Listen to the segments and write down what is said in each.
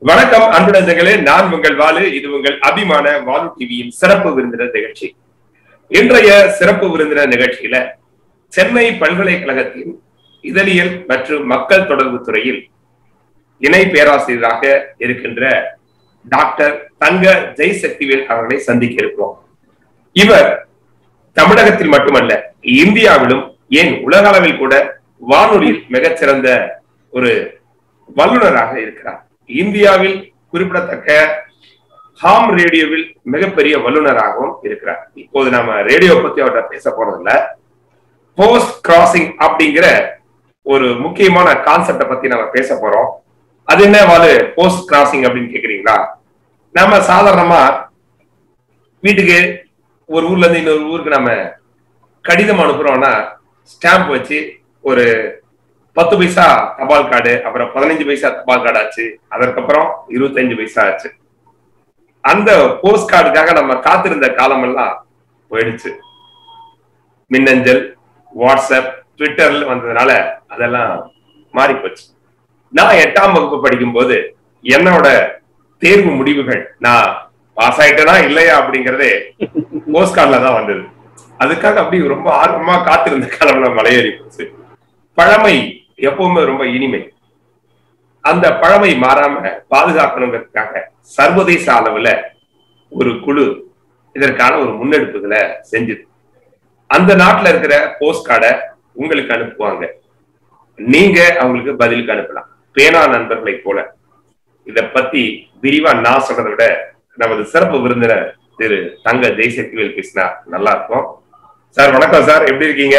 வணக்கம் அன்புடர்களே நான் உங்கள் வாலு இது உங்கள் அபிமான வாலு டிவியின் சிறப்பு விருந்தினர் நிகழ்ச்சி இன்றைய சிறப்பு விருந்தினர் நிகழ்ச்சியில சென்னை பல்கலைக்கழகத்தின் இதழியல் மற்றும் மக்கள் தொடர்பு துறையில் இணை பேராசிரியராக இருக்கின்ற டாக்டர் தங்க ஜெய்சக்திவேல் அவர்களை சந்திக்க இருக்கிறோம் இவர் தமிழகத்தில் மட்டுமல்ல இந்தியாவிலும் ஏன் உலக அளவில் கூட வானொலியில் மிகச்சிறந்த ஒரு வல்லுநராக இருக்கிறார் இந்தியாவில் குறிப்பிடத்தக்க ஹாம் ரேடியோவில் மிகப்பெரிய வல்லுநராகவும் இருக்கிறார் இப்போது நாம ரேடியோ பத்தி அவர்கிட்ட பேச போறதில்ல போஸ்ட் கிராசிங் அப்படிங்கிற ஒரு முக்கியமான கான்செப்டை பத்தி நம்ம பேச போறோம் அது என்ன வாது போஸ்ட் கிராசிங் அப்படின்னு கேக்குறீங்களா நம்ம சாதாரணமா வீட்டுக்கு ஒரு ஊர்ல இருந்து இன்னொரு ஊருக்கு நம்ம கடிதம் அனுப்புறோம்னா ஸ்டாம்ப் வச்சு ஒரு பத்து பைசா தபால் கார்டு அப்புறம் பதினஞ்சு பைசா தபால் கார்டு ஆச்சு அதற்கப்புறம் இருபத்தஞ்சு பைசா ஆச்சு அந்த போஸ்ட் கார்டுக்காக நம்ம காத்திருந்த காலம் எல்லாம் போயிடுச்சு மின்னஞ்சல் வாட்ஸ்அப் ட்விட்டர்ல வந்ததுனால அதெல்லாம் மாறி போச்சு நான் எட்டாம் வகுப்பு படிக்கும் போது என்னோட தேர்வு முடிவுகள் நான் பாஸ் ஆயிட்டேனா இல்லையா அப்படிங்கறதே போஸ்ட் கார்டுல தான் வந்தது அதுக்காக அப்படி ரொம்ப ஆர்வமா காத்திருந்த காலம்ல மலையேறி போச்சு பழமை எப்பவுமே ரொம்ப இனிமை அந்த பழமை மாறாம பாதுகாக்கணுங்கிறதுக்காக சர்வதேச அளவுல ஒரு குழு இதற்கான ஒரு முன்னெடுப்புகளை செஞ்சுது அந்த நாட்டுல இருக்கிற போஸ்ட் கார்டை உங்களுக்கு அனுப்புவாங்க நீங்க அவங்களுக்கு பதிலுக்கு அனுப்பலாம் பேனா நண்பர்களை போல இத பத்தி விரிவா நான் சொல்றதை விட நமது சிறப்பு விருந்தினர் திரு தங்க ஜெய்சக்திவேல் பேசினா நல்லா இருக்கும் சார் வணக்கம் சார் எப்படி இருக்கீங்க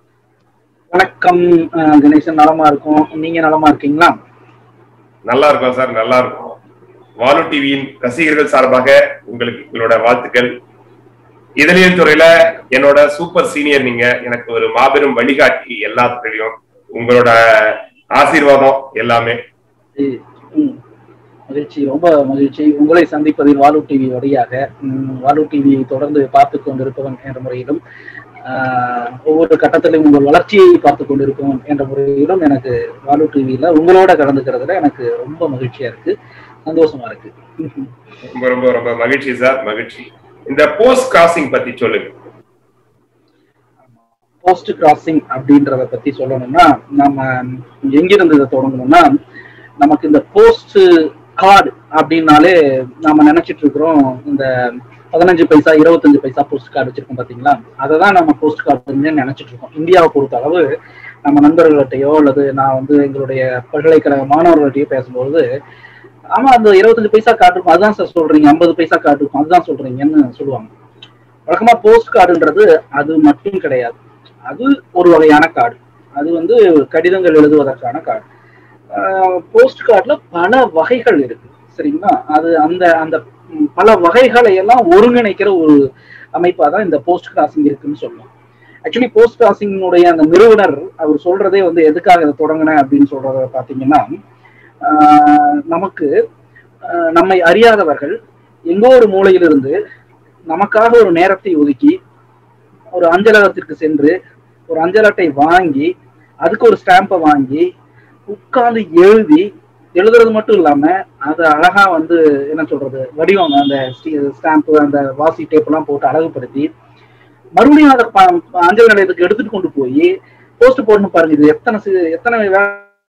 வணக்கம் அஹ், கணேசன் நலமா இருக்கும் நீங்க நலமா இருக்கீங்களா நல்லா இருக்கும் சார் நல்லா இருக்கும் வானு டிவியின் ரசிகர்கள் சார்பாக உங்களுக்கு எங்களோட வாழ்த்துக்கள் இதழியல் துறையில என்னோட சூப்பர் சீனியர் நீங்க எனக்கு ஒரு மாபெரும் வழிகாட்டி எல்லா துறையிலும் உங்களோட ஆசீர்வாதம் எல்லாமே ஏய், ம், மகிழ்ச்சி ரொம்ப மகிழ்ச்சி உங்களை சந்திப்பதில் வாலு டிவி வழியாக ம், வாலு டிவி தொடர்ந்து பார்த்து கொண்டிருப்பவன் என்ற முறையிலும் ஆஹ், ஒவ்வொரு கட்டத்திலும் உங்கள் வளர்ச்சியை பார்த்து கொண்டிருப்பவன் என்ற முறையிலும் எனக்கு வாலு டிவியில உங்களோட கலந்துக்கிறதுல எனக்கு ரொம்ப மகிழ்ச்சியா இருக்கு சந்தோஷமா இருக்கு ரொம்ப ரொம்ப ரொம்ப மகிழ்ச்சி சார் மகிழ்ச்சி இந்த போஸ்ட் கிராசிங் பத்தி சொல்லுங்க போஸ்ட் கிராசிங் அப்படின்றத பத்தி சொல்லணும்னா நம்ம எங்கிருந்து இதை தொடங்கணும்னா நமக்கு இந்த போஸ்ட் கார்டு அப்படின்னாலே நாம நினைச்சிட்டு இருக்கிறோம் இந்த பதினஞ்சு பைசா இருபத்தஞ்சு பைசா போஸ்ட் கார்டு வச்சிருக்கோம் பாத்தீங்களா அதை தான் நம்ம போஸ்ட் கார்டுன்னு நினைச்சிட்டு இருக்கோம் இந்தியாவை பொறுத்த அளவு நம்ம நண்பர்கள்ட்டையோ அல்லது நான் வந்து எங்களுடைய பல்கலைக்கழக மாணவர்கள்ட்டையோ பேசும்போது ஆமா அந்த இருபத்தஞ்சு பைசா கார்டு இருக்கும் அதுதான் சார் சொல்றீங்க ஐம்பது பைசா கார்டு இருக்கும் அதுதான் சொல்றீங்கன்னு சொல்லுவாங்க வழக்கமா போஸ்ட் கார்டுன்றது அது மட்டும் கிடையாது அது ஒரு வகையான கார்டு அது வந்து கடிதங்கள் எழுதுவதற்கான கார்டு போஸ்ட் கார்டுல பல வகைகள் இருக்கு சரிங்களா அது அந்த அந்த ம், பல வகைகளை எல்லாம் ஒருங்கிணைக்கிற ஒரு அமைப்பா தான் இந்த போஸ்ட் கிராசிங் இருக்குன்னு சொல்லலாம் ஆக்சுவலி போஸ்ட் கிராசிங்கினுடைய அந்த நிறுவனர் அவர் சொல்றதே வந்து எதுக்காக இதை தொடங்கினேன் அப்படின்னு சொல்றத பாத்தீங்கன்னா ஆஹ், நமக்கு ஆஹ், நம்மை அறியாதவர்கள் எங்கோ ஒரு மூலையிலிருந்து நமக்காக ஒரு நேரத்தை ஒதுக்கி ஒரு அஞ்சலகத்திற்கு சென்று ஒரு அஞ்சல் அட்டை வாங்கி அதுக்கு ஒரு ஸ்டாம்பை வாங்கி உட்கார்ந்து எழுதி எழுதுறது மட்டும் இல்லாம அதை அழகா வந்து என்ன சொல்றது வடிவம் அந்த ஸ்டாம்ப் அந்த வாசி டேப் எல்லாம் போட்டு அழகுபடுத்தி மறுபடியும் அதை ப- அஞ்சல் நிலையத்துக்கு எடுத்துட்டு கொண்டு போய் போஸ்ட் போடணும் பாருங்க இது எத்தனை சி- எத்தனை வே-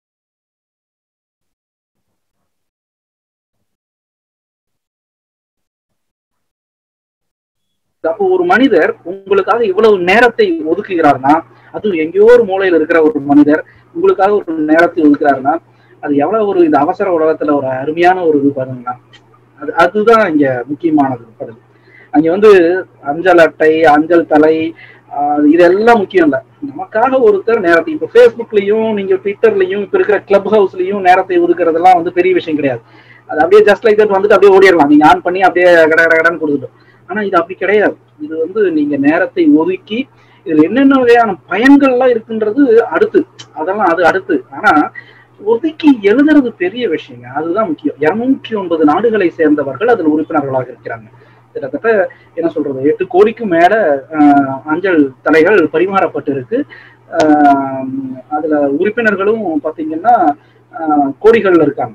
அப்போ ஒரு மனிதர் உங்களுக்காக இவ்வளவு நேரத்தை ஒதுக்குகிறார்னா அது எங்கேயோ ஒரு மூலையில இருக்கிற ஒரு மனிதர் உங்களுக்காக ஒரு நேரத்தை ஒதுக்குறாருன்னா அது எவ்வளவு ஒரு இந்த அவசர உலகத்துல ஒரு அருமையான ஒரு இது பாருங்களா அது அதுதான் இங்க முக்கியமானது படுது அங்க வந்து அஞ்சல் அட்டை அஞ்சல் தலை ஆஹ் இதெல்லாம் முக்கியம் இல்ல நமக்காக ஒருத்தர் நேரத்தை இப்ப ஃபேஸ்புக்லயும் நீங்க ட்விட்டர்லயும் இப்ப இருக்கிற கிளப் ஹவுஸ்லயும் நேரத்தை ஒதுக்குறதெல்லாம் வந்து பெரிய விஷயம் கிடையாது அது அப்படியே ஜஸ்ட் லைக் தட் வந்துட்டு அப்படியே ஓடிடலாம் நீங்க ஆன் பண்ணி அப்படியே கட கட கடன்னு கொடுத்துட்டோம் ஆனா இது அப்படி கிடையாது இது வந்து நீங்க நேரத்தை ஒதுக்கி இதுல என்னென்ன வகையான பயன்கள்லாம் இருக்குன்றது அடுத்து அதெல்லாம் அது அடுத்து ஆனா ஒதுக்கி எழுதுறது பெரிய விஷயங்க அதுதான் முக்கியம் இருநூற்றி ஒன்பது நாடுகளை சேர்ந்தவர்கள் அதில் உறுப்பினர்களாக இருக்கிறாங்க கிட்டத்தட்ட என்ன சொல்றது எட்டு கோடிக்கும் மேல ஆஹ், அஞ்சல் தலைகள் பரிமாறப்பட்டு இருக்கு ஆஹ், அதுல உறுப்பினர்களும் பாத்தீங்கன்னா ஆஹ், கோடிகள்ல இருக்காங்க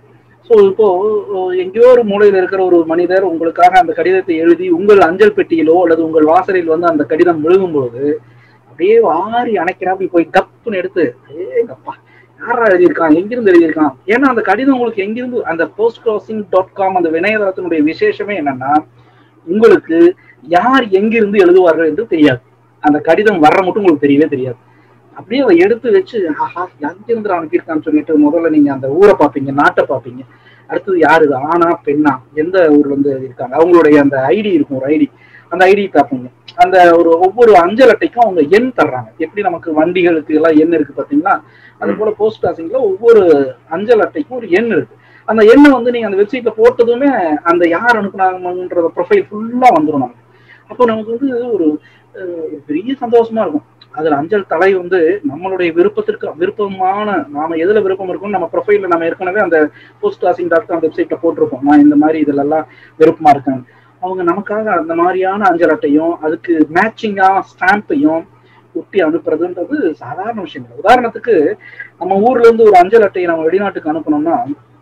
ஸோ இப்போ எங்கேயோ ஒரு மூலையில் இருக்கிற ஒரு மனிதர் உங்களுக்காக அந்த கடிதத்தை எழுதி உங்கள் அஞ்சல் பெட்டியிலோ அல்லது உங்கள் வாசலில் வந்து அந்த கடிதம் விழுகும் பொழுது அப்படியே ஆறி அணைக்கிறாப்பி போய் கப்புன்னு எடுத்து ஏங்கப்பா யாரா எழுதியிருக்கான் எங்கிருந்து எழுதியிருக்கான் ஏன்னா அந்த கடிதம் உங்களுக்கு எங்கிருந்து அந்த போஸ்ட் கிராசிங் டாட் காம் அந்த இணையதளத்தினுடைய விசேஷமே என்னன்னா உங்களுக்கு யார் எங்கிருந்து எழுதுவார்கள் என்று தெரியாது அந்த கடிதம் வர்ற மட்டும் உங்களுக்கு தெரியவே தெரியாது அப்படியே அதை எடுத்து வச்சு ஆஹா எங்கிருந்து அனுப்பியிருக்கான்னு சொல்லிட்டு முதல்ல நீங்க அந்த ஊரை பார்ப்பீங்க நாட்டை பார்ப்பீங்க அடுத்தது யாரு இது ஆணா பெண்ணா எந்த ஊர்ல இருந்து இருக்காங்க அவங்களுடைய அந்த ஐடி இருக்கும் ஒரு ஐடி அந்த ஐடி பார்ப்பீங்க அந்த ஒரு ஒவ்வொரு அஞ்சல் அட்டைக்கும் அவங்க எண் தர்றாங்க எப்படி நமக்கு வண்டிகளுக்கு எல்லாம் எண் இருக்கு பாத்தீங்களா அது போல போஸ்ட் கிளாசிங்ல ஒவ்வொரு அஞ்சல் அட்டைக்கும் ஒரு எண் இருக்கு அந்த எண்ணை வந்து நீங்க அந்த வெப்சைட்ல போட்டதுமே அந்த யார் அனுப்புனாங்கன்ற ப்ரொஃபைல் ஃபுல்லா வந்துடும் நமக்கு அப்போ நமக்கு வந்து ஒரு பெரிய சந்தோஷமா இருக்கும் அதுல அஞ்சல் தலை வந்து நம்மளுடைய விருப்பத்திற்கு விருப்பமான நாம எதுல விருப்பம் இருக்கும் நம்ம ப்ரொஃபைல்ல நம்ம ஏற்கனவே அந்த போஸ்ட் கிளாசிங் டாட் காம் வெப்சைட்ல போட்டிருப்போம் நான் இந்த மாதிரி இதுல எல்லாம் விருப்பமா இருக்கேன் அவங்க நமக்காக அந்த மாதிரியான அஞ்சல் அட்டையும் அதுக்கு மேட்சிங்கா ஸ்டாம்பையும் ஒட்டி அனுப்புறதுன்றது சாதாரண விஷயம் இல்லை உதாரணத்துக்கு நம்ம ஊர்ல இருந்து ஒரு அஞ்சல் அட்டையை நம்ம வெளிநாட்டுக்கு அனுப்பணும்னா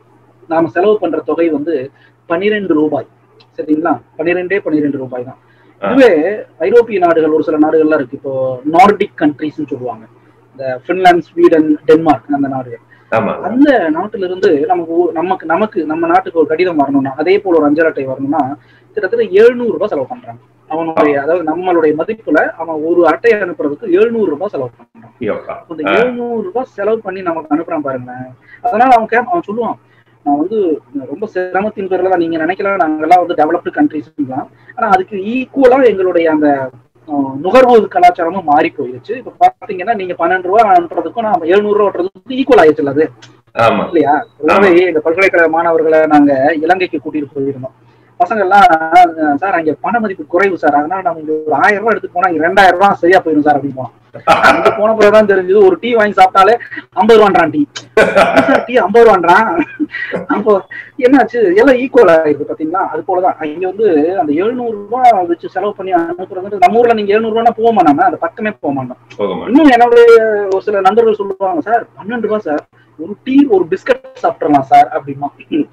நாம செலவு பண்ற தொகை வந்து பன்னிரெண்டு ரூபாய் சரிங்களா பன்னிரெண்டே பன்னிரெண்டு ரூபாய் தான் இதுவே ஐரோப்பிய நாடுகள் ஒரு சில நாடுகள்லாம் இருக்கு இப்போ நார்டிக் கண்ட்ரிஸ்ன்னு சொல்லுவாங்க இந்த பின்லாந்து ஸ்வீடன் டென்மார்க் அந்த நாடுகள் அந்த நாட்டுல இருந்து நமக்கு நமக்கு நமக்கு நம்ம நாட்டுக்கு ஒரு கடிதம் வரணும்னா அதே போல ஒரு அஞ்சல் அட்டை வரணும்னா கிட்டத்தட்ட எழுநூறு ரூபாய் செலவு பண்றாங்க அவனுடைய அதாவது நம்மளுடைய மதிப்புல அவன் ஒரு அட்டை அனுப்புறதுக்கு எழுநூறு ரூபாய் செலவு பண்றான் அந்த எழுநூறு ரூபாய் செலவு பண்ணி நமக்கு அனுப்புறான் பாருங்க அதனால அவன் கேப் அவன் சொல்லுவான் நான் வந்து ரொம்ப சிரமத்தின் பேர்ல தான் நீங்க நினைக்கலாம் நாங்கெல்லாம் வந்து டெவலப்டு கண்ட்ரிஸ் ஆனா அதுக்கு ஈக்குவலா எங்களுடைய அந்த நுகர்வு கலாச்சாரமும் மாறி போயிருச்சு இப்ப பாத்தீங்கன்னா நீங்க பன்னெண்டு ரூபா அனுப்புறதுக்கும் நான் எழுநூறு ரூபா ஓட்டுறதுக்கும் ஈக்குவல் ஆயிடுச்சு அது இல்லையா எங்க பல்கலைக்கழக மாணவர்களை நாங்க இலங்கைக்கு கூட்டிட்டு போயிருந்தோம் பசங்க எல்லாம் சார் அங்க பண மதிப்பு குறைவு சார் அதனால நம்ம இங்க ஒரு ஆயிரம் ரூபாய் எடுத்து போனா இங்க ரெண்டாயிரம் ரூபாய் சரியா போயிடும் சார் அப்படின்னு போனோம் அங்க போன பிறகுதான் தெரிஞ்சது ஒரு டீ வாங்கி சாப்பிட்டாலே ஐம்பது ரூபான்றான் டீ சார் டீ ஐம்பது ரூபான்றான் அப்போ என்னாச்சு எல்லாம் ஈக்குவல் ஆயிருக்கு பாத்தீங்களா அது போலதான் இங்க வந்து அந்த எழுநூறு ரூபாய் வச்சு செலவு பண்ணி அனுப்புறது நம்ம ஊர்ல நீங்க எழுநூறு ரூபாய் போக மாட்டாங்க அந்த பக்கமே போக மாட்டோம் இன்னும் என்னுடைய ஒரு சில நண்பர்கள் சொல்லுவாங்க சார் பன்னெண்டு ரூபாய் சார் ஒரு டீ ஒரு பிஸ்கட் சாப்பிடலாம் சார் அப்படிமா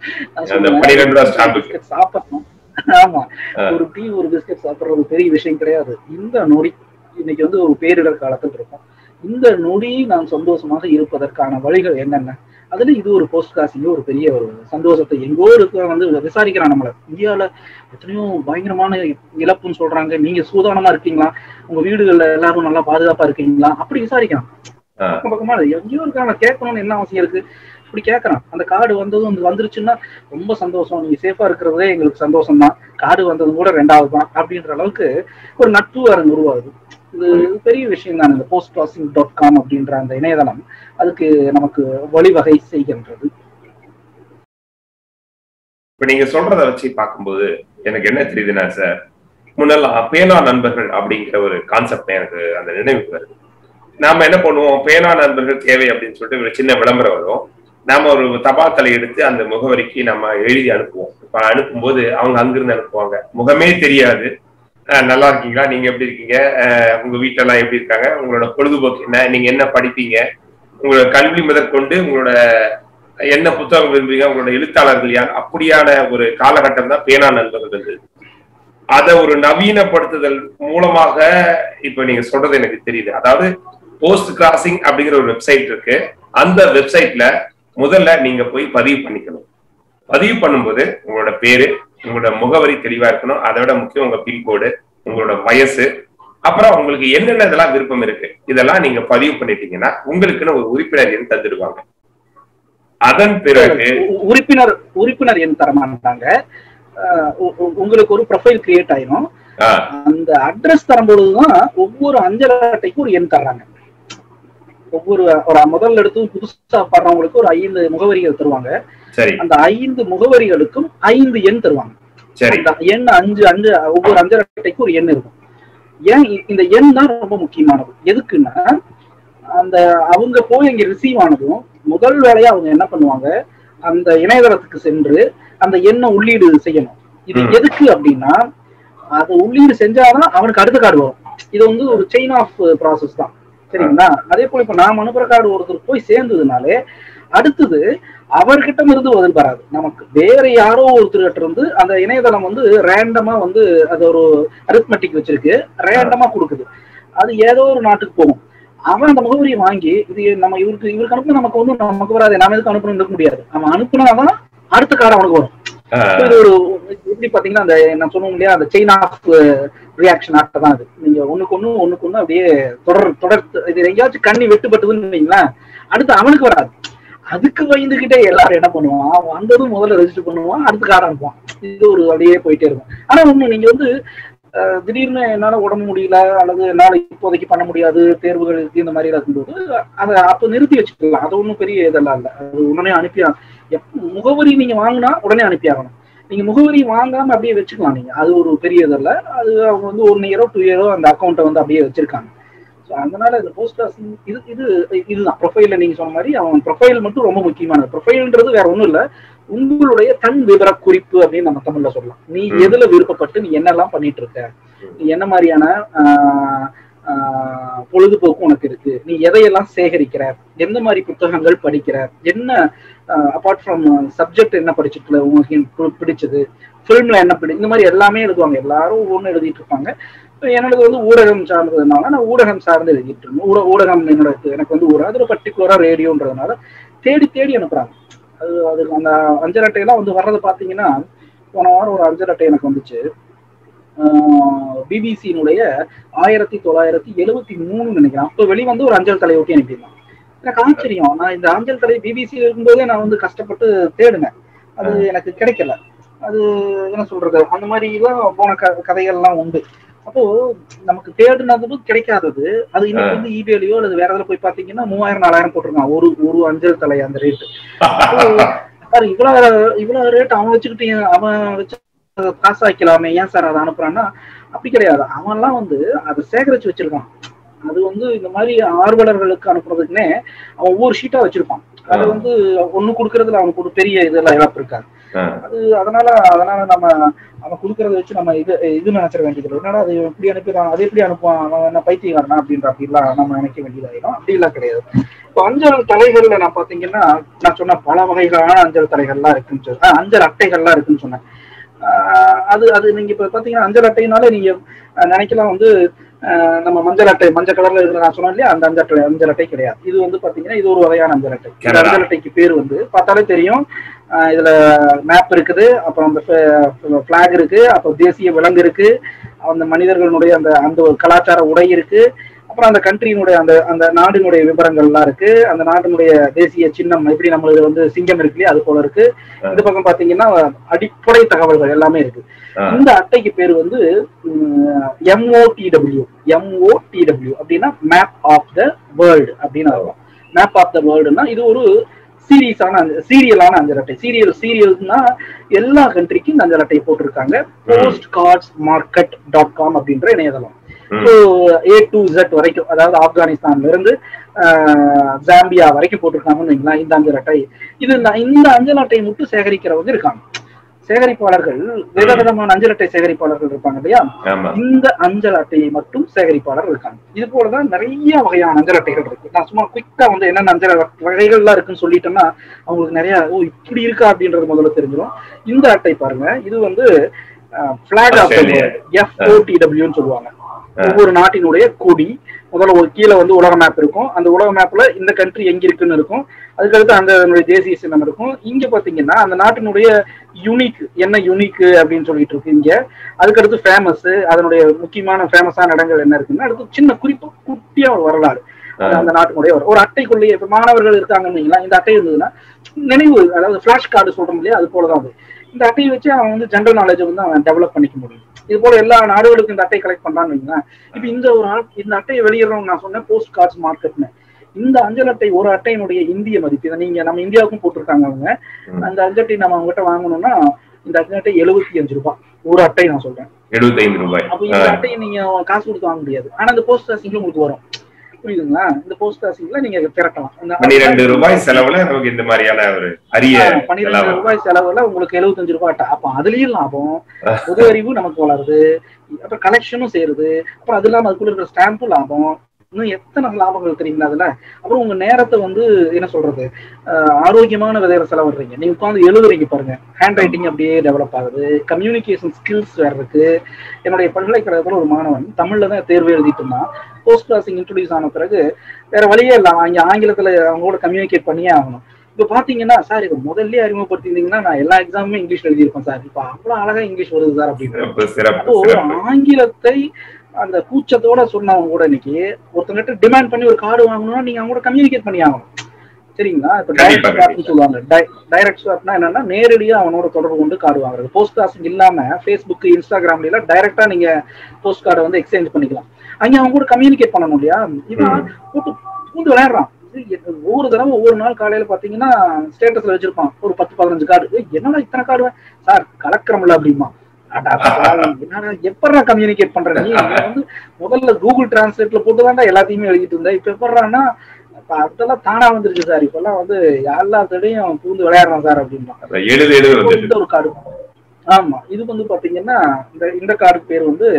சாப்பிடணும் ஆமா ஒரு டீ ஒரு பிஸ்கட் சாப்பிடுறது பெரிய விஷயம் கிடையாது இந்த நொடி இன்னைக்கு வந்து ஒரு பேரிடர் காலத்தில் இருக்கும் இந்த நொடி நாம் சந்தோஷமாக இருப்பதற்கான வழிகள் என்னென்ன அதுல இது ஒரு போஸ்ட் காசிங்க ஒரு பெரிய ஒரு சந்தோஷத்தை எங்கோ இருக்க வந்து விசாரிக்கிறான் நம்மள இந்தியாவில எத்தனையோ பயங்கரமான இழப்புன்னு சொல்றாங்க நீங்க சூதானமா இருக்கீங்களா உங்க வீடுகள்ல எல்லாரும் நல்லா பாதுகாப்பா இருக்கீங்களா அப்படி விசாரிக்கிறான் பக்கம் பக்கமா எங்கேயோ இருக்காங்க கேட்கணும்னு என்ன அவசியம் இருக்கு இப்படி கேட்கறான் அந்த கார்டு வந்ததும் வந்துருச்சுன்னா ரொம்ப சந்தோஷம் நீங்க சேஃபா இருக்கிறதே எங்களுக்கு சந்தோஷம் தான் கார்டு வந்ததும் கூட ரெண்டாவது தான் அப்படின்ற அளவுக்கு ஒரு நட்பு அரங்கு உருவாகுது இது பெரிய விஷயம் தான் இந்த போஸ்ட் கிராசிங் டாட் காம் அப்படின்ற அந்த இணையதளம் அதுக்கு நமக்கு வழிவகை செய்கின்றது இப்ப நீங்க சொல்றத வச்சு பார்க்கும்போது எனக்கு என்ன தெரியுதுன்னா சார் முன்னெல்லாம் பேனா நண்பர்கள் அப்படிங்கிற ஒரு கான்செப்ட் எனக்கு அந்த நினைவுக்கு வருது நாம என்ன பண்ணுவோம் பேனா நண்பர்கள் தேவை அப்படின்னு சொல்லிட்டு ஒரு சின்ன விளம்பரம் வரும் நாம ஒரு தபால் தலை எடுத்து அந்த முகவரிக்கு நம்ம எழுதி அனுப்புவோம் இப்ப அனுப்பும்போது அவங்க அங்கிருந்து அனுப்புவாங்க முகமே தெரியாது நல்லா இருக்கீங்களா நீங்க எப்படி இருக்கீங்க உங்க வீட்டுல எல்லாம் எப்படி இருக்காங்க உங்களோட பொழுதுபோக்கு என்ன நீங்க என்ன படிப்பீங்க உங்களோட கல்வி முதற்கொண்டு உங்களோட என்ன புத்தகம் விரும்புறீங்க உங்களோட எழுத்தாளர்கள் யார் அப்படியான ஒரு காலகட்டம் தான் பேனா நண்பர்கள் இருந்தது அதை ஒரு நவீனப்படுத்துதல் மூலமாக இப்ப நீங்க சொல்றது எனக்கு தெரியுது அதாவது போஸ்ட் கிராசிங் அப்படிங்கிற ஒரு வெப்சைட் இருக்கு அந்த வெப்சைட்ல முதல்ல நீங்க போய் பதிவு பண்ணிக்கணும் பதிவு பண்ணும்போது உங்களோட பேரு உங்களோட முகவரி தெளிவா இருக்கணும் அதை விட முக்கியம் உங்க பின்கோடு உங்களோட வயசு அப்புறம் உங்களுக்கு என்னென்ன இதெல்லாம் விருப்பம் இருக்கு இதெல்லாம் நீங்க பதிவு பண்ணிட்டீங்கன்னா உங்களுக்குன்னு ஒரு உறுப்பினர் எண் தந்துடுவாங்க அதன் பிறகு உறுப்பினர் உறுப்பினர் எண் தர மாட்டாங்க உங்களுக்கு ஒரு ப்ரொஃபைல் கிரியேட் ஆயிரும் அந்த அட்ரஸ் தரும்பொழுதுதான் ஒவ்வொரு அஞ்சல் அட்டைக்கும் ஒரு எண் தர்றாங்க ஒவ்வொரு ஒரு முதல் எடுத்து புதுசா பாடுறவங்களுக்கு ஒரு ஐந்து முகவரிகள் தருவாங்க அந்த ஐந்து முகவரிகளுக்கும் ஐந்து எண் தருவாங்க எண் அஞ்சு அஞ்சு ஒவ்வொரு அஞ்சல் அட்டைக்கும் ஒரு எண் இருக்கும் ஏன் இந்த எண் தான் ரொம்ப முக்கியமானது எதுக்குன்னா அந்த அவங்க போய் இங்க ரிசீவ் ஆனதும் முதல் வேலையா அவங்க என்ன பண்ணுவாங்க அந்த இணையதளத்துக்கு சென்று அந்த எண்ணை உள்ளீடு செய்யணும் இது எதுக்கு அப்படின்னா அதை உள்ளீடு செஞ்சாதான் அவனுக்கு அடுத்த கார்டு வரும் இது வந்து ஒரு செயின் ஆஃப் ப்ராசஸ் தான் சரிங்களா அதே போல இப்ப நாம அனுப்புற கார்டு ஒருத்தர் போய் சேர்ந்ததுனாலே அடுத்தது அவர்கிட்ட இருந்து பதில் வராது நமக்கு வேற யாரோ ஒருத்தர்கிட்ட இருந்து அந்த இணையதளம் வந்து ரேண்டமா வந்து அது ஒரு அரித்மெட்டிக் வச்சிருக்கு ரேண்டமா கொடுக்குது அது ஏதோ ஒரு நாட்டுக்கு போகும் அவன் அந்த முகவரியை வாங்கி இது நம்ம இவருக்கு இவருக்கு அனுப்புனா நமக்கு ஒன்றும் நமக்கு வராது நாம எதுக்கு அனுப்பணும் இருக்க முடியாது அவன் அனுப்புனாதான் அடுத்த கார்டு அவனுக்கு வரும் ஆஹ் இது ஒரு எப்படி பாத்தீங்கன்னா அந்த நான் சொன்னோம் இல்லையா அந்த செயின் ஆஃப் ரியாக்ஷன் ஆக்ட் தான் அது நீங்க ஒண்ணுக்கு ஒண்ணு ஒண்ணுக்கு ஒண்ணு அப்படியே தொடர் தொடர் இது எங்கேயாச்சும் கண்ணி வெட்டுப்பட்டதுன்னு வைங்களேன் அடுத்து அவனுக்கு வராது அதுக்கு பயந்துகிட்டே எல்லாரும் என்ன பண்ணுவான் அவன் வந்ததும் முதல்ல ரெஜிஸ்டர் பண்ணுவான் அடுத்த கார்டு அனுப்புவான் இது ஒரு அப்படியே போயிட்டே இருக்கும் ஆனா ஒண்ணு நீங்க வந்து அஹ், திடீர்னு என்னால உடம்பு முடியல அல்லது என்னால இப்போதைக்கு பண்ண முடியாது தேர்வுகள் இருக்கு இந்த மாதிரி இருக்கும்போது அதை அப்ப நிறுத்தி வச்சுக்கலாம் அது ஒண்ணும் பெரிய இதெல்லாம் இல்லை அது உடனே அனுப்பி எப்ப முகவரி நீங்க வாங்கினா உடனே அனுப்பி ஆகணும் நீங்க முகவரி வாங்காம அப்படியே வச்சுக்கலாம் நீங்க அது ஒரு பெரிய இதல்ல அது அவங்க வந்து ஒன் இயரோ டூ இயரோ அந்த அக்கௌண்ட்டை வந்து அப்படியே வச்சிருக்காங்க ஸோ அதனால இந்த போஸ்ட் ஆஃபீஸ் இது இது இதுதான் ப்ரொஃபைல்ல நீங்க சொன்ன மாதிரி அவன் ப்ரொஃபைல் மட்டும் ரொம்ப முக்கியமானது ப்ரொஃபைல்ன்றது வேற ஒண்ணும் இல்ல உங்களுடைய தன் விவர குறிப்பு அப்படின்னு நம்ம தமிழ்ல சொல்லலாம் நீ ம். எதுல விருப்பப்பட்டு நீ என்னெல்லாம் பண்ணிட்டு இருக்க நீ என்ன மாதிரியான ஆஹ், ஆஹ், பொழுதுபோக்கு உனக்கு இருக்கு நீ எதையெல்லாம் சேகரிக்கிற எந்த மாதிரி புத்தகங்கள் படிக்கிற என்ன அப்பார்ட் ஃப்ரம் சப்ஜெக்ட் என்ன படிச்சுட்டு உங்களுக்கு பி- பிடிச்சது ஃபிலிம்ல என்ன பிடி இந்த மாதிரி எல்லாமே எழுதுவாங்க எல்லாரும் ஒவ்வொன்றும் எழுதிட்டு இருப்பாங்க இப்ப என்னோடது வந்து ஊடகம் சார்ந்ததுனால நான் ஊடகம் சார்ந்து எழுதிட்டு இருந்தேன் ஊட ஊடகம் என்னோட எனக்கு வந்து ஒரு அதுல பர்டிகுலரா ரேடியோன்றதுனால தேடி தேடி அனுப்புறாங்க அது அது அந்த அஞ்சல் அட்டையெல்லாம் வந்து வர்றது பாத்தீங்கன்னா போன வாரம் ஒரு அஞ்சல் அட்டை எனக்கு வந்துச்சு பிபிசியினுடைய ஆயிரத்தி தொள்ளாயிரத்தி எழுபத்தி மூணு நினைக்கிறேன் அப்போ வெளிவந்து ஒரு அஞ்சல் தலை ஒட்டி அனுப்பியிருந்தான் எனக்கு ஆச்சரியம் நான் இந்த அஞ்சல் தலை பிபிசி இருக்கும்போதே நான் வந்து கஷ்டப்பட்டு தேடினேன் அது எனக்கு கிடைக்கல அது என்ன சொல்றது அந்த மாதிரி எல்லாம் போன க கதைகள்லாம் உண்டு அப்போ நமக்கு தேடினது கிடைக்காதது அது இன்னைக்கு வந்து இபிஐலயோ அல்லது வேற எதுல போய் பாத்தீங்கன்னா மூவாயிரம் நாலாயிரம் போட்டிருக்கான் ஒரு ஒரு அஞ்சல் தலை அந்த ரேட்டு சார் இவ்வளவு இவ்வளவு ரேட் அவன் வச்சுக்கிட்டு ஏன் அவன் வச்சு காசு ஆக்கலாமே ஏன் சார் அதை அனுப்புறான்னா அப்படி கிடையாது அவன்லாம் வந்து அதை சேகரிச்சு வச்சிருக்கான் அது வந்து இந்த மாதிரி ஆர்வலர்களுக்கு அனுப்புறதுக்குன்னே அவன் ஒவ்வொரு ஷீட்டா வச்சிருப்பான் அது வந்து ஒண்ணு கொடுக்கறதுல அவனுக்கு ஒரு பெரிய இதெல்லாம் இழப்பு இருக்காது அது அதனால அதனால நம்ம அவன் கொடுக்கறத வச்சு நம்ம இது இது நினைச்சிட வேண்டியது இல்லை என்னடா அது எப்படி அனுப்பிடுறான் அது எப்படி அனுப்புவான் அவன் என்ன பைத்தியக்காரனா அப்படின்ற அப்படிலாம் நம்ம நினைக்க வேண்டியதாயிடும் அப்படிலாம் கிடையாது இப்போ அஞ்சல் தலைகள்ல நான் பாத்தீங்கன்னா நான் சொன்ன பல வகைகளான அஞ்சல் தலைகள்லாம் இருக்குன்னு சொல்லி ஆஹ் அஞ்சல் அட்டைகள்லாம் இருக்குன்னு சொன்னேன் ஆஹ் அது அது நீங்க இப்ப பாத்தீங்கன்னா அஞ்சல் அட்டைனால நீங்க அஹ் நினைக்கலாம் வந்து ஆஹ் நம்ம மஞ்சள் அட்டை மஞ்சள் கலர்ல இருக்கிற நான் சொன்னேன் இல்லையா அந்த அஞ்சல் அட்டை அஞ்சல் அட்டை கிடையாது இது வந்து பாத்தீங்கன்னா இது ஒரு வகையான அஞ்சல் அட்டை இந்த கனடா. அஞ்சல் அட்டைக்கு பேர் வந்து பார்த்தாலே தெரியும் ஆஹ் இதுல மேப் இருக்குது அப்புறம் அந்த பிளாக் இருக்கு அப்புறம் தேசிய விலங்கு இருக்கு அந்த மனிதர்களுடைய அந்த அந்த ஒரு கலாச்சார உடை இருக்கு அப்புறம் அந்த கண்ட்ரியினுடைய அந்த அந்த நாடினுடைய விவரங்கள்லாம் இருக்கு அந்த நாட்டினுடைய தேசிய சின்னம் எப்படி நம்மளுக்கு வந்து சிங்கம் இருக்கு இல்லையா அது போல இருக்கு இந்த பக்கம் பாத்தீங்கன்னா அடிப்படை தகவல்கள் எல்லாமே இருக்கு இந்த அட்டைக்கு பேர் வந்து எம்ஓடிடபிள்யூ எம்ஓடிடபிள்யூ அப்படின்னா மேப் ஆஃப் த வேர்ல்டு அப்படின்னு அர்த்தம் மேப் ஆஃப் த வேர்ல்டுனா இது ஒரு சீரியஸான சீரியலான அஞ்சல் அட்டை சீரியல் சீரியல்னா எல்லா கண்ட்ரிக்கும் இந்த அஞ்சல் அட்டை போட்டிருக்காங்க post cards market dot com அப்படின்ற இணையதளம் ஸோ ஏ டு Z வரைக்கும் அதாவது ஆப்கானிஸ்தான்ல இருந்து ஆஹ், ஜாம்பியா வரைக்கும் போட்டிருக்காங்கன்னு வைங்களேன் இந்த அஞ்சல் அட்டை இது இந்த- இந்த அஞ்சல் அட்டையை மட்டும் சேகரிக்கிறவங்க இருக்காங்க சேகரிப்பாளர்கள் விதவிதமான அஞ்சல் அட்டை சேகரிப்பாளர்கள் இருப்பாங்க இல்லையா ஆமா இந்த அஞ்சல் அட்டையை மட்டும் சேகரிப்பாளர் இருக்காங்க இது போலதான் நிறைய வகையான அஞ்சல் அட்டைகள் இருக்கு நான் சும்மா குயிக்கா வந்து என்னென்ன அஞ்சல் வகைகள்லாம் இருக்குன்னு சொல்லிட்டேன்னா அவங்களுக்கு நிறைய ஓ இப்படி இருக்கா அப்படின்றது முதல்ல தெரிஞ்சிடும் இந்த அட்டை பாருங்க இது வந்து பிளாக் ஆஃப் ஆஸ்திரேலியா. எஃப்ஓடிடபிள்யூன்னு சொல்லுவாங்க ஒவ்வொரு நாட்டினுடைய கொடி முதல்ல ஒரு கீழே வந்து உலக மேப் இருக்கும் அந்த உலக மேப்ல இந்த கண்ட்ரி எங்க இருக்குன்னு இருக்கும் அதுக்கடுத்து அந்த அதனுடைய தேசிய சின்னம் இருக்கும் இங்க பாத்தீங்கன்னா அந்த நாட்டினுடைய யூனிக் என்ன யூனிக் அப்படின்னு சொல்லிட்டு இருக்கு இங்க அதுக்கடுத்து ஃபேமஸ் அதனுடைய முக்கியமான ஃபேமஸான இடங்கள் என்ன இருக்குன்னா அடுத்து சின்ன குறிப்பு குட்டியா ஒரு வரலாறு அது அந்த நாட்டினுடைய ஒரு- ஒரு அட்டைக்குள்ளேயே இப்ப மாணவர்கள் இருக்காங்கன்னு வைங்களேன், இந்த அட்டை இருந்ததுன்னா நினைவு அதாவது ஃபிளாஷ் கார்டு சொல்றோம் இல்லையா அது போலதான் அது இந்த அட்டையை வச்சு அவன் வந்து ஜென்ரல் நாலேஜ் வந்து அவன் டெவலப் பண்ணிக்க முடியும் இது போல எல்லா நாடுகளுக்கும் இந்த அட்டை கலெக்ட் பண்றான்னு வைங்களேன் இப்ப இந்த ஒரு ஆள் இந்த அட்டையை வெளியிடறவங்க நான் சொன்னேன் போஸ்ட் கார்ட்ஸ் மார்க்கெட்னு இந்த அஞ்சல் அட்டை ஒரு அட்டையினுடைய இந்திய மதிப்பு இதை நீங்க நம்ம இந்தியாவுக்கும் போட்டிருக்காங்க அவங்க ம். அந்த அஞ்சல் அட்டை நம்ம அவங்ககிட்ட வாங்கணும்னா இந்த அஞ்சல் அட்டை எழுபத்தி அஞ்சு ரூபாய் ஒரு அட்டை நான் சொல்றேன் எழுபத்தைந்து ரூபாய் அப்ப இந்த அட்டையை நீங்க காசு கொடுத்து வாங்க முடியாது ஆனா இந்த போஸ்ட் ஆசிங்ல உங்களுக்கு வரும் புரியுதுங்களா இந்த போஸ்ட் ஆசிங்ல நீங்க திரட்டலாம் இந்த பன்னிரெண்டு ரூபாய் செலவுல நமக்கு இந்த மாதிரியான ஒரு அரிய ஆ, பன்னிரெண்டு செலவு. ரூபாய் செலவுல உங்களுக்கு எழுபத்தஞ்சு ரூபாய் அட்டை. அப்ப அதுலயும் லாபம் பொது அறிவு நமக்கு வளருது அப்புறம் கலெக்ஷனும் சேருது அப்புறம் அது இல்லாம அதுக்குள்ள இருக்கிற ஸ்டாம்பும் லாபம் இன்னும் எத்தனை லாபங்கள் தெரியுங்களா அதுல அப்புறம் உங்க நேரத்தை வந்து என்ன சொல்றது ஆஹ் ஆரோக்கியமான விதையில செலவிடுறீங்க நீங்க உட்காந்து எழுதுறீங்க பாருங்க ஹேண்ட் ரைட்டிங் அப்படியே டெவலப் ஆகுது கம்யூனிகேஷன் ஸ்கில்ஸ் வேற இருக்கு என்னுடைய பல்கலைக்கழகத்துல ஒரு மாணவன் தமிழ்ல தான் தேர்வு எழுதிட்டு இருந்தான் போஸ்ட் கிளாசிங் இன்ட்ரோடியூஸ் ஆன பிறகு வேற வழியே இல்லை அங்க ஆங்கிலத்துல அவங்க கூட கம்யூனிகேட் பண்ணியே ஆகணும் இப்ப பாத்தீங்கன்னா சார் இது முதல்ல அறிமுகப்படுத்திருந்தீங்கன்னா நான் எல்லா எக்ஸாமுமே இங்கிலீஷ்ல எழுதியிருப்பேன் சார் இப்ப அவ்வளவு அழகா இங்கிலீஷ் வருது சார் அப்படின்னு சிறப்பு சிறப்பு அப்போ சிறப்பு ஆங்கிலத்தை அந்த கூச்சத்தோட சொன்னவங்க கூட இன்னைக்கு ஒருத்தங்கிட்ட டிமாண்ட் பண்ணி ஒரு கார்டு வாங்கணும்னா நீங்க அவங்க கூட கம்யூனிகேட் பண்ணி ஆகணும் சரிங்களா இப்ப டைரக்ட் கண்டிப்பா, ஸ்வாப்னு சொல்லுவாங்க டைரக்ட் ஸ்வாப்னா என்னன்னா நேரடியா அவனோட தொடர்பு கொண்டு கார்டு வாங்குறது போஸ்ட் காசிங் இல்லாம ஃபேஸ்புக் இன்ஸ்டாகிராம்ல எல்லாம் டைரக்டா நீங்க போஸ்ட் கார்டை வந்து எக்ஸ்சேஞ்ச் பண்ணிக்கலாம் அங்க அவங்க கூட கம்யூனிகேட் பண்ணணும் இல்லையா இவன் போட்டு பூந்து விளையாடுறான் இது எ- ஒவ்வொரு தடவை ஒவ்வொரு நாள் காலையில பாத்தீங்கன்னா ஸ்டேட்டஸ்ல வச்சிருப்பான் ஒரு பத்து பதினஞ்சு கார்டு என்னடா இத்தனை கார்டு சார் கலக்கிறமில்ல அப்படிமா அடா பாவி, என்னடா எப்படா கம்யூனிகேட் பண்ற நீ இவன் வந்து முதல்ல கூகுள் டிரான்ஸ்லேட்ல போட்டு தான்டா எல்லாத்தையுமே எழுதிட்டு இருந்தேன் இப்ப எப்படின்னா அதெல்லாம் தானா வந்துருச்சு சார் இப்பெல்லாம் வந்து எல்லாத்தடையும் பூந்து விளையாடுறான் சார் அப்படின்னா அந்த எழுது எழுது இப்போ வந்துட்டு இந்த ஒரு கார்டு ஆமா இது வந்து பாத்தீங்கன்னா இந்த இந்த கார்டு பேர் வந்து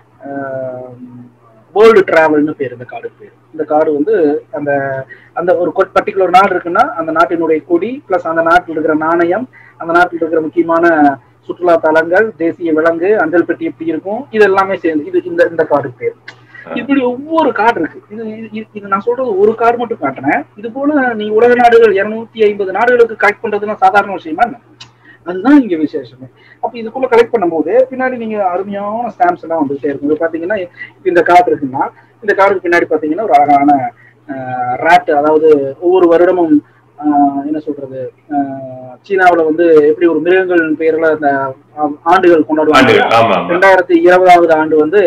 வேர்ல்டு டிராவல்னு பேர் இந்த கார்டு பேர் இந்த கார்டு வந்து அந்த அந்த ஒரு பர்டிகுலர் நாடு இருக்குன்னா அந்த நாட்டினுடைய கொடி பிளஸ் அந்த நாட்டில் இருக்கிற நாணயம் அந்த நாட்டில் இருக்கிற முக்கியமான சுற்றுலா தலங்கள் தேசிய விலங்கு அஞ்சல் பெட்டி எப்படி இருக்கும் இது எல்லாமே சேர்ந்து இது இந்த இந்த கார்டு பேர் இப்படி ஒவ்வொரு கார்டு இருக்கு இது இது- இது நான் சொல்றது ஒரு கார்டு மட்டும் காட்டுறேன் இது போல நீ உலக நாடுகள் இருநூத்தி ஐம்பது நாடுகளுக்கு கலெக்ட் பண்றதுன்னா சாதாரண விஷயமா என்ன அதுதான் இங்க விசேஷமே அப்ப இதுக்குள்ள கலெக்ட் பண்ணும்போது பின்னாடி நீங்க அருமையான ஸ்டாம்ப்ஸ் எல்லாம் வந்துட்டே இருக்கும் இது பாத்தீங்கன்னா இப்ப இந்த கார்டு இருக்குன்னா இந்த கார்டுக்கு பின்னாடி பாத்தீங்கன்னா ஒரு அழகான ராட் அதாவது ஒவ்வொரு வருடமும் ஆஹ், என்ன சொல்றது ஆஹ், சீனாவுல வந்து எப்படி ஒரு மிருகங்கள் பெயர்ல அந்த ஆ- ஆண்டுகள் கொண்டாடுவாங்க ஆண்டுகள் ஆமா ஆமா ரெண்டாயிரத்தி இருபதாவது ஆண்டு வந்து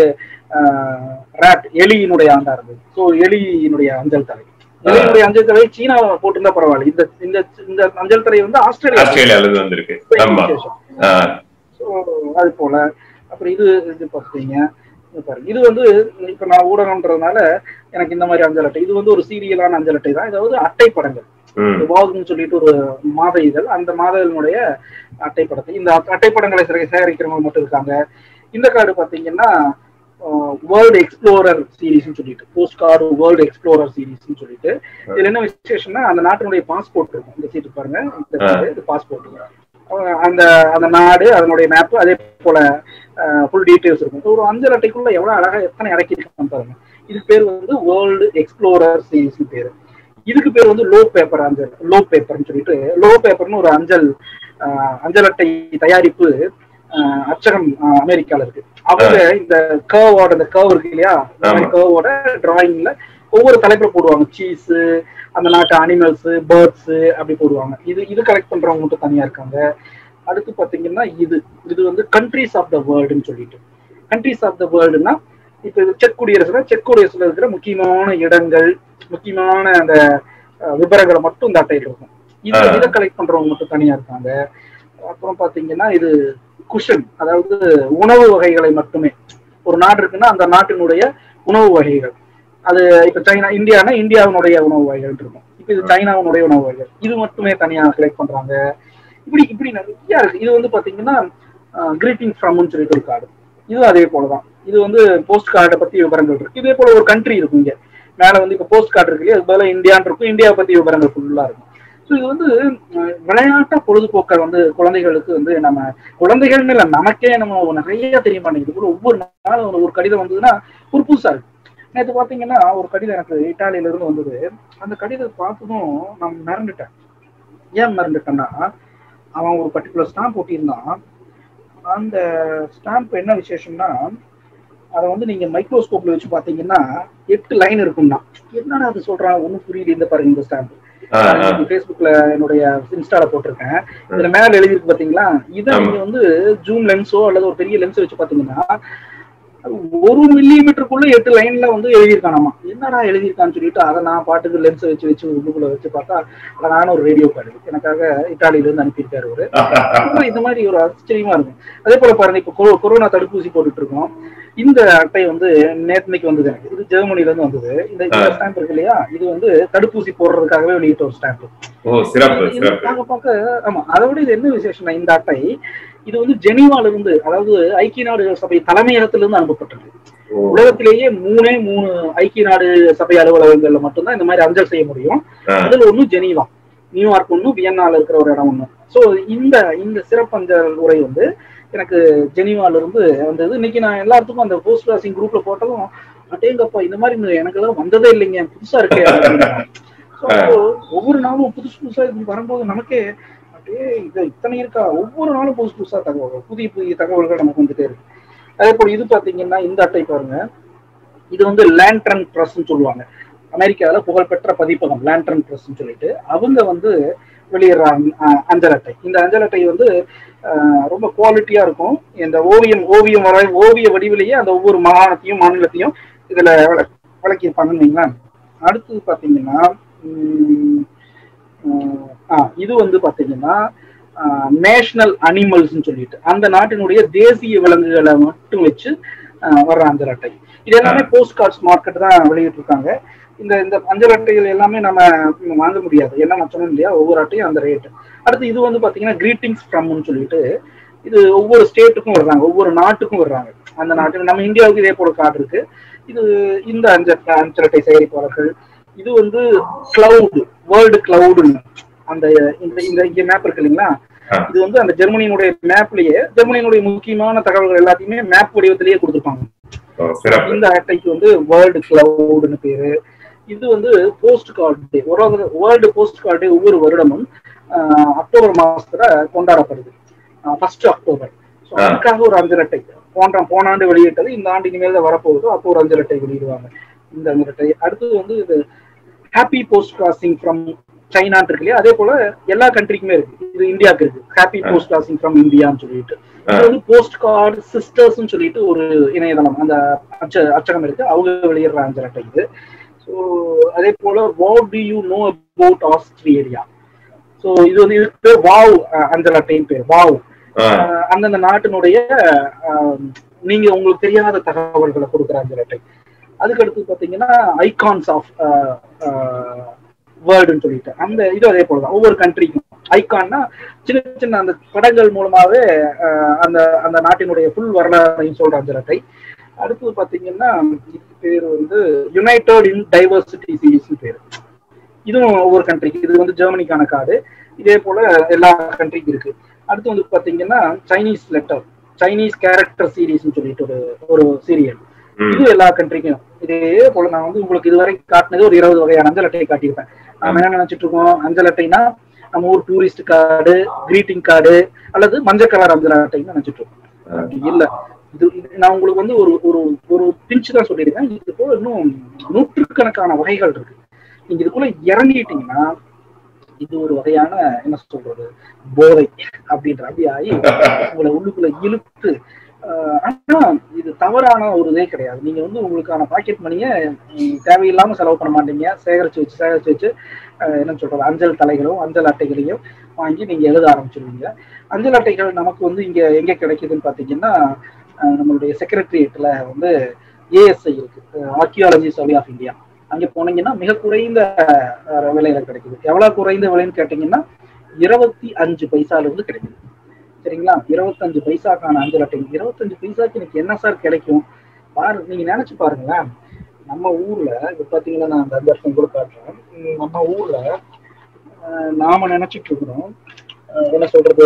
ராட் எலியினுடைய ஆண்டா இருந்தது ஸோ எலியினுடைய அஞ்சல் தலை எலியினுடைய அஞ்சல் தலை சீனாவை போட்டிருந்தா பரவாயில்ல இந்த இந்த இந்த அஞ்சல் தலை வந்து ஆஸ்திரேலியா ஆஸ்திரேலியால இருந்து வந்திருக்கு ஆமா விசேஷம். ஆ, So, அது போல அப்புறம் இது இது பார்த்தீங்க இது பாருங்க இது வந்து இப்ப நான் ஊடகம்ன்றதுனால எனக்கு இந்த மாதிரி அஞ்சல் அட்டை இது வந்து ஒரு சீரியலான அஞ்சல் அட்டை தான் இது வந்து அட்டை படங்கள் ம், வாகுன்னு சொல்லிட்டு ஒரு மாத இதழ் அந்த மாத இதழினுடைய அட்டைப்படத்தை இந்த அட்டை- அட்டைப்படங்களை சேகரி- சேகரிக்கிறவங்க மட்டும் இருக்காங்க இந்த கார்டு பாத்தீங்கன்னா வேர்ல்டு எக்ஸ்ப்ளோரர் சீரிஸ்னு சொல்லிட்டு போஸ்ட் கார்டு வேர்ல்டு எக்ஸ்ப்ளோரர் சீரிஸ்னு சொல்லிட்டு இதுல என்ன விசேஷம்னா அந்த நாட்டினுடைய பாஸ்போர்ட் இருக்கும் இந்த சீட்டு பாருங்க இந்த card, இது பாஸ்போர்ட் அந்த அந்த நாடு அதனுடைய மேப் அதே போல ஃபுல் டீடைல்ஸ் இருக்கும் ஒரு அஞ்சல் அட்டைக்குள்ள எவ்வளவு அழகா எத்தனை இறக்கி இருக்கான்னு பாருங்க இதுக்கு பேர் வந்து வேர்ல்டு எக்ஸ்ப்ளோரர் சீரிஸ் பேரு இதுக்கு பேர் வந்து லோ பேப்பர் அஞ்சல் லோ பேப்பர்னு சொல்லிட்டு லோ பேப்பர்னு ஒரு அஞ்சல் ஆஹ், அஞ்சல் அட்டை தயாரிப்பு ஆஹ், அச்சகம் ஆஹ், அமெரிக்கால இருக்கு அவங்க இந்த கர்வோட இந்த கர்வ் இருக்கு இல்லையா இந்த மாதிரி ஆமா. கர்வோட டிராயிங்ல ஒவ்வொரு தலைப்புல போடுவாங்க சீஸ் அந்த நாட்டு அனிமல்ஸ் பேர்ட்ஸ் அப்படி போடுவாங்க இது இது கலெக்ட் பண்றவங்க மட்டும் தனியா இருக்காங்க அடுத்து பாத்தீங்கன்னா இது இது வந்து கண்ட்ரிஸ் ஆஃப் த வேர்ல்டுன்னு சொல்லிட்டு கண்ட்ரிஸ் ஆஃப் த வேர்ல்டுனா இப்ப இது செக் குடியரசுல செக் குடியரசுல இருக்கிற முக்கியமான இடங்கள் முக்கியமான அந்த அஹ், விவரங்களை மட்டும் இந்த அட்டையில் இருக்கும் இது ஆ. இதை கலெக்ட் பண்றவங்க மட்டும் தனியா இருக்காங்க அப்புறம் பாத்தீங்கன்னா இது குஷன் அதாவது உணவு வகைகளை மட்டுமே ஒரு நாடு இருக்குன்னா அந்த நாட்டினுடைய உணவு வகைகள் அது இப்ப சைனா இந்தியானா இந்தியாவினுடைய உணவு வகைகள் இருக்கும் இப்ப இது சைனாவினுடைய உணவு வகைகள் இது மட்டுமே தனியா கலெக்ட் பண்றாங்க இப்படி இப்படி நிறைய இருக்கு இது வந்து பாத்தீங்கன்னா கிரீட்டிங் ஃப்ரம்னு சொல்லிட்டு ஒரு கார்டு இது அதே போலதான் இது வந்து போஸ்ட் கார்டை பத்தி விவரங்கள் இருக்கு இதே போல ஒரு கண்ட்ரி இருக்கும் இங்க மேல வந்து இப்ப போஸ்ட் கார்டு இருக்கு இல்லையா அது பதிலா இந்தியான்னு இருக்கும் இந்தியாவை பத்தி விவரங்கள் ஃபுல்லா இருக்கும் ஸோ இது வந்து அஹ், விளையாட்டா பொழுதுபோக்க வந்து குழந்தைகளுக்கு வந்து நம்ம குழந்தைகள்னு இல்லை நமக்கே நம்ம நிறைய தெரிய மாட்டேங்குது கூட ஒவ்வொரு நாளும் ஒரு- ஒரு கடிதம் வந்ததுன்னா ஒரு புதுசா இருக்கு நேற்று பாத்தீங்கன்னா ஒரு கடிதம் எனக்கு இட்டாலியில இருந்து வந்தது அந்த கடிதத்தை பார்த்ததும் நான் மிரண்டுட்டேன் ஏன் மிரண்டுட்டேன்னா அவன் ஒரு பர்டிகுலர் ஸ்டாம்ப் ஒட்டியிருந்தான் அந்த ஸ்டாம்ப் என்ன விசேஷம்னா அதை வந்து நீங்க மைக்ரோஸ்கோப்ல வச்சு பாத்தீங்கன்னா எட்டு லைன் இருக்கும்னா என்னடா அது சொல்றான் ஒன்றும் புரியல இந்த பாருங்க இந்த ஸ்டாம்ப் ஆ, ஆ. ஃபேஸ்புக்ல என்னுடைய இன்ஸ்டால போட்டிருக்கேன் இதுல மேல எழுதிருக்கு பாத்தீங்களா இதை ஆமா. நீங்க வந்து ஜூம் லென்ஸோ அல்லது ஒரு பெரிய லென்ஸ் வச்சு பாத்தீங்கன்னா அது ஒரு மில்லி மீட்டருக்குள்ள எட்டு லைன்ல வந்து எழுதியிருக்கானாமா என்னடா எழுதியிருக்கான்னு சொல்லிட்டு அதை நான் பாட்டுக்கு லென்ஸ் வச்சு வச்சு உள்ளுக்குள்ள வச்சு பார்த்தா அழகான ஒரு ரேடியோ கார்டு எனக்காக இத்தாலியில இருந்து அனுப்பியிருக்காரு அவரு ரொம்ப இந்த மாதிரி ஒரு ஆச்சரியமா இருக்கும் அதே போல பாருங்க இப்ப கொ- கொரோனா தடுப்பூசி போட்டுட்டு இருக்கோம் இந்த அட்டை வந்து நேற்றுக்கு வந்தது எனக்கு இது ஜெர்மனில இருந்து வந்தது இந்த ஸ்டாம்ப் இருக்கு இல்லையா இது வந்து தடுப்பூசி போடுறதுக்காகவே வெளியிட்ட ஒரு ஸ்டாம்ப் ஓ சிறப்பு இது சிறப்பு பார்க்க பார்க்க ஆமா அதை விட இது என்ன விசேஷம்னா இந்த அட்டை இது வந்து ஜெனீவால இருந்து அதாவது ஐக்கிய நாடுகள் சபை தலைமையகத்துல இருந்து அனுப்பப்பட்டது ஓ, உலகத்திலேயே மூணே மூணு ஐக்கிய நாடு சபை அலுவலகங்கள்ல மட்டும்தான் இந்த மாதிரி அஞ்சல் செய்ய முடியும் ஆ, அதுல ஒண்ணு ஜெனீவா நியூயார்க் ஒண்ணு வியன்னால இருக்கிற ஒரு இடம் ஒண்ணு சோ இந்த இந்த சிறப்பஞ்சல் உரை வந்து எனக்கு ஜெனீவால இருந்து வந்தது இன்னைக்கு நான் எல்லாத்துக்கும் அந்த போஸ்ட் கிளாசிங் குரூப்ல போட்டதும் அட்டேங்கப்பா இந்த மாதிரி இந்த எனக்கு எல்லாம் வந்ததே இல்லைங்க புதுசா இருக்கே அப்படின்னாங்க. So, அப்போ ஒவ்வொரு நாளும் புதுசு புதுசா இப்படி வரும்போது நமக்கே அப்படியே இது இத்தனை இருக்கா ஒவ்வொரு நாளும் புதுசு புதுசா தகவல்கள் புதிய புதிய தகவல்கள் நமக்கு வந்துட்டே இருக்கு அதே போல இது பாத்தீங்கன்னா இந்த அட்டை பாருங்க இது வந்து லேண்ட்ரன் ப்ரெஸ்ன்னு சொல்லுவாங்க அமெரிக்கால புகழ்பெற்ற பதிப்பகம் லேண்ட்ரன் ப்ரெஸ்ன்னு சொல்லிட்டு அவங்க வந்து வெளியிடுறாங்க அஹ், அஞ்சல் அட்டை இந்த அஞ்சல் அட்டை வந்து அஹ், ரொம்ப குவாலிட்டியா இருக்கும் இந்த ஓவியம் ஓவியம் வர ஓவிய வடிவிலேயே அந்த ஒவ்வொரு மாகாணத்தையும் மாநிலத்தையும் இதுல விள- விளக்கியிருப்பாங்கன்னு வைங்களேன் அடுத்தது பாத்தீங்கன்னா உம், அஹ், ஆ, இது வந்து பாத்தீங்கன்னா நேஷனல் அனிமல்ஸ்னு சொல்லிட்டு அந்த நாட்டினுடைய தேசிய விலங்குகளை மட்டும் வச்சு அஹ், வர்ற அஞ்சல் அட்டை இது எல்லாமே போஸ்ட் கார்ட்ஸ் மார்க்கெட் தான் வெளியிட்டு இருக்காங்க இந்த இந்த அஞ்சல் அட்டைகள் எல்லாமே நம்ம ம், வாங்க முடியாது ஏன்னா நான் சொன்னேன் இல்லையா ஒவ்வொரு அட்டையும் அந்த ரேட் அடுத்து இது வந்து பாத்தீங்கன்னா கிரீட்டிங்ஸ் ஃப்ரம்னு சொல்லிட்டு இது ஒவ்வொரு ஸ்டேட்டுக்கும் வர்றாங்க ஒவ்வொரு நாட்டுக்கும் வர்றாங்க அந்த நாட்டுக்கு நம்ம இந்தியாவுக்கு இதே போல கார்டு இருக்கு இது இந்த அஞ்சல் அஞ்சல் அட்டை சேகரிப்பாளர்கள் இது வந்து கிளவுட் வேர்ல்டு கிளவுடுன்னு அந்த இந்த இந்த இங்க மேப் இருக்கு இல்லைங்களா ஆ. இது வந்து அந்த ஜெர்மனியினுடைய மேப்லயே ஜெர்மனியினுடைய முக்கியமான தகவல்கள் எல்லாத்தையுமே மேப் வடிவத்திலேயே கொடுத்துருப்பாங்க ஓ, சிறப்பு இந்த அட்டைக்கு வந்து வேர்ல்டு கிளவுட்னு பேரு இது வந்து போஸ்ட் கார்டு டே ஒரு வேர்ல்டு போஸ்ட் கார்டு டே ஒவ்வொரு வருடமும் ஆஹ், அக்டோபர் மாசத்துல கொண்டாடப்படுது ஃபர்ஸ்ட் அக்டோபர் ஸோ ஆ. அதுக்காக ஒரு அஞ்சல் அட்டை போன்ற போன ஆண்டு வெளியிட்டது இந்த ஆண்டு இனிமேல் தான் வரப்போகுதோ அப்போ ஒரு அஞ்சல் அட்டை வெளியிடுவாங்க இந்த அஞ்சல் அட்டை அடுத்தது வந்து இது ஹாப்பி போஸ்ட் கிராசிங் ஃப்ரம் சைனான் இருக்கு இல்லையா அதே போல எல்லா கண்ட்ரிக்குமே இருக்கு இது இந்தியாவுக்கு இருக்கு ஹாப்பி ஆ. போஸ்ட் கிராசிங் ஃப்ரம் இந்தியான்னு சொல்லிட்டு ஆ. இது வந்து போஸ்ட் கார்டு சிஸ்டர்ஸ்னு சொல்லிட்டு ஒரு இணையதளம் அந்த அச்ச அச்சகம் இருக்கு அவங்க வெளியிடுற அஞ்சல் அட்டை இது ஸோ அதே போல what do you know about Australia so இது வந்து இதுக்கு பேர் வாவ் அஹ், அஞ்சல் அட்டைன்னு பேர் வாவ் ஆ, அஹ், அந்தந்த நாட்டினுடைய அஹ், நீங்க உங்களுக்கு தெரியாத தகவல்களை கொடுக்குற அஞ்சல் அட்டை அதுக்கு அடுத்து பாத்தீங்கன்னா ஐகான்ஸ் ஆஃப் வேர்டுன்னு சொல்லிட்டு அந்த இது அதே போலதான் ஒவ்வொரு கண்ட்ரிக்கும் ஐகான்னா சின்ன சின்ன அந்த படங்கள் மூலமாவே அஹ், அந்த அந்த நாட்டினுடைய ஃபுல் வரலாறையும் சொல்ற அஞ்சல் அட்டை அடுத்தது பாத்தீங்கன்னா இதுக்கு பேர் வந்து யுனைடெட் இன் டைவர்சிட்டி சீரீஸ் பேர் இதுவும் ஒவ்வொரு கண்ட்ரிக்கு இது வந்து ஜெர்மனிக்கான கார்டு இதே போல எல்லா கண்ட்ரிக்கும் இருக்கு அடுத்து வந்து பாத்தீங்கன்னா சைனீஸ் லெட்டர் சைனீஸ் கேரக்டர் சீரீஸ்னு சொல்லிட்டு ஒரு ஒரு சீரியல் ம், இது எல்லா கண்ட்ரிக்கும் இதே போல நான் வந்து உங்களுக்கு இதுவரை காட்டினது ஒரு இருபது வகையான அஞ்சல் அட்டையை காட்டியிருப்பேன் நாம என்ன நினைச்சிட்டு இருக்கோம் அஞ்சல் அட்டைனா நம்ம ஊர் டூரிஸ்ட் கார்டு கிரீட்டிங் கார்டு அல்லது மஞ்சள் கலர் அஞ்சல் அட்டைன்னு நினைச்சிட்டு இருக்கோம் அப்படி இல்ல இது இது நான் உங்களுக்கு வந்து ஒரு ஒரு ஒரு பிஞ்சு தான் சொல்லியிருக்கேன் இது போல இன்னும் நூற்றுக்கணக்கான வகைகள் இருக்கு நீங்க இதுக்குள்ள இறங்கிட்டீங்கன்னா இது ஒரு வகையான என்ன சொல்றது போதை அப்படின்ற அப்படி ஆகி உங்களை உள்ளுக்குள்ள இழுத்து ஆஹ் ஆனா இது தவறான ஒரு இதே கிடையாது நீங்க வந்து உங்களுக்கான பாக்கெட் மணியை ம், தேவையில்லாம செலவு பண்ண மாட்டீங்க சேகரிச்சு வச்சு சேகரிச்சு வச்சு ஆஹ் என்ன சொல்றது அஞ்சல் தலைகளும் அஞ்சல் அட்டைகளையும் வாங்கி நீங்க எழுத ஆரம்பிச்சிருவீங்க அஞ்சல் அட்டைகள் நமக்கு வந்து இங்க எங்க கிடைக்குதுன்னு பாத்தீங்கன்னா ஆஹ் நம்மளுடைய செக்ரட்டரியேட்ல வந்து ஏஎஸ்ஐ இருக்கு ஆர்கியாலஜி சர்வே ஆஃப் இந்தியா அங்க போனீங்கன்னா மிக குறைந்த ஆஹ், விலையில கிடைக்குது எவ்வளவு குறைந்த விலைன்னு கேட்டீங்கன்னா இருபத்தி அஞ்சு பைசால இருந்து கிடைக்குது சரிங்களா இருபத்தஞ்சு பைசாக்கான அஞ்சல் அட்டை இருபத்தஞ்சு பைசாக்கு எனக்கு என்ன சார் கிடைக்கும் பாரு நீங்க நினைச்சு பாருங்களேன் நம்ம ஊர்ல இப்ப பாத்தீங்கன்னா நான் அந்த அஞ்சல் கூட காட்டுறேன் உம் நம்ம ஊர்ல ஆஹ், நாம நினைச்சிட்டு இருக்கிறோம் ஆஹ், என்ன சொல்றது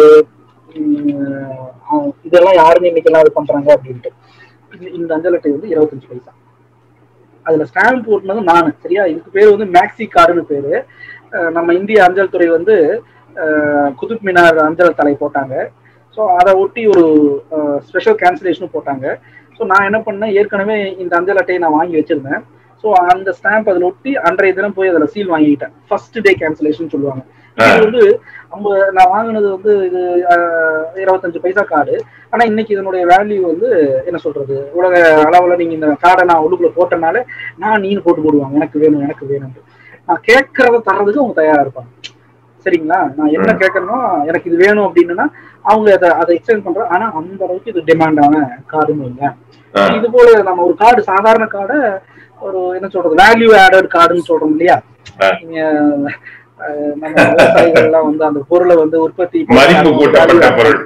உம், ஆஹ், இதெல்லாம் யாருமே இன்னைக்கு எல்லாம் இது பண்றாங்க அப்படின்ட்டு இந்த- இந்த அஞ்சல் அட்டை வந்து இருபத்தஞ்சு பைசா அதுல ஸ்டாம்ப் போட்டுனது நானு சரியா இதுக்கு பேர் வந்து மேக்ஸி கார்டுன்னு பேரு அஹ் நம்ம இந்திய அஞ்சல் துறை வந்து அஹ், குதுப் மினார் அஞ்சல் தலை போட்டாங்க ஸோ அதை ஒட்டி ஒரு ஸ்பெஷல் கேன்சலேஷனும் போட்டாங்க ஸோ நான் என்ன பண்ணேன் ஏற்கனவே இந்த அஞ்சல் அட்டையை நான் வாங்கி வச்சிருந்தேன் ஸோ அந்த ஸ்டாம்ப் அதில் ஒட்டி அன்றைய தினம் போய் அதில் சீல் வாங்கிக்கிட்டேன் ஃபர்ஸ்ட் டே கேன்சலேஷன் சொல்லுவாங்க இது வந்து நம்ம நான் வாங்கினது வந்து இது அஹ், இருபத்தஞ்சு பைசா கார்டு ஆனா இன்னைக்கு இதனுடைய வேல்யூ வந்து என்ன சொல்றது உலக அளவுல நீங்க இந்த கார்டை நான் உள்ளுக்குள்ள போட்டனால நான் நீனு போட்டு போடுவாங்க எனக்கு வேணும் எனக்கு வேணும்னு நான் கேட்கறத தர்றதுக்கு அவங்க தயாரா இருப்பாங்க சரிங்களா நான் என்ன கேட்கறனோ எனக்கு இது வேணும் அப்படின்னா அவங்க அதை அதை எக்ஸ்டெண்ட் பண்றாங்க ஆனா அந்த அளவுக்கு இது டிமாண்டான கார்டுன்னு வைங்க ஆ, இது போல நம்ம ஒரு கார்டு சாதாரண கார்டை ஒரு என்ன சொல்றது வேல்யூ ஆடட் கார்டுன்னு சொல்றோம் இல்லையா ஆ. நீங்க அஹ், நம்ம விவசாயிகள் எல்லாம் வந்து அந்த பொருளை வந்து உற்பத்தி பண்ணி மதிப்பு அதை கூட்டப்பட்ட value add பொருள்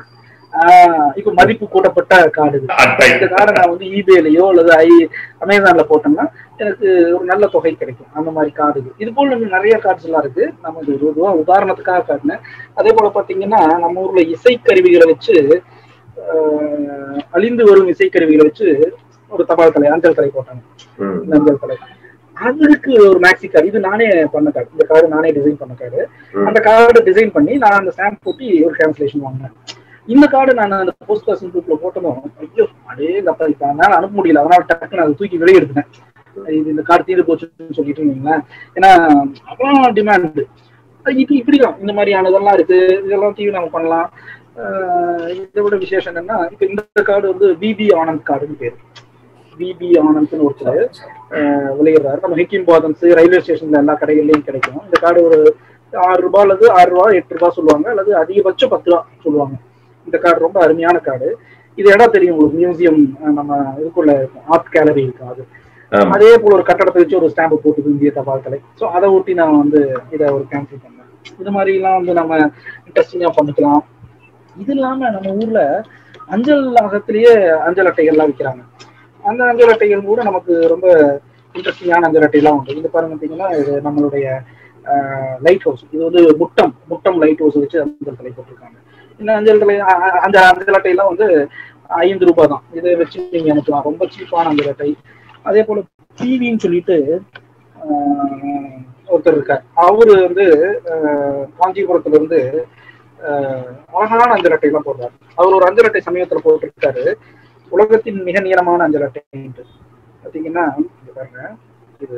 ஆஹ் இப்ப மதிப்பு கூட்டப்பட்ட கார்டு இது அட்டை இந்த கார்டை நான் வந்து இபேலையோ அல்லது ஐ அமேசான்ல போட்டோம்னா எனக்கு ஒரு நல்ல தொகை கிடைக்கும் அந்த மாதிரி கார்டு இது இது போல இன்னும் நிறைய கார்ட்ஸ் எல்லாம் இருக்கு நம்ம இது ஒரு இதுவா உதாரணத்துக்காக காட்டினேன் அதே போல பாத்தீங்கன்னா நம்ம ஊர்ல இசைக்கருவிகளை வச்சு ஆஹ், அழிந்து வரும் இசைக்கருவிகளை வச்சு ஒரு தபால் தலை அஞ்சல் தலை போட்டாங்க ம். இந்த அஞ்சல் தலை அதுக்கு ஒரு மேக்ஸி கார்டு இது நானே பண்ண கார்டு இந்த கார்டு நானே டிசைன் பண்ண கார்டு ம். அந்த கார்டு டிசைன் பண்ணி நான் அந்த ஸ்டாம்ப் போட்டு ஒரு டிரான்ஸ்லேஷன் வாங்கினேன் இந்த கார்டு நான் அந்த போஸ்ட் கிளாஸ் குரூப்ல போட்டதும் ஐயோ அடே அப்பா இப்ப அதனால அனுப்ப முடியல அதனால டக்குன்னு அதை தூக்கி வெளியே எடுத்துட்டேன் இது இந்த கார்டு தீர்ந்து போச்சுன்னு சொல்லிட்டு இருந்தீங்களேன் ஏன்னா அப்புறம் டிமாண்ட் இது இப்படிதான் இந்த மாதிரியானதெல்லாம் இருக்கு இதெல்லாம் டிவி நம்ம பண்ணலாம் ஆஹ் இதை விட விசேஷம் என்னன்னா இப்ப இந்த கார்டு வந்து பிபி ஆனந்த் கார்டுன்னு பேரு பிபி ஆனந்த்னு ஒருத்தர் ஆஹ் வெளியிடுறாரு நம்ம ஹிக்கிம் பாதன்ஸ் ரயில்வே ஸ்டேஷன்ல எல்லா கடைகள்லயும் கிடைக்கும் இந்த கார்டு ஒரு ஆறு ரூபாய் அல்லது ஆறு ரூபாய் எட்டு ரூபாய் சொல்லுவாங்க அல்லது அதிகபட்சம் பத்து ரூபா சொல்லுவாங்க இந்த கார்டு ரொம்ப அருமையான கார்டு இது இடம் தெரியும் உங்களுக்கு மியூசியம் நம்ம இதுக்குள்ள இருக்கும் ஆர்ட் கேலரி இருக்கும் அது ஆமா. அதே போல ஒரு கட்டடத்தை வச்சு ஒரு ஸ்டாம்ப் போட்டுது இந்திய தபால் தலை ஸோ அதை ஒட்டி நான் வந்து இதை ஒரு கேன்சல் பண்ணேன் இது மாதிரி எல்லாம் வந்து நம்ம இன்ட்ரெஸ்டிங்கா பண்ணிக்கலாம் இது இல்லாம நம்ம ஊர்ல அஞ்சல் அகத்திலேயே அஞ்சல் அட்டைகள்லாம் விற்கிறாங்க அந்த அஞ்சல் அட்டைகள் கூட நமக்கு ரொம்ப இன்ட்ரெஸ்டிங்கான அஞ்சல் அட்டையெல்லாம் உண்டு இது பாருங்க பார்த்தீங்கன்னா இது நம்மளுடைய லைட் ஹவுஸ் இது வந்து முட்டம் முட்டம் லைட் ஹவுஸ் வச்சு அஞ்சல் தலை போட்டிருக்காங்க இந்த அஞ்சல் தலை அ- அ- அந்த அஞ்சல் அட்டையெல்லாம் வந்து ஐந்து ரூபாய் தான் இதை வச்சு நீங்க அனுப்பலாம் ரொம்ப சீப்பான அஞ்சல் அட்டை அதே போல டிவின்னு சொல்லிட்டு ஆஹ், ஒருத்தர் இருக்கார் அவரு வந்து ஆஹ், காஞ்சிபுரத்துல இருந்து ஆஹ், அழகான அஞ்சல் அட்டை எல்லாம் போடுறாரு அவர் ஒரு அஞ்சல் அட்டை சமயத்துல போட்டிருக்காரு உலகத்தின் மிக நீளமான அஞ்சல் அட்டை பாத்தீங்கன்னா இங்க பாருங்க இது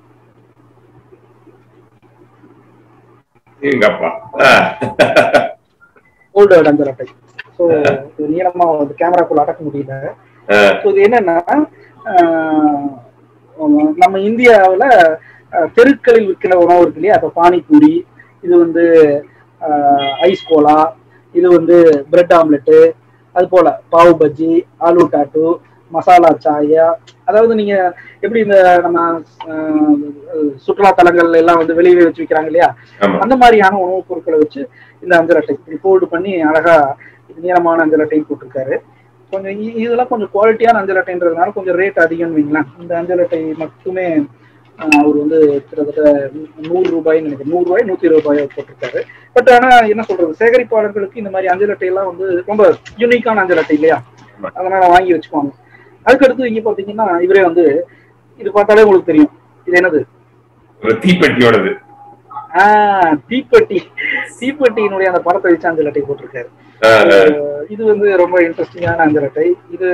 எங்கப்பா ஓல்டு அஞ்சல் அட்டை ஸோ இது நீளமா வந்து கேமராக்குள்ள அடக்க முடியல ஸோ இது என்னன்னா ஆஹ், நம்ம இந்தியாவுல அஹ், தெருக்களில் விற்கிற உணவு இருக்கு இல்லையா அப்ப பானிபூரி இது வந்து ஆஹ், ஐஸ் கோலா இது வந்து பிரெட் ஆம்லெட்டு அது போல பாவு பஜ்ஜி ஆலு டாட்டு மசாலா சாயா அதாவது நீங்க எப்படி இந்த நம்ம ஆஹ், சுற்றுலா தலங்கள்ல எல்லாம் வந்து வெளியே வச்சு விற்கிறாங்க இல்லையா ஆமா அந்த மாதிரியான உணவுப் பொருட்களை வச்சு இந்த அஞ்சல் அட்டை இப்படி ஃபோல்டு பண்ணி அழகா நீளமான அஞ்சல் அட்டையும் போட்டிருக்காரு கொஞ்சம் இ- இதெல்லாம் கொஞ்சம் குவாலிட்டியான அஞ்சல் அட்டைன்றதுனால கொஞ்சம் ரேட் அதிகம்னு வைங்களேன் இந்த அஞ்சல் அட்டை மட்டுமே ஆஹ், அவர் வந்து கிட்டத்தட்ட நூறு ரூபாய்ன்னு நினைக்கிறேன் நூறு ரூபாய் நூத்தி இருபது ரூபாய் போட்டிருக்காரு பட் ஆனா என்ன சொல்றது சேகரிப்பாளர்களுக்கு இந்த மாதிரி அஞ்சல் அட்டை எல்லாம் வந்து ரொம்ப யூனிக்கான அஞ்சல் அட்டை இல்லையா ஆமா. அதனால வாங்கி வச்சுக்குவாங்க அதுக்கடுத்து இங்க பாத்தீங்கன்னா இவரே வந்து இது பார்த்தாலே உங்களுக்கு தெரியும் இது என்னது ஒரு தீப்பெட்டியோடது ஆஹ் தீப்பெட்டி தீப்பெட்டியினுடைய அந்த படத்தை வச்சு அஞ்சல் அட்டை போட்டிருக்காரு ஆஹ், அஹ் இது வந்து ரொம்ப இன்ட்ரெஸ்டிங்கான அஞ்சல் அட்டை இது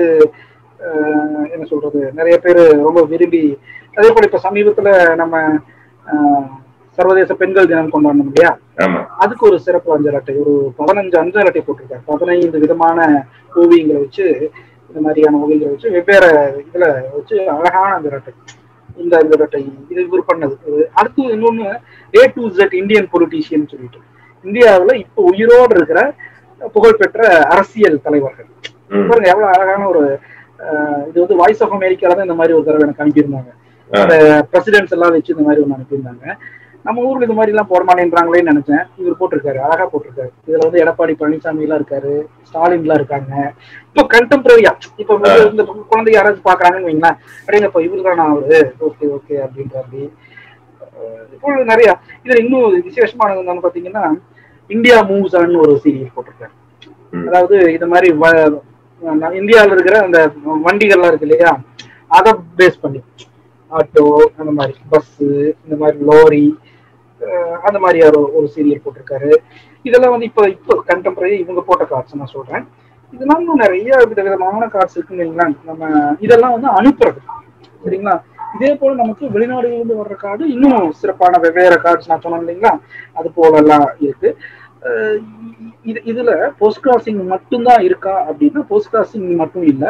அஹ், என்ன சொல்றது நிறைய பேர் ரொம்ப விரும்பி அதே போல இப்ப சமீபத்துல நம்ம அஹ், சர்வதேச பெண்கள் தினம் கொண்டாடணும் இல்லையா ஆமா அதுக்கு ஒரு சிறப்பு அஞ்சல் அட்டை ஒரு பதினஞ்சு அஞ்சல் அட்டை போட்டிருக்காரு பதினைந்து விதமான ஓவியங்களை வச்சு இந்த மாதிரியான ஓவியங்களை வச்சு வெவ்வேறு இதுல வச்சு அழகான அஞ்சல் அட்டை இந்த அஞ்சல் அட்டை இது இவர் பண்ணது இது அடுத்து இன்னொன்னு A to Z Indian politician சொல்லிட்டு இந்தியாவுல இப்போ உயிரோடு இருக்கிற புகழ்பெற்ற அரசியல் தலைவர்கள் ம். பாருங்க எவ்வளவு அழகான ஒரு அஹ், இது வந்து வாய்ஸ் ஆஃப் அமெரிக்கால தான் இந்த மாதிரி ஒரு தடவை எனக்கு அனுப்பியிருந்தாங்க ஆ. அந்த பிரசிடென்ட்ஸ் எல்லாம் வச்சு இந்த மாதிரி ஒன்று அனுப்பியிருந்தாங்க நம்ம ஊர்ல இது மாதிரி எல்லாம் போட மாட்டேன்றாங்களேன்னு நினைச்சேன் இவர் போட்டிருக்காரு அழகா போட்டிருக்காரு இதுல வந்து எடப்பாடி பழனிசாமி எல்லாம் இருக்காரு ஸ்டாலின் எல்லாம் இருக்காங்க இப்போ கண்டெம்பரரியா இப்ப வந்து இந்த குழந்தை யாராச்சும் பாக்குறாங்கன்னு வைங்களேன் அப்படிங்கப்ப இவரு தானா அவரு ஓகே ஓகே அப்படின்ற அப்படி அஹ் இப்போ நிறைய இதுல இன்னும் விசேஷமானது என்னன்னு பாத்தீங்கன்னா இந்தியா மூவ்ஸ் ஒரு சீரியல் போட்டிருக்காரு ம். அதாவது இது மாதிரி வ- நம்ம இந்தியாவுல இருக்கிற அந்த வண்டிகள்லாம் இருக்கு இல்லையா அதை பேஸ் பண்ணி ஆட்டோ அந்த மாதிரி பஸ் இந்த மாதிரி லாரி அஹ் அந்த மாதிரி ஒரு ஒரு சீரியல் போட்டிருக்காரு இதெல்லாம் வந்து இப்போ இப்போ கண்டெம்பரரி இவங்க போட்ட கார்ட்ஸ் நான் சொல்றேன் இதெல்லாம் இன்னும் நிறைய விதவிதமான கார்ட்ஸ் இருக்குன்னு வைங்களேன் நம்ம இதெல்லாம் வந்து அனுப்புறது சரிங்களா இதே போல நமக்கு வெளிநாடுகளிலிருந்து வர்ற கார்டு இன்னும் சிறப்பான வெவ்வேறு கார்ட்ஸ் நான் சொன்னேன் இல்லைங்களா அது போல எல்லாம் இருக்கு அஹ் இது இதுல போஸ்ட் கிராசிங் மட்டும்தான் இருக்கா அப்படின்னா போஸ்ட் கிராசிங் மட்டும் இல்ல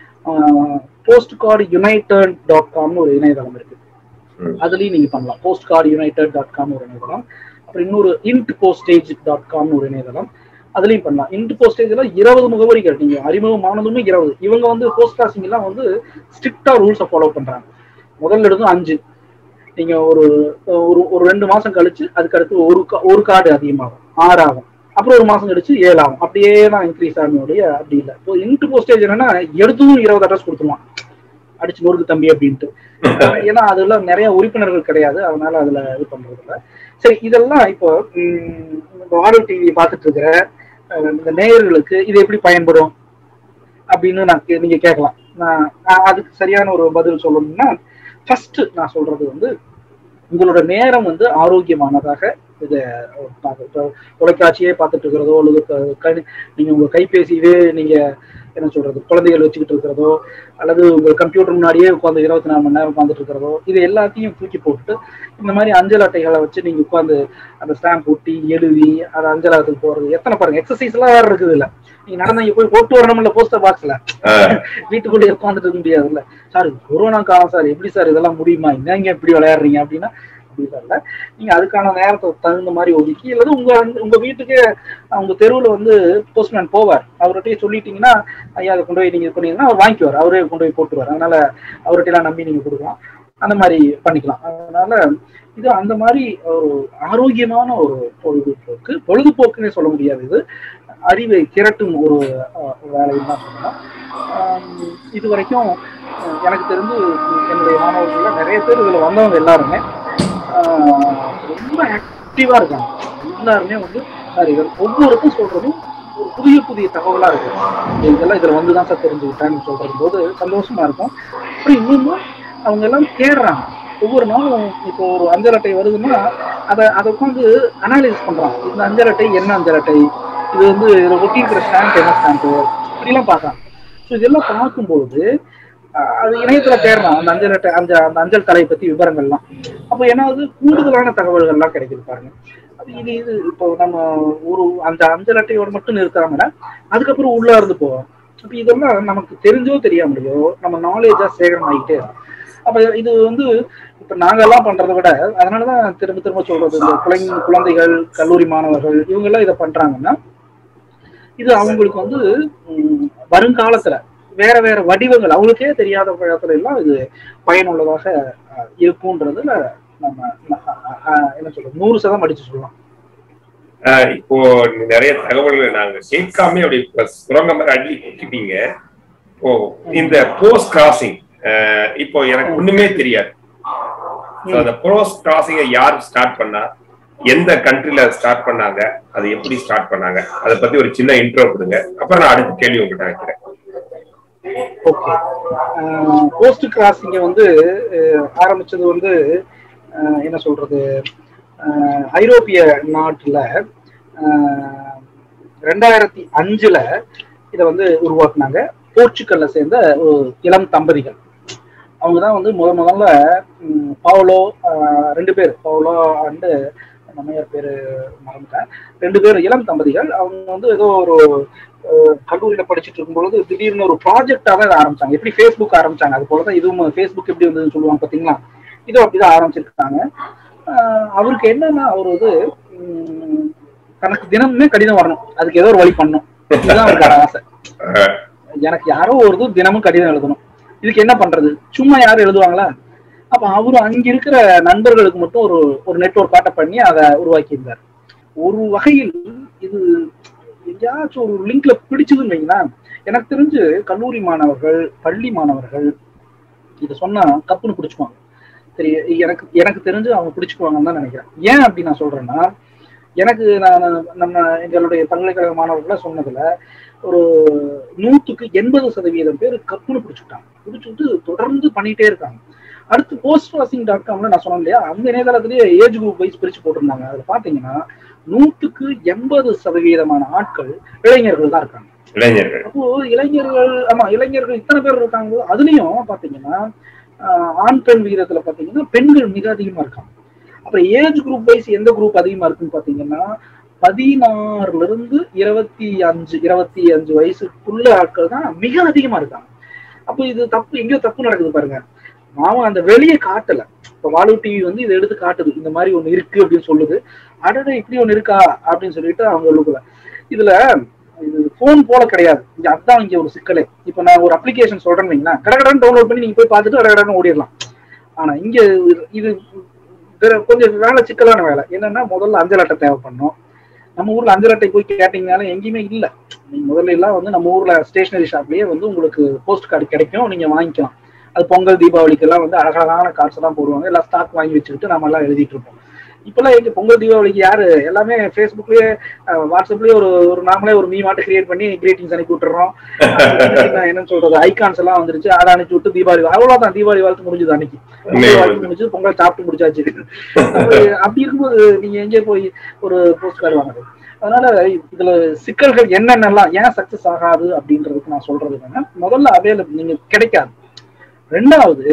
போஸ்ட் கார்டு யுனைடெட் டாட் காம்னு ஒரு இணையதளம் இருக்கு ம். அதுலயும் நீங்க பண்ணலாம் post card united dot com ஒரு இணையதளம் அப்புறம் இன்னொரு இன்ட் போஸ்டேஜ் டாட் காம்னு ஒரு இணையதளம் அதுலயும் பண்ணலாம் இன்ட் போஸ்டேஜ்ல இருபது முகவரிகள் நீங்க அறிமுகமானதுமே இருபது இவங்க வந்து போஸ்ட் கிராசிங் எல்லாம் வந்து ஸ்ட்ரிக்டா ரூல்ஸை ஃபாலோ பண்றாங்க முதல்ல எடுத்து அஞ்சு நீங்க ஒரு ஒரு ஒரு ரெண்டு மாசம் கழிச்சு அதுக்கு அடுத்து ஒரு கா- ஒரு கார்டு அதிகமாகும் ஆறு ஆகும் அப்புறம் ஒரு மாசம் கழிச்சு ஏழு ஆகும் அப்படியே தான் இன்க்ரீஸ் ஆகணுடைய அப்படி இல்லை இப்போ இன்ட்டு போஸ்டேஜ் என்னன்னா எடுத்தும் இருபது அட்ரஸ் கொடுத்துருவான் அடிச்சு நொறுக்கு தம்பி அப்படின்ட்டு அஹ் ஏன்னா அதுல நிறைய உறுப்பினர்கள் கிடையாது அதனால அதுல இது பண்றது இல்ல சரி இதெல்லாம் இப்போ உம், இந்த வாடல் டிவி பார்த்துட்டு இருக்கிற அஹ், இந்த நேயர்களுக்கு இது எப்படி பயன்படும் அப்படின்னு நான் கே- நீங்க கேட்கலாம் நான் நான் அதுக்கு சரியான ஒரு பதில் சொல்லணும்னா ஃபர்ஸ்ட் நான் சொல்றது வந்து உங்களோட நேரம் வந்து ஆரோக்கியமானதாக இதை பார்க்க இப்போ தொலைக்காட்சியே பார்த்துட்டு இருக்கிறதோ அல்லது க- கணி- நீங்க உங்க கைபேசியவே நீங்க என்ன சொல்றது குழந்தைகள் வச்சுக்கிட்டு இருக்கிறதோ அல்லது உங்க கம்ப்யூட்டர் முன்னாடியே உட்காந்து இருபத்தி நாலு மணி நேரம் உட்காந்துட்டு இருக்கிறதோ இது எல்லாத்தையும் தூக்கி போட்டுட்டு இந்த மாதிரி அஞ்சல் அட்டைகளை வச்சு நீங்க உட்காந்து அந்த ஸ்டாம்ப் ஒட்டி எழுதி அது அஞ்சலகத்துக்கு போறது எத்தனை பாருங்க எக்ஸசைஸ் எல்லாம் வேற இருக்குது இல்ல நீங்க நடந்து இங்க போய் போட்டு வரணும்ல போஸ்டர் பாக்ஸ்ல ஆஹ் வீட்டுக்குள்ளே உட்காந்துட்டு இருக்க முடியாதுல்ல சார் கொரோனா காலம் சார் எப்படி சார் இதெல்லாம் முடியுமா என்னங்க இப்படி விளையாடுறீங்க அப்படின்னா அப்படி இல்ல நீங்க அதுக்கான நேரத்தை தகுந்த மாதிரி ஒதுக்கி அல்லது உங்க உங்க வீட்டுக்கு உங்க தெருவுல வந்து போஸ்ட்மேன் போவார் அவர்கிட்டயே சொல்லிட்டீங்கன்னா ஐயா அதை கொண்டு போய் நீங்க இது பண்ணீங்கன்னா அவர் வாங்கிக்குவார் அவரே கொண்டு போய் போட்டுருவார் அதனால அவர்கிட்ட எல்லாம் நம்பி நீங்க கொடுக்கலாம் அந்த மாதிரி பண்ணிக்கலாம் அதனால இது அந்த மாதிரி ஒரு ஆரோக்கியமான ஒரு பொழுதுபோக்கு பொழுதுபோக்குன்னே சொல்ல முடியாது இது அறிவை திரட்டும் ஒரு அஹ், வேலைன்னு தான் சொல்லலாம் ஆம், இது வரைக்கும் அஹ், எனக்கு தெரிஞ்சு என்னுடைய மாணவர்கள்ல நிறைய பேர் இதுல வந்தவங்க எல்லாருமே ஆஹ், ரொம்ப ஆக்டிவா இருக்காங்க எல்லாருமே வந்து சார் இதில் ஒவ்வொருக்கும் சொல்றதும் ஒரு புதிய புதிய தகவலா இருக்கு இதெல்லாம் இதுல வந்து தான் சார் தெரிஞ்சுக்கிட்டேன்னு சொல்றது போது சந்தோஷமா இருக்கும் அப்புறம் இன்னொன்னு அவங்க எல்லாம் தேடுறாங்க ஒவ்வொரு நாளும் இப்போ ஒரு அஞ்சல் அட்டை வருதுன்னா அதை அதை உட்காந்து அனாலிசிஸ் பண்றாங்க இந்த அஞ்சல் அட்டை என்ன அஞ்சல் அட்டை இது வந்து இதில் ஒட்டி இருக்கிற ஸ்டாம்ப் என்ன ஸ்டாம்ப்பு இப்படிலாம் பார்க்கலாம் ஸோ இதெல்லாம் பார்க்கும்பொழுது அஹ், அது இணையத்துல தேடுறான் அந்த அஞ்சல் அட்டை அந்த அந்த அஞ்சல் தலை பத்தி விவரங்கள்லாம் அப்போ ஏன்னாவது கூடுதலான தகவல்கள்லாம் கிடைக்குது பாருங்க அது இது இது இப்போ நம்ம ஒரு அந்த அஞ்சல் அட்டையோட மட்டும் நிறுத்தாம அதுக்கப்புறம் உள்ள இருந்து போவோம் அப்ப இதெல்லாம் நமக்கு தெரிஞ்சோ தெரியாமலையோ நம்ம நாலேஜா சேகரம் ஆகிட்டே இருக்கும் அப்ப இது வந்து இப்ப நாங்க எல்லாம் பண்றதை விட அதனாலதான் திரும்ப திரும்ப சொல்றது இந்த குழந்தை குழந்தைகள் கல்லூரி மாணவர்கள் இவங்க எல்லாம் இதை பண்றாங்கன்னா இது அவங்களுக்கு வந்து ம், வருங்காலத்துல வேற வேற வடிவங்கள் அவங்களுக்கே தெரியாத பழத்துல எல்லாம் இது பயனுள்ளதாக அஹ், இருக்கும்ன்றதுல நம்ம அஹ், அஹ், என்ன சொல்றது நூறு சதம் அடிச்சு சொல்லலாம் ஆஹ் இப்போ நிறைய தகவல்களை நாங்க கேட்காம அப்படி இப்ப சுரங்க மாதிரி அள்ளி கொட்டிட்டீங்க இப்போ இந்த போஸ்ட் கிராசிங் இப்போ எனக்கு ஒண்ணுமே தெரியாது So, அந்த போஸ்ட் கிராசிங்கை யார் ஸ்டார்ட் பண்ணா எந்த கண்ட்ரில ஸ்டார்ட் பண்ணாங்க அது எப்படி ஸ்டார்ட் பண்ணாங்க அதை பத்தி ஒரு சின்ன இன்ட்ரோ கொடுங்க அப்புறம் நான் அடுத்த கேள்வி உங்ககிட்ட வைக்கிறேன் ஓகே போஸ்ட் கிராசிங்க வந்து அஹ், ஆரம்பிச்சது வந்து அஹ், என்ன சொல்றது அஹ், ஐரோப்பிய நாட்டுல அஹ், ரெண்டாயிரத்தி அஞ்சுல இதை வந்து உருவாக்குனாங்க போர்ச்சுகல்ல சேர்ந்த ஒரு இளம் தம்பதிகள் அவங்க தான் வந்து முத முதல்ல ம், பவுலோ அஹ், ரெண்டு பேர் பவுலோ அண்டு நம்மையார் பேரு மறந்துட்டேன் ரெண்டு பேர் இளம் தம்பதிகள் அவங்க வந்து ஏதோ ஒரு அஹ், கல்லூரியில படிச்சுட்டு இருக்கும்பொழுது திடீர்னு ஒரு ப்ராஜெக்டா தான் இதை ஆரம்பிச்சாங்க எப்படி ஃபேஸ்புக் ஆரம்பிச்சாங்க அது போலதான் இதுவும் ஃபேஸ்புக் எப்படி வந்ததுன்னு சொல்லுவாங்க பாத்தீங்களா இதுவும் அப்படிதான் ஆரம்பிச்சிருக்காங்க அஹ், அவருக்கு என்னன்னா அவர் வந்து ம், தனக்கு தினமுமே கடிதம் வரணும் அதுக்கு ஏதோ ஒரு வழி பண்ணணும் இதுதான் அவருக்கான ஆசை ஆஹ் எனக்கு யாரோ ஒரு இது தினமும் கடிதம் எழுதணும் இதுக்கு என்ன பண்றது சும்மா யாரும் எழுதுவாங்களா அப்ப அவரு அங்க இருக்கிற நண்பர்களுக்கு மட்டும் ஒரு ஒரு நெட்வொர்க் காட்ட பண்ணி அதை உருவாக்கியிருந்தார் ஒரு வகையில் இது எங்கேயாச்சும் ஒரு லிங்க்ல பிடிச்சதுன்னு வைங்களேன் எனக்கு தெரிஞ்சு கல்லூரி மாணவர்கள் பள்ளி மாணவர்கள் இதை சொன்னா கப்புன்னு பிடிச்சுக்குவாங்க சரி எனக்கு எனக்கு தெரிஞ்சு அவங்க பிடிச்சுக்குவாங்கன்னு தான் நினைக்கிறேன் ஏன் அப்படி நான் சொல்றேன்னா எனக்கு நான் நம்ம எங்களுடைய பல்கலைக்கழக மாணவர்கள சொன்னதுல ஒரு நூற்றுக்கு எண்பது சதவீதம் பேர் கப்புன்னு பிடிச்சுட்டாங்க பிடிச்சிட்டு தொடர்ந்து பண்ணிட்டே இருக்காங்க அடுத்து போஸ்ட் வாசிங் டாட் காம்ல நான் சொன்னேன் இல்லையா அந்த இணையதளத்திலேயே ஏஜ் குரூப் வைஸ் பிரிச்சு போட்டிருந்தாங்க அதுல பாத்தீங்கன்னா நூற்றுக்கு எண்பது சதவீதமான ஆட்கள் இளைஞர்கள் தான் இருக்காங்க இளைஞர்கள் அப்போ இளைஞர்கள் ஆமா இளைஞர்கள் இத்தனை பேர் இருக்காங்க அதுலயும் பாத்தீங்கன்னா ஆஹ், ஆண் பெண் விகிதத்துல பாத்தீங்கன்னா பெண்கள் மிக அதிகமா இருக்காங்க அப்புறம் ஏஜ் குரூப் வைஸ் எந்த குரூப் அதிகமா இருக்குன்னு பாத்தீங்கன்னா பதினாறுல இருந்து இருபத்தி அஞ்சு இருபத்தி அஞ்சு வயசுக்குள்ள ஆட்கள் தான் மிக அதிகமா இருக்காங்க அப்போ இது தப்பு எங்கேயோ தப்பு நடக்குது பாருங்க மாமா அந்த வெளியே காட்டல இப்ப வாலு டிவி வந்து இதை எடுத்து காட்டுது இந்த மாதிரி ஒண்ணு இருக்கு அப்படின்னு சொல்லுது அடட இப்படி ஒண்ணு இருக்கா அப்படின்னு சொல்லிட்டு அவங்க உள்ளுக்குள்ள இதுல இது போன் போல கிடையாது இங்க அதான் இங்க ஒரு சிக்கலே இப்ப நான் ஒரு அப்ளிகேஷன் சொல்றேன்னு வைங்களேன் கடகடன் டவுன்லோட் பண்ணி நீங்க போய் பார்த்துட்டு கடகடன் ஓடிடலாம் ஆனா இங்க இது- இது வேற கொஞ்சம் வேலை சிக்கலான வேலை என்னன்னா முதல்ல அஞ்சல் அட்டை தேவைப்படணும் நம்ம ஊர்ல அஞ்சல் அட்டை போய் கேட்டீங்கனாலும் எங்கேயுமே இல்ல நீங்க முதல்ல எல்லாம் வந்து நம்ம ஊர்ல ஸ்டேஷனரி ஷாப்லயே வந்து உங்களுக்கு போஸ்ட் கார்டு கிடைக்கும் நீங்க வாங்கிக்கலாம் அது பொங்கல் தீபாவளிக்கு எல்லாம் வந்து அழகழகான கார்ட்ஸ் எல்லாம் போடுவாங்க எல்லாம் ஸ்டாக் வாங்கி வச்சுக்கிட்டு நம்ம எல்லாம் எழுதிட்டு இருப்போம் இப்பெல்லாம் எங்க பொங்கல் தீபாவளிக்கு யாரு எல்லாமே ஃபேஸ்புக்லயே வாட்ஸ்அப்லயே ஒரு ஒரு நாமளே ஒரு மீ மாட்டு கிரியேட் பண்ணி கிரீட்டிங்ஸ் அனுப்பி விட்டுறோம் என்னன்னு சொல்றது ஐகான்ஸ் எல்லாம் வந்துருச்சு அதை அனுப்பி விட்டு தீபாவளி அவ்வளவுதான் தீபாவளி வாழ்த்து முடிஞ்சது அன்னைக்கு பொங்கல் வாழ்த்து முடிஞ்சது பொங்கல் சாப்பிட்டு முடிச்சாச்சு அப்படி இருக்கும்போது நீங்க எங்கே போய் ஒரு போஸ்ட் கார்டு வாங்குறது அதனால இதுல சிக்கல்கள் என்னென்னலாம் ஏன் சக்சஸ் ஆகாது அப்படின்றதுக்கு நான் சொல்றது என்னன்னா முதல்ல அவைலபிள் நீங்க கிடைக்காது ரெண்டாவது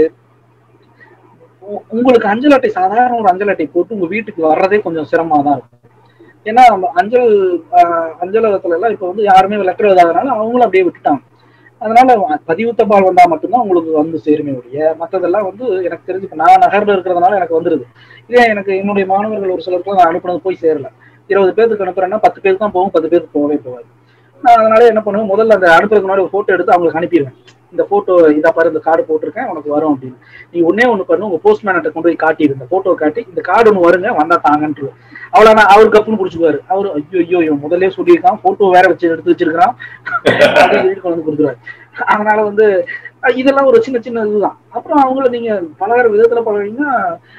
உங்களுக்கு அஞ்சல் அட்டை சாதாரண ஒரு அஞ்சல் அட்டை போட்டு உங்க வீட்டுக்கு வர்றதே கொஞ்சம் சிரமமா தான் இருக்கும் ஏன்னா அஞ்சல் அஞ்சலகத்துல எல்லாம் இப்ப வந்து யாருமே லெட்டர் எழுதாதனால அவங்களும் அப்படியே விட்டுட்டாங்க அதனால பதிவு தபால் வந்தா மட்டும்தான் உங்களுக்கு வந்து சேருமே ஒழிய மற்றதெல்லாம் வந்து எனக்கு தெரிஞ்சு இப்ப நான் நகர்ல இருக்கிறதுனால எனக்கு வந்துருது இதே எனக்கு என்னுடைய மாணவர்கள் ஒரு சிலருக்கு நான் அனுப்புனது போய் சேரல இருபது பேருக்கு அனுப்புறேன்னா பத்து பேருக்கு தான் போகும் பத்து பேருக்கு போகவே போகாது நான் அதனால என்ன பண்ணுவேன் முதல்ல அந்த அனுப்புறதுக்கு முன்னாடி ஒரு போட்டோ எடுத்து அவங்களுக்கு அனுப்பிடுவேன் இந்த போட்டோ இதா பாரு இந்த கார்டு போட்டிருக்கேன் உனக்கு வரும் அப்படின்னு நீ ஒன்னே ஒண்ணு பண்ணு உங்க போஸ்ட்மேன்ட்ட கொண்டு போய் காட்டிடு இந்த போட்டோ காட்டி இந்த கார்டு ஒன்று வருங்க வந்தா தாங்கன்று அவ்வளவு நான் அவருக்கு கப்புன்னு பிடிச்சிக்குவாரு அவரு ஐயோ ஐயோ இவன் முதல்ல சொல்லியிருக்கான் போட்டோ வேற வச்சு எடுத்து வச்சிருக்கான் அப்படின்னு சொல்லிட்டு கொண்டு வந்து கொடுத்துருவாரு அதனால வந்து இதெல்லாம் ஒரு சின்ன சின்ன இதுதான் அப்புறம் அவங்கள நீங்க பலவேறு விதத்துல பழகிங்கன்னா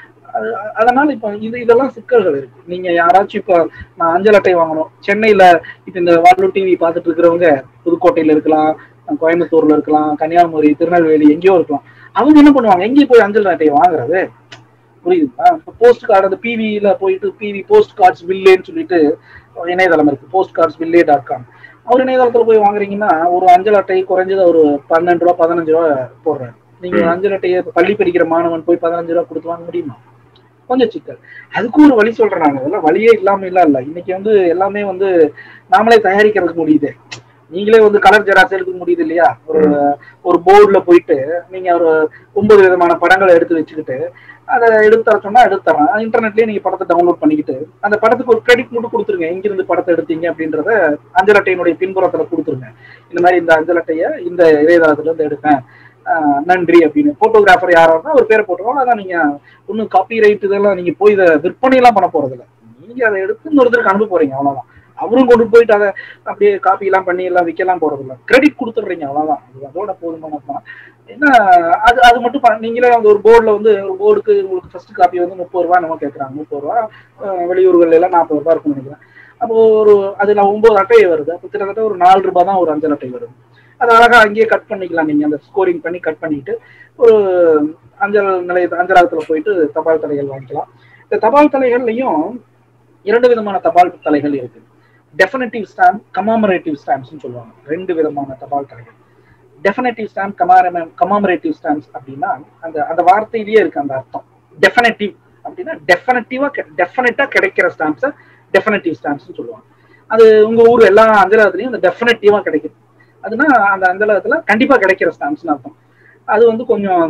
அதனால இப்ப இது இதெல்லாம் சிக்கல்கள் இருக்கு நீங்க யாராச்சும் இப்ப நான் அஞ்சல் அட்டை வாங்கணும் சென்னையில இப்ப இந்த வால்வூர் டிவி பார்த்துட்டு இருக்கிறவங்க புதுக்கோட்டையில இருக்கலாம் கோயம்புத்தூர்ல இருக்கலாம் கன்னியாகுமரி திருநெல்வேலி எங்கேயோ இருக்கலாம் அவங்க என்ன பண்ணுவாங்க எங்கேயும் போய் அஞ்சல் அட்டையை வாங்குறது புரியுதுங்களா போஸ்ட் கார்டு அந்த பிவியில போயிட்டு பிவி போஸ்ட் கார்ட்ஸ் வில்லேன்னு சொல்லிட்டு இணையதளம் இருக்கு post cards ville dot com அவர் இணையதளத்துல போய் வாங்குறீங்கன்னா ஒரு அஞ்சல் அட்டை குறைஞ்சது ஒரு பன்னெண்டு ரூபா பதினஞ்சு ரூபா போடுறாரு நீங்க ஒரு அஞ்சல் அட்டையை பள்ளி படிக்கிற மாணவன் போய் பதினஞ்சு ரூபா கொடுத்து வாங்க முடியுமா கொஞ்சம் சிக்கல் அதுக்கும் ஒரு வழி சொல்றேன் நாங்க அதெல்லாம் வழியே இல்லாம இல்ல இல்ல இன்னைக்கு வந்து எல்லாமே வந்து நாமளே தயாரிக்கிறதுக்கு முடியுது நீங்களே வந்து கலர் ஜெராக்ஸ் எடுக்க முடியுது இல்லையா ஒரு ஒரு போர்டுல போயிட்டு நீங்க ஒரு ஒன்பது விதமான படங்களை எடுத்து வச்சுக்கிட்டு அதை எடுத்து தர சொன்னா எடுத்து தரேன் இன்டர்நெட்லயே நீங்க படத்தை டவுன்லோட் பண்ணிக்கிட்டு அந்த படத்துக்கு ஒரு கிரெடிட் மட்டும் கொடுத்துருங்க எங்கிருந்து படத்தை எடுத்தீங்க அப்படின்றத அஞ்சல் அட்டையினுடைய பின்புறத்துல கொடுத்துருங்க இந்த மாதிரி இந்த அஞ்சல் அட்டையை இந்த இணையதளத்துல இருந்து எடுப்பேன் நன்றி அப்படின்னு போட்டோகிராஃபர் யாராவது ஒரு பேரை போட்டுருவோம் அதான் நீங்க ஒன்னும் காப்பி ரைட் இதெல்லாம் நீங்க போய் இதை விற்பனை எல்லாம் பண்ண போறது இல்லை நீங்க அதை எடுத்து இன்னொருத்தருக்கு அனுப்ப போறீங்க அவ்வளவுதான் அவரும் கொண்டு போயிட்டு அதை அப்படியே காப்பி எல்லாம் பண்ணி எல்லாம் விற்கலாம் போறது இல்லை கிரெடிட் கொடுத்துடுறீங்க அவ்வளவுதான் அது அதோட போதுமான ஏன்னா அது அது மட்டும் நீங்களே அந்த ஒரு போர்டில் வந்து ஒரு போர்டுக்கு உங்களுக்கு ஃபர்ஸ்ட் காப்பி வந்து முப்பது ரூபா நம்ம கேட்குறாங்க முப்பது ரூபா வெளியூர்கள் எல்லாம் நாற்பது ரூபா இருக்கும்னு நினைக்கிறேன் அப்போ ஒரு அதுல ஒன்பது அட்டை வருது அப்போ கிட்டத்தட்ட ஒரு நாலு ரூபாய் தான் ஒரு அஞ்சல் அட்டை வருது அது அழகா அங்கேயே கட் பண்ணிக்கலாம் நீங்க அந்த ஸ்கோரிங் பண்ணி கட் பண்ணிட்டு ஒரு அஞ்சல் நிலைய அஞ்சலகத்துல போயிட்டு தபால் தலைகள் வாங்கிக்கலாம் இந்த தபால் தலைகள்லையும் இரண்டு விதமான தபால் தலைகள் இருக்கு டெஃபினட்டிவ் ஸ்டாம்ப் கமாமரேட்டிவ் ஸ்டாம்ப்ஸ்னு சொல்லுவாங்க ரெண்டு விதமான தபால் தலைகள் டெஃபினட்டிவ் ஸ்டாம்ப் கமாரம கமாமரேட்டிவ் ஸ்டாம்ப்ஸ் அப்படின்னா அந்த அந்த வார்த்தையிலேயே இருக்கு அந்த அர்த்தம் டெஃபினட்டிவ் அப்படின்னா டெஃபினட்டிவா டெஃபினட்டா கிடைக்கிற ஸ்டாம்ப்ஸை டெஃபினட்டிவ் ஸ்டாம்ப்ஸ்னு சொல்லுவாங்க அது உங்க ஊர் எல்லா அஞ்சலகத்துலயும் அந்த டெஃபினட்டிவா கிடைக்குது அதுனா அந்த அஞ்சலகத்துல கண்டிப்பா கிடைக்கிற ஸ்டாம்ப்ஸ்னு அர்த்தம் அது வந்து கொஞ்சம்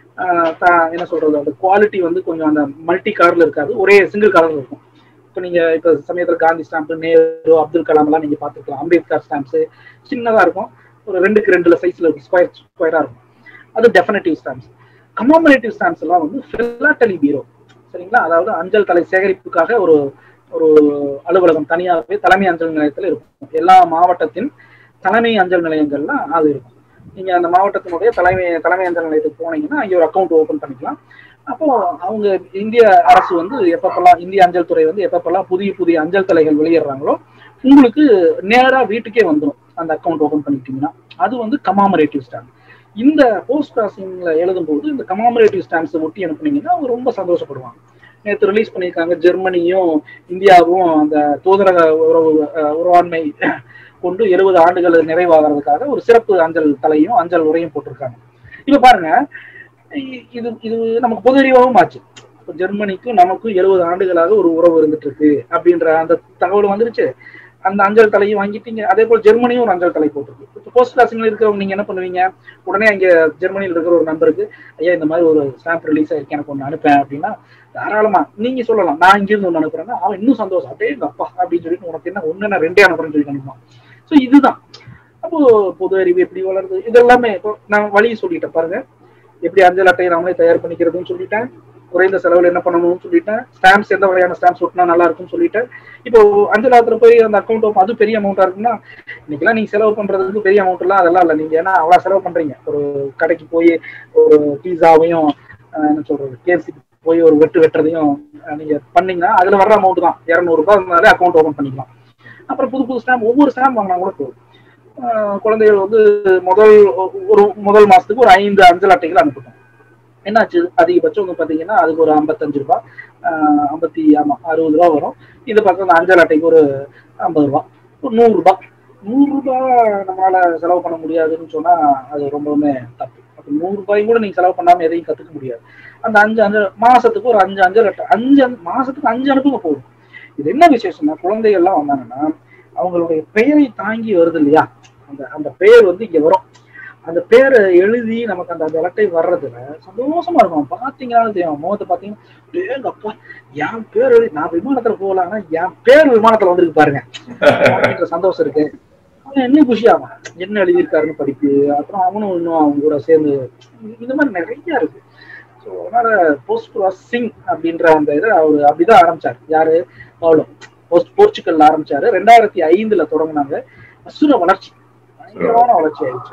என்ன சொல்றது அந்த குவாலிட்டி வந்து கொஞ்சம் அந்த மல்டி கலர்ல இருக்காது ஒரே சிங்கிள் கலர்ல இருக்கும் இப்போ நீங்க இப்போ சமயத்தில் காந்தி ஸ்டாம்ப் நேரு அப்துல் கலாம் எல்லாம் நீங்க பார்த்துருக்கலாம் அம்பேத்கர் ஸ்டாம்ப்ஸ் சின்னதா இருக்கும் ஒரு ரெண்டுக்கு ரெண்டுல சைஸ்ல இருக்கும் ஸ்கொயர் ஸ்கொயரா இருக்கும் அது டெஃபினட்டிவ் ஸ்டாம்ப்ஸ் கமாமரேட்டிவ் ஸ்டாம்ப்ஸ் எல்லாம் வந்து ஃபிலாட்டலி பீரோ சரிங்களா அதாவது அஞ்சல் தலை சேகரிப்புக்காக ஒரு ஒரு அலுவலகம் தனியாகவே தலைமை அஞ்சல் நிலையத்தில் இருக்கும் எல்லா மாவட்டத்தின் தலைமை அஞ்சல் நிலையங்கள்லாம் அது இருக்கும் நீங்க அந்த மாவட்டத்தினுடைய தலைமை தலைமை அஞ்சல் நிலையத்துக்கு போனீங்கன்னா அங்கே ஒரு அக்கௌண்ட் ஓபன் பண்ணிக்கலாம் அப்போ அவங்க இந்திய அரசு வந்து எப்பப்பெல்லாம் இந்திய அஞ்சல் துறை வந்து எப்பப்பெல்லாம் புதிய புதிய அஞ்சல் தலைகள் வெளியிடுறாங்களோ உங்களுக்கு நேரா வீட்டுக்கே வந்துடும் அந்த அக்கௌண்ட் ஓபன் பண்ணிட்டீங்கன்னா அது வந்து கமாமரேட்டிவ் ஸ்டாம்ப் இந்த போஸ்ட் ப்ராசஸிங்ல எழுதும் போது இந்த கமாமரேட்டிவ் ஸ்டாம்ப்ஸை ஒட்டி அனுப்புனீங்கன்னா அவங்க ரொம்ப சந்தோஷப்படுவாங்க நேற்று ரிலீஸ் பண்ணியிருக்காங்க ஜெர்மனியும் இந்தியாவும் அந்த தூதரக உறவு உறவாண்மை கொண்டு எழுபது ஆண்டுகள் நிறைவாகிறதுக்காக ஒரு சிறப்பு அஞ்சல் தலையும் அஞ்சல் உரையும் போட்டிருக்காங்க இப்ப பாருங்க இது இது நமக்கு பொது அறிவாகவும் ஆச்சு இப்போ ஜெர்மனிக்கும் நமக்கும் எழுபது ஆண்டுகளாக ஒரு உறவு இருந்துட்டு இருக்கு அப்படின்ற அந்த தகவல் வந்துருச்சு அந்த அஞ்சல் தலையும் வாங்கிட்டீங்க அதே போல் ஜெர்மனியும் ஒரு அஞ்சல் தலை போட்டிருக்கு இப்போ போஸ்ட் கிளாஸிங்ல இருக்கிறவங்க நீங்க என்ன பண்ணுவீங்க உடனே அங்க ஜெர்மனியில் இருக்கிற ஒரு நம்பருக்கு ஐயா இந்த மாதிரி ஒரு ஸ்டாம்ப் ரிலீஸ் ஆயிருக்கு எனக்கு ஒன்று அனுப்பேன் அப்படின்னா தாராளமா நீங்க சொல்லலாம் நான் இங்கிருந்து ஒன்று அனுப்புறேன்னா அவன் இன்னும் சந்தோஷம் அப்படியே எங்க அப்பா அப்படின்னு சொல்லிட்டு உனக்கு என்ன ஒண்ணு நான் ரெண்டே அனுப்புறேன்னு சொல்லி அனுப்புவான் ஸோ இதுதான் அப்போ பொது அறிவு எப்படி வளருது இது எல்லாமே இப்போ நான் வழியை சொல்லிட்டேன் பாருங்க எப்படி அஞ்சல் அட்டையை நாமளே தயார் பண்ணிக்கிறதுன்னு சொல்லிட்டேன் குறைந்த செலவில் என்ன பண்ணணும்னு சொல்லிட்டேன் ஸ்டாம்ப்ஸ் எந்த வகையான ஸ்டாம்ப்ஸ் ஒட்டினா நல்லா இருக்கும்னு சொல்லிட்டேன் இப்போ அஞ்சலாத்துல போய் அந்த அக்கௌண்ட் அது பெரிய அமௌண்ட்டா இருக்குன்னா இன்னைக்கெல்லாம் நீங்க செலவு பண்றதுக்கு பெரிய அமௌண்ட் எல்லாம் அதெல்லாம் இல்லை நீங்க ஏன்னா அவ்வளவு செலவு பண்றீங்க ஒரு கடைக்கு போய் ஒரு பீஸாவையும் என்ன சொல்றது கேஎஃப்சி போய் ஒரு வெட்டு வெட்டுறதையும் அஹ், நீங்க பண்ணீங்கன்னா அதுல வர்ற அமௌண்ட் தான் இரநூறு ரூபாய் இருந்தாலே அக்கௌண்ட் ஓபன் பண்ணிக்கலாம் அப்புறம் புது புது ஸ்டாம்ப் ஒவ்வொரு ஸ்டாம்ப் வாங்கினா கூட போதும் அஹ், குழந்தைகள் வந்து முதல் ஒரு முதல் மாசத்துக்கு ஒரு ஐந்து அஞ்சல் அட்டைகள் அனுப்பட்டும் என்னாச்சு அதிகபட்சம் வந்து பாத்தீங்கன்னா அதுக்கு ஒரு ஐம்பத்தஞ்சு ரூபாய் ஆஹ் ஐம்பத்தி ஆமா அறுபது ரூபா வரும் இது பக்கம் அந்த அஞ்சல் அட்டைக்கு ஒரு ஐம்பது ரூபாய் ஒரு நூறு ரூபாய் நூறு ரூபாய் நம்மளால செலவு பண்ண முடியாதுன்னு சொன்னா அது ரொம்பவுமே தப்பு அப்ப நூறு ரூபாயும் கூட நீங்க செலவு பண்ணாம எதையும் கத்துக்க முடியாது அந்த அஞ்சு அஞ்சு மாசத்துக்கு ஒரு அஞ்சு அஞ்சல் அட்டை அஞ்சு அஞ்சு- மாசத்துக்கு அஞ்சு அனுப்புங்க போதும் இது என்ன விசேஷம்னா குழந்தைகள்லாம் வந்தாங்கன்னா அவங்களுடைய பெயரை தாங்கி வருது இல்லையா அந்த அந்த பெயர் வந்து இங்க வரும் அந்த பேரை எழுதி நமக்கு அந்த அந்த அட்டை வர்றதுல சந்தோஷமா இருக்கும் பாத்தீங்கன்னா தெரியும் முகத்தை பாத்தீங்கன்னா "டேய் அப்பா என் பேர் எழுதி நான் விமானத்துல போகலாம்னா என் பேர் விமானத்துல வந்திருக்கு பாருங்க அப்படின்ற சந்தோஷம் இருக்கு அவன் என்ன குஷி ஆகும் என்ன எழுதியிருக்காருன்னு படிப்பு அப்புறம் அவனும் இன்னும் அவங்க கூட சேர்ந்து இந்த மாதிரி நிறைய இருக்கு ஸோ அதனால போஸ்ட் ப்ராசஸிங் அப்படின்ற அந்த இதை அவர் அப்படிதான் ஆரம்பிச்சார் யாரு பவுலோ போஸ்ட் போர்ச்சுகல்ல ஆரம்பிச்சாரு ரெண்டாயிரத்தி ஐந்துல தொடங்குனாங்க அசுர வளர்ச்சி பயங்கரமான வளர்ச்சி ஆயிடுச்சு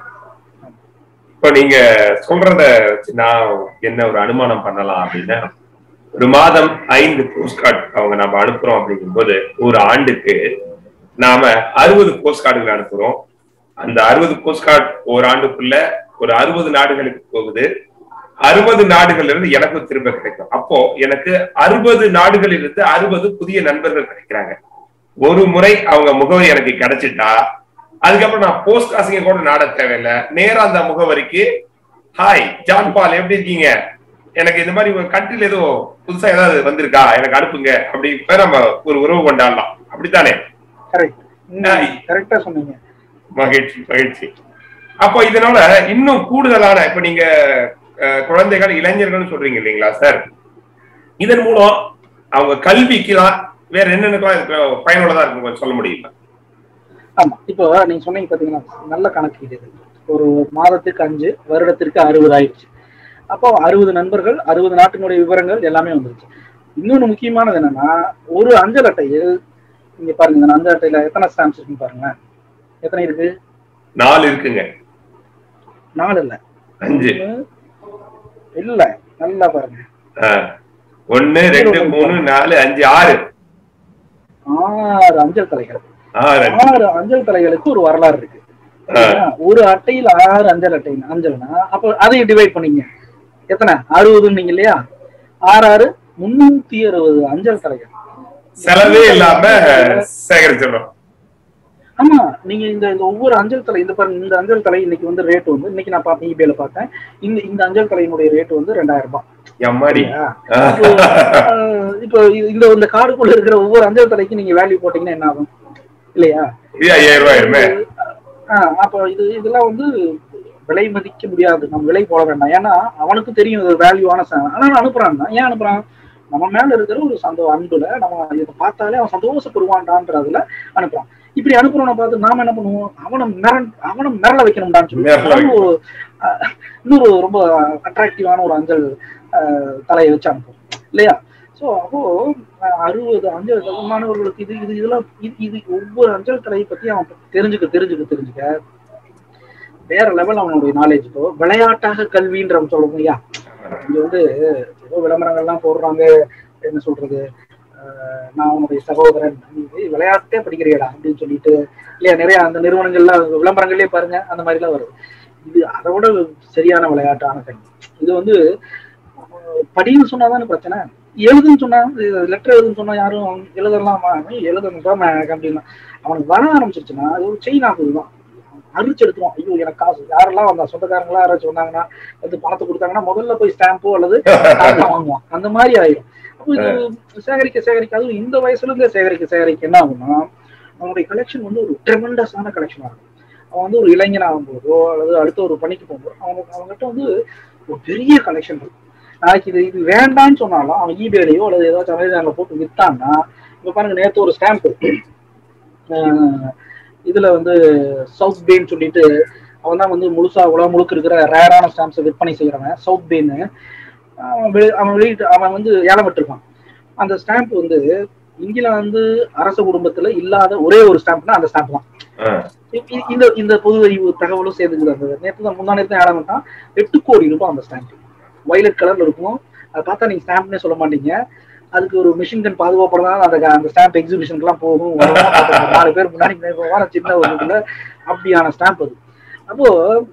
இப்ப நீங்க சொல்றத வச்சு நான் என்ன ஒரு அனுமானம் பண்ணலாம் அப்படின்னா ஒரு மாதம் ஐந்து போஸ்ட் கார்டு அவங்க நம்ம அனுப்புறோம் அப்படிங்கும்போது ஒரு ஆண்டுக்கு நாம அறுபது போஸ்ட் கார்டுகள் அனுப்புறோம் அந்த அறுபது போஸ்ட் கார்டு ஒரு ஆண்டுக்குள்ள ஒரு அறுபது நாடுகளுக்கு போகுது அறுபது நாடுகள்ல இருந்து எனக்கு திரும்ப கிடைக்கும் அப்போ எனக்கு அறுபது நாடுகளில் இருந்து அறுபது புதிய நண்பர்கள் கிடைக்கிறாங்க ஒரு முறை அவங்க முகவரி எனக்கு கிடைச்சிட்டா அதுக்கப்புறம் நான் போஸ்ட் காசிங்க கூட நாட தேவையில்லை நேரா அந்த முகவரிக்கு ஹாய் ஜான் பால் எப்படி இருக்கீங்க எனக்கு இந்த மாதிரி உங்க கண்ட்ரில ஏதோ புதுசா ஏதாவது வந்திருக்கா எனக்கு அனுப்புங்க அப்படி இப்ப நம்ம ஒரு உறவு கொண்டாடலாம் அப்படித்தானே கரெக்ட் ஆஹ் கரெக்டா சொன்னீங்க மகிழ்ச்சி மகிழ்ச்சி அப்போ இதனால இன்னும் கூடுதலான இப்ப நீங்க அஹ், குழந்தைகள் இளைஞர்கள் சொல்றீங்க இல்லைங்களா சார் இதன் மூலம் அவங்க கல்விக்கு தான் வேற என்னென்னலாம் இதுக்கு பயனுள்ளதா இருக்கும் கொஞ்சம் சொல்ல முடியுமா ஆமா இப்போ நீங்க சொன்னீங்க பாத்தீங்கன்னா நல்ல கணக்கு இது ஒரு மாதத்துக்கு அஞ்சு வருடத்திற்கு அறுபது ஆயிடுச்சு அப்போ அறுபது நண்பர்கள் அறுபது நாட்டினுடைய விவரங்கள் எல்லாமே வந்துருச்சு இன்னொன்னு முக்கியமானது என்னன்னா ஒரு அஞ்சல் அட்டையில் நீங்க பாருங்க இந்த அஞ்சல் அட்டையில எத்தனை ஸ்டாம்ப்ஸ் இருக்குன்னு பாருங்களேன் எத்தனை இருக்கு நாலு இருக்குங்க நாலு இல்ல அஞ்சு ஒண்ணு, இல்ல நல்லா பாருங்க ஆஹ். ஒண்ணு ரெண்டு மூணு நாலு அஞ்சு ஆறு ஆறு அஞ்சல் தலைகள் ஆறு ஆறு அஞ்சல் தலைகளுக்கு ஒரு வரலாறு இருக்கு சரிங்களா? ஒரு அட்டையில் ஆறு அஞ்சல் அட்டை அஞ்சல்னா அப்போ அதையும் டிவைட் பண்ணீங்க எத்தனை அறுபதுன்னு நீங்க இல்லையா ஆறு ஆறு முன்னூத்தி அறுபது அஞ்சல் தலைகள் செலவே இல்லாம சேகரிச்சிடறோம் ஆமா நீங்க இந்த இந்த ஒவ்வொரு அஞ்சல் தலை இந்த பாருங்க இந்த அஞ்சல் தலை இன்னைக்கு வந்து ரேட் வந்து இன்னைக்கு நான் பார்த்தேன் இபிஐல பார்த்தேன் இந்த இந்த அஞ்சல் தலையினுடைய ரேட் வந்து ரெண்டாயிரம் ரூபாய் எம்மாடி சரியா? இப்போ, ஆஹ், இப்போ இந்த இந்த கார்டுக்குள்ள இருக்கிற ஒவ்வொரு அஞ்சல் தலைக்கு நீங்க வேல்யூ போட்டீங்கன்னா என்ன ஆகும் இல்லையா இது ஐயாயிரம் ரூபாய் ஆயிருமே ஆஹ் அப்ப இது இதெல்லாம் வந்து விலை மதிக்க முடியாது நம்ம விலை போட வேண்டாம் ஏன்னா அவனுக்கு தெரியும் இது வேல்யூவான ஆனா அனுப்புறான்னா ஏன் அனுப்புறான் நம்ம மேல இருக்கிற ஒரு சந்தோ அன்புல நம்ம இதை பார்த்தாலே அவன் சந்தோஷப்படுவான்டான்றதுல அனுப்புறான் இப்படி அனுப்புறவனை பார்த்து நாம என்ன பண்ணுவோம் அவனை மிரன் அவனை மிரள வைக்கணும்டான்னு சொல்லி மிரள நாம ஒரு ஆஹ், இன்னொரு ரொம்ப அட்ராக்டிவான ஒரு அஞ்சல் ஆஹ், தலையை வச்சு அனுப்புவோம் இல்லையா சோ அப்போ அஹ், அறுபது அஞ்சல் தலை மாணவர்களுக்கு இது இது இதெல்லாம் இது இது ஒவ்வொரு அஞ்சல் தலையை பத்தி அவன் தெரிஞ்சுக்க தெரிஞ்சுக்க தெரிஞ்சுக்க வேற லெவல் அவனுடைய நாலேஜ் இப்போ விளையாட்டாக கல்வின்ற சொல்லுவோம் இல்லையா இங்க வந்து ஏதோ விளம்பரங்கள்லாம் போடுறாங்க என்ன சொல்றது அஹ், நான் உன்னுடைய சகோதரன் நீ விளையாட்டே படிக்கிறியடா அப்படின்னு சொல்லிட்டு இல்லையா நிறைய அந்த நிறுவனங்கள்லாம் விளம்பரங்களே பாருங்க அந்த மாதிரி எல்லாம் வருது இது அதை விட சரியான விளையாட்டான கல்வி இது வந்து அஹ், படின்னு சொன்னாதானே பிரச்சனை எழுதுன்னு சொன்னா லெட்டர் எழுதுன்னு சொன்னா யாரும் எழுதலாம் எழுதணும் அப்படின்னா அவனுக்கு வர ஆரம்பிச்சிருச்சுன்னா அது ஒரு செயின் ஆகுது தான் அரிச்சு எடுத்துருவான் ஐயோ எனக்கு காசு யாரெல்லாம் வந்தா சொந்தக்காரங்களா யாராச்சும் வந்தாங்கன்னா வந்து பணத்தை கொடுத்தாங்கன்னா முதல்ல போய் ஸ்டாம்போ அல்லது காசை வாங்குவான் அந்த மாதிரி ஆயிடும் அப்போ இது சேகரிக்க சேகரிக்க அதுவும் இந்த வயசுல இருந்தே சேகரிக்க சேகரிக்க என்ன ஆகும்னா அவனுடைய கலெக்ஷன் வந்து ஒரு ட்ரெமெண்டஸான கலெக்ஷன் ஆகும் அவன் வந்து ஒரு இளைஞன் ஆகும்போதோ அல்லது அடுத்த ஒரு பணிக்கு போகும்போது அவனுக்கு அவங்ககிட்ட வந்து ஒரு பெரிய கலெக்ஷன் இருக்கும் நாளைக்கு இது இது வேண்டாம்னு சொன்னாலும் அவன் ஈபேலையோ அல்லது ஏதாச்சும் அமேசான்ல போட்டு வித்தான்னா இப்ப பாருங்க நேத்து ஒரு ஸ்டாம்ப் இதுல வந்து சவுத் பேன்னு சொல்லிட்டு அவன் தான் வந்து முழுசா உலகம் முழுக்க இருக்கிற ரேரான ஸ்டாம்ப்ஸை விற்பனை செய்யறவன் சவுத் பேன்னு அவன் வெளி- அவன் வெளியிட்டு அவன் வந்து ஏலம் விட்டுருப்பான் அந்த ஸ்டாம்ப் வந்து இங்கிலாந்து அரச குடும்பத்துல இல்லாத ஒரே ஒரு ஸ்டாம்ப்னா அந்த ஸ்டாம்ப் தான் ஆஹ் இ- இ- இந்த இந்த பொது அறிவு தகவலும் சேர்ந்துக்குது அந்த நேற்று தான் முந்தா நேரத்தை ஏலம் விட்டான் எட்டு கோடி ரூபாய் அந்த ஸ்டாம்ப் வயலட் கலர்ல இருக்கும் அதை பார்த்தா நீங்க ஸ்டாம்ப்னே சொல்ல மாட்டீங்க அதுக்கு ஒரு மிஷின் கன் பாதுகாப்படுறதா அந்த அந்த ஸ்டாம்ப் எக்ஸிபிஷனுக்குலாம் போகும் வருவோம், பார்த்துக்கோ. நாலு பேர் முன்னாடி போவார சின்ன ஒரு இதுல அப்படியான ஸ்டாம்ப் அது அப்போ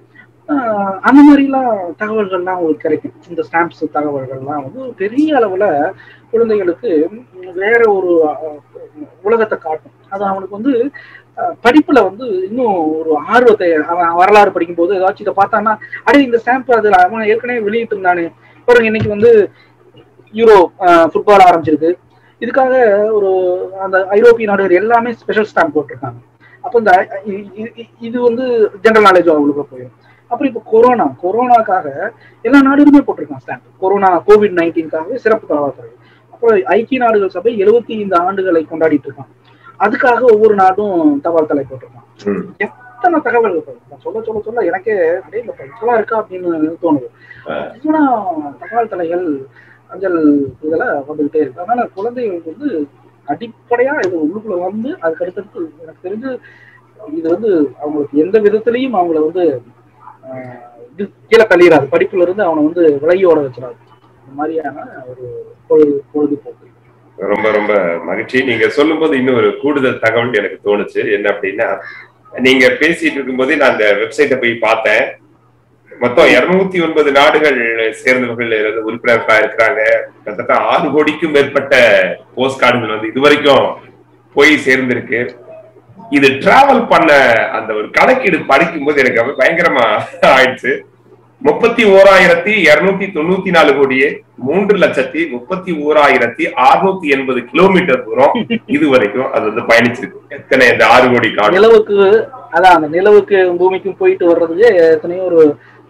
ஆஹ், அந்த மாதிரிலாம் தகவல்கள்லாம் உங்களுக்கு கிடைக்கும் இந்த ஸ்டாம்ப்ஸ் தகவல்கள்லாம் வந்து பெரிய அளவுல குழந்தைகளுக்கு வேற ஒரு அஹ், உலகத்தை காட்டும் அது அவனுக்கு வந்து அஹ், படிப்புல வந்து இன்னும் ஒரு ஆர்வத்தை அவன் வரலாறு படிக்கும்போது ஏதாச்சும் இதை பார்த்தான்னா அடே இந்த ஸ்டாம்ப் அது அவன் ஏற்கனவே வெளியிட்டு இருந்தானே பாருங்க இன்னைக்கு வந்து யூரோ ஃபுட்பால் ஆரம்பிச்சிருக்கு இதுக்காக ஒரு அந்த ஐரோப்பிய நாடுகள் எல்லாமே ஸ்பெஷல் ஸ்டாம்ப் போட்டிருக்காங்க அப்போ இந்த இ- இ- இ- இது வந்து ஜெனரல் நாலேஜ் அவங்களுக்கு போயிடும் அப்புறம் இப்போ கொரோனா கொரோனாக்காக எல்லா நாடுகளுமே போட்டிருக்காங்க ஸ்டாம்ப் கொரோனா கோவிட் நைன்டீன்காகவே சிறப்பு தலவாக்கள் அப்புறம் ஐக்கிய நாடுகள் சபை எழுபத்தி ஐந்து ஆண்டுகளை கொண்டாடிட்டு இருக்கான் அதுக்காக ஒவ்வொரு நாடும் தபால் தலை போட்டிருக்கான் ம். எத்தனை தகவல்கள் பாரு. நான் சொல்ல சொல்ல சொல்ல எனக்கே அப்படியே இந்த இதெல்லாம் இருக்கா அப்படின்னு தோணுது இவ்வளோ தபால் தலைகள் அஞ்சல் இதெல்லாம் வந்துகிட்டே இருக்கு அதனால குழந்தைகளுக்கு வந்து அடிப்படையா இது உள்ளுக்குள்ள வந்து அதுக்கு அடுத்தடுத்து எனக்கு தெரிஞ்சு இது வந்து அவங்களுக்கு எந்த விதத்திலையும் அவங்கள வந்து ஆஹ், இது கீழே தள்ளிடாது படிப்புல இருந்து அவனை வந்து விலகியோட வச்சிடாது இந்த மாதிரியான ஒரு பொழுது பொழுதுபோக்கு ரொம்ப ரொம்ப மகிழ்ச்சி நீங்க சொல்லும்போது இன்னும் ஒரு கூடுதல் தகவல் எனக்கு தோணுச்சு என்ன அப்படின்னா நீங்க பேசிட்டு இருக்கும்போதே நான் அந்த வெப்சைட்டை போய் பார்த்தேன் மொத்தம் இருநூத்தி ஒன்பது நாடுகள் சேர்ந்தவர்கள் இதுல உறுப்பினர்களா இருக்கிறாங்க கிட்டத்தட்ட ஆறு கோடிக்கும் மேற்பட்ட போஸ்ட் கார்டுகள் வந்து இதுவரைக்கும் போய் சேர்ந்திருக்கு இது டிராவல் பண்ண அந்த ஒரு கணக்கீடு படிக்கும் போது எனக்கு அப்ப பயங்கரமா ஆயிடுச்சு முப்பத்தி ஓராயிரத்தி இருநூத்தி தொண்ணூத்தி நாலு கோடியே மூன்று லட்சத்தி முப்பத்தி ஓராயிரத்தி அறுநூத்தி எண்பது கிலோமீட்டர் தூரம் இது வரைக்கும் அது வந்து பயணிச்சிருக்கு எத்தனை இந்த ஆறு கோடி காடு நிலவுக்கு அதான் அந்த நிலவுக்கு பூமிக்கும் போயிட்டு வர்றதுக்கு எத்தனையோ ஒரு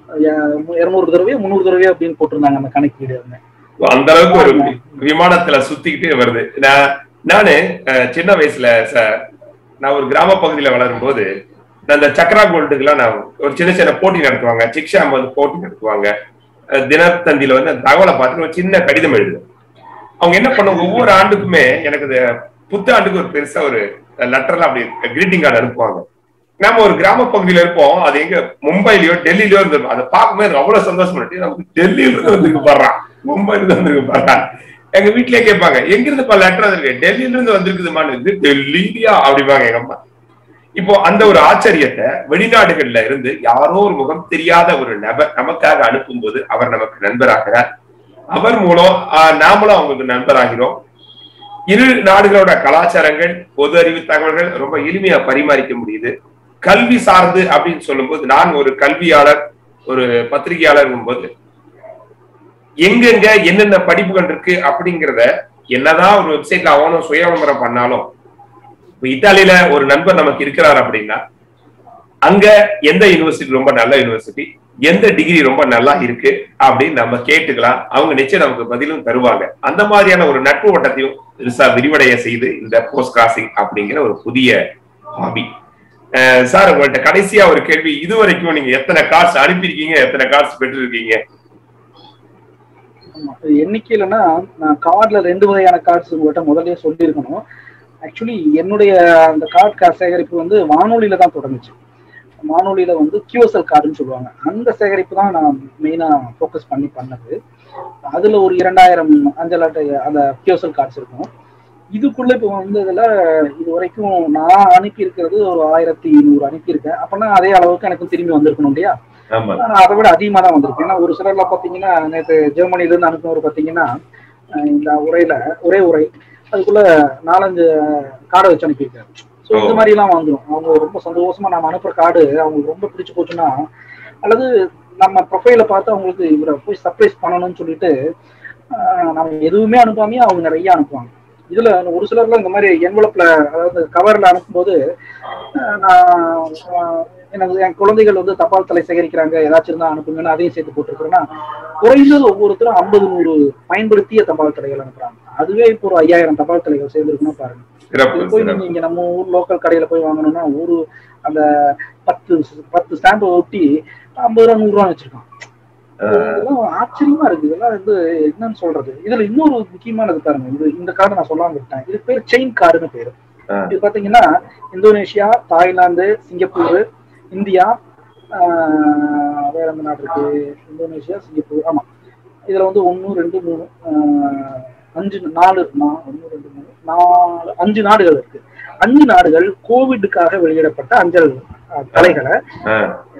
இருநூறு தடவையோ முந்நூறு தடவையோ அப்படின்னு போட்டிருந்தாங்க அந்த கணக்கீடு அந்த அளவுக்கு ஒரு விமானத்துல சுத்திக்கிட்டே வருது நான் நானு அஹ், சின்ன வயசுல சார் நான் ஒரு கிராம பகுதியில வளரும் போது நான் இந்த சக்ரா கோல்டுக்கெல்லாம் நான் ஒரு சின்ன சின்ன போட்டி நடத்துவாங்க சிக்ஷாம் வந்து போட்டி நடத்துவாங்க அஹ், தினத்தந்தியில வந்து அந்த தகவலை பார்த்து ஒரு சின்ன கடிதம் எழுது அவங்க என்ன பண்ணுவாங்க ஒவ்வொரு ஆண்டுக்குமே எனக்கு இந்த புத்தாண்டுக்கு ஒரு பெருசா ஒரு லெட்டர்ல அப்படி கிரீட்டிங் கார்டு அனுப்புவாங்க நாம ஒரு கிராம பகுதியில இருப்போம் அது எங்க மும்பைலயோ டெல்லியிலயோ இருந்து அதை பார்க்கும்போது எனக்கு அவ்வளவு சந்தோஷம் இருக்கு நமக்கு டெல்லியில இருந்து வந்துருக்கு பாடுறான் மும்பைல இருந்து வந்துருக்கு பாடுறான் எங்க வீட்லயே கேட்பாங்க எங்க இருந்து லெட்டர் வந்திருக்கு டெல்லியில இருந்து வந்திருக்குதுமான்னு இது டெல்லியா அப்படிப்பாங்க எங்க அம்மா இப்போ அந்த ஒரு ஆச்சரியத்தை வெளிநாடுகள்ல இருந்து யாரோ ஒரு முகம் தெரியாத ஒரு நபர் நமக்காக அனுப்பும்போது அவர் நமக்கு நண்பராகிறார் அவர் மூலம் ஆஹ், நாமளும் அவங்களுக்கு நண்பராகிறோம் இரு நாடுகளோட கலாச்சாரங்கள் பொது அறிவு தகவல்கள் ரொம்ப எளிமையா பரிமாறிக்க முடியுது கல்வி சார்ந்து அப்படின்னு சொல்லும்போது நான் ஒரு கல்வியாளர் ஒரு பத்திரிகையாளர் போது எங்கெங்க என்னென்ன படிப்புகள் இருக்கு அப்படிங்கிறத என்னதான் ஒரு வெப்சைட்ல அவனும் சுய விளம்பரம் பண்ணாலும் இப்ப இத்தாலியில ஒரு நண்பர் நமக்கு இருக்கிறார் அப்படின்னா அங்க எந்த யூனிவர்சிட்டி ரொம்ப நல்ல யூனிவர்சிட்டி எந்த டிகிரி ரொம்ப நல்லா இருக்கு அப்படின்னு நம்ம கேட்டுக்கலாம் அவங்க நிச்சயம் நமக்கு பதிலும் தருவாங்க அந்த மாதிரியான ஒரு நட்பு வட்டத்தையும் பெருசா விரிவடைய செய்து இந்த போஸ்ட் கிராசிங் அப்படிங்கிற ஒரு புதிய ஹாபி சார் உங்கள்ட்ட கடைசியா ஒரு கேள்வி இது வரைக்கும் நீங்க எத்தனை கார்ட்ஸ் அனுப்பியிருக்கீங்க எத்தனை கார்ட்ஸ் பெற்றிருக்கீங்க ஆமா. இது எண்ணிக்கையிலனா நான் கார்டுல ரெண்டு வகையான கார்ட்ஸ் உங்கள்கிட்ட முதல்லயே சொல்லியிருக்கணும் ஆக்சுவலி என்னுடைய அந்த கார்டு சேகரிப்பு வந்து வானொலியில தான் தொடங்குச்சு வானொலியில வந்து கியூஎஸ்எல் கார்டுன்னு சொல்லுவாங்க அந்த சேகரிப்பு தான் நான் மெயினா ஃபோக்கஸ் பண்ணி பண்ணது அதுல ஒரு இரண்டாயிரம் அஞ்சல் அட்டை அந்த கியூஎஸ்எல் கார்ட்ஸ் இருக்கும் இதுக்குள்ள இப்போ வந்ததுல இது வரைக்கும் நான் அனுப்பி இருக்கிறது ஒரு ஆயிரத்தி நூறு அனுப்பியிருக்கேன் அப்பனா அதே அளவுக்கு எனக்கு திரும்பி வந்திருக்கணும் இல்லையா ஆமா ஆனா அதை விட அதிகமா தான் வந்திருக்கு ஏன்னா ஒரு சிலர்ல பாத்தீங்கன்னா நேற்று ஜெர்மனில இருந்து அனுப்பினவர் பாத்தீங்கன்னா அஹ் இந்த உரையில ஒரே உரை அதுக்குள்ள நாலஞ்சு கார்டை வச்சு அனுப்பியிருக்காரு ஸோ இந்த ஓ. மாதிரி எல்லாம் வந்துடும் அவங்க ரொம்ப சந்தோஷமா நம்ம அனுப்புற கார்டு அவங்களுக்கு ரொம்ப பிடிச்சு போச்சுன்னா அல்லது நம்ம ப்ரொஃபைல பார்த்து அவங்களுக்கு இவரை போய் சர்ப்ரைஸ் பண்ணணும்னு சொல்லிட்டு ஆஹ் நம்ம எதுவுமே அனுப்பாமையே அவங்க நிறைய அனுப்புவாங்க இதுல ஒரு சிலர்ல இந்த மாதிரி என்வலப்ல அதாவது கவர்ல அனுப்பும்போது ஆஹ் நான் ஆஹ் எனக்கு என் குழந்தைகள் வந்து தபால் தலை சேகரிக்கிறாங்க ஏதாச்சும் இருந்தா அனுப்புங்கன்னு அதையும் சேர்த்து போட்டிருக்கிறேன்னா குறைந்தது ஒவ்வொருத்தரும் ஐம்பது நூறு பயன்படுத்திய தபால் தலைகள் அனுப்புறாங்க அதுவே இப்போ ஒரு ஐயாயிரம் தபால் தலைகள் சேர்ந்துருக்குன்னா பாருங்க சிறப்பு இது போய் சிறப்பு நீங்க இங்க நம்ம ஊர் லோக்கல் கடையில போய் வாங்கணும்னா ஒரு அந்த பத்து பத்து ஸ்டாம்பை ஒட்டி ஐம்பது ரூபா நூறு ரூபா வச்சிருக்கான் இதெல்லாம் ஆச்சரியமா இருக்கு இதெல்லாம் வந்து என்னன்னு சொல்றது இதுல இன்னொரு முக்கியமானது பாருங்க இது இந்த கார்டு நான் சொல்லாம விட்டேன் இது பேர் செயின் கார்டுன்னு பேரு ஆ. இது பாத்தீங்கன்னா இந்தோனேஷியா தாய்லாந்து சிங்கப்பூர் இந்தியா ஆஹ், வேற எந்த நாடு இருக்கு இந்தோனேஷியா சிங்கப்பூர் ஆமா இதுல வந்து ஒன்னு ரெண்டு மூணு ஆஹ், அஞ்சு நாலு நா- ஒண்ணு ரெண்டு மூணு நாலு அஞ்சு நாடுகள் இருக்கு அஞ்சு நாடுகள் கோவிடுக்காக வெளியிடப்பட்ட அஞ்சல் ஆஹ், தலைகளை ஆ.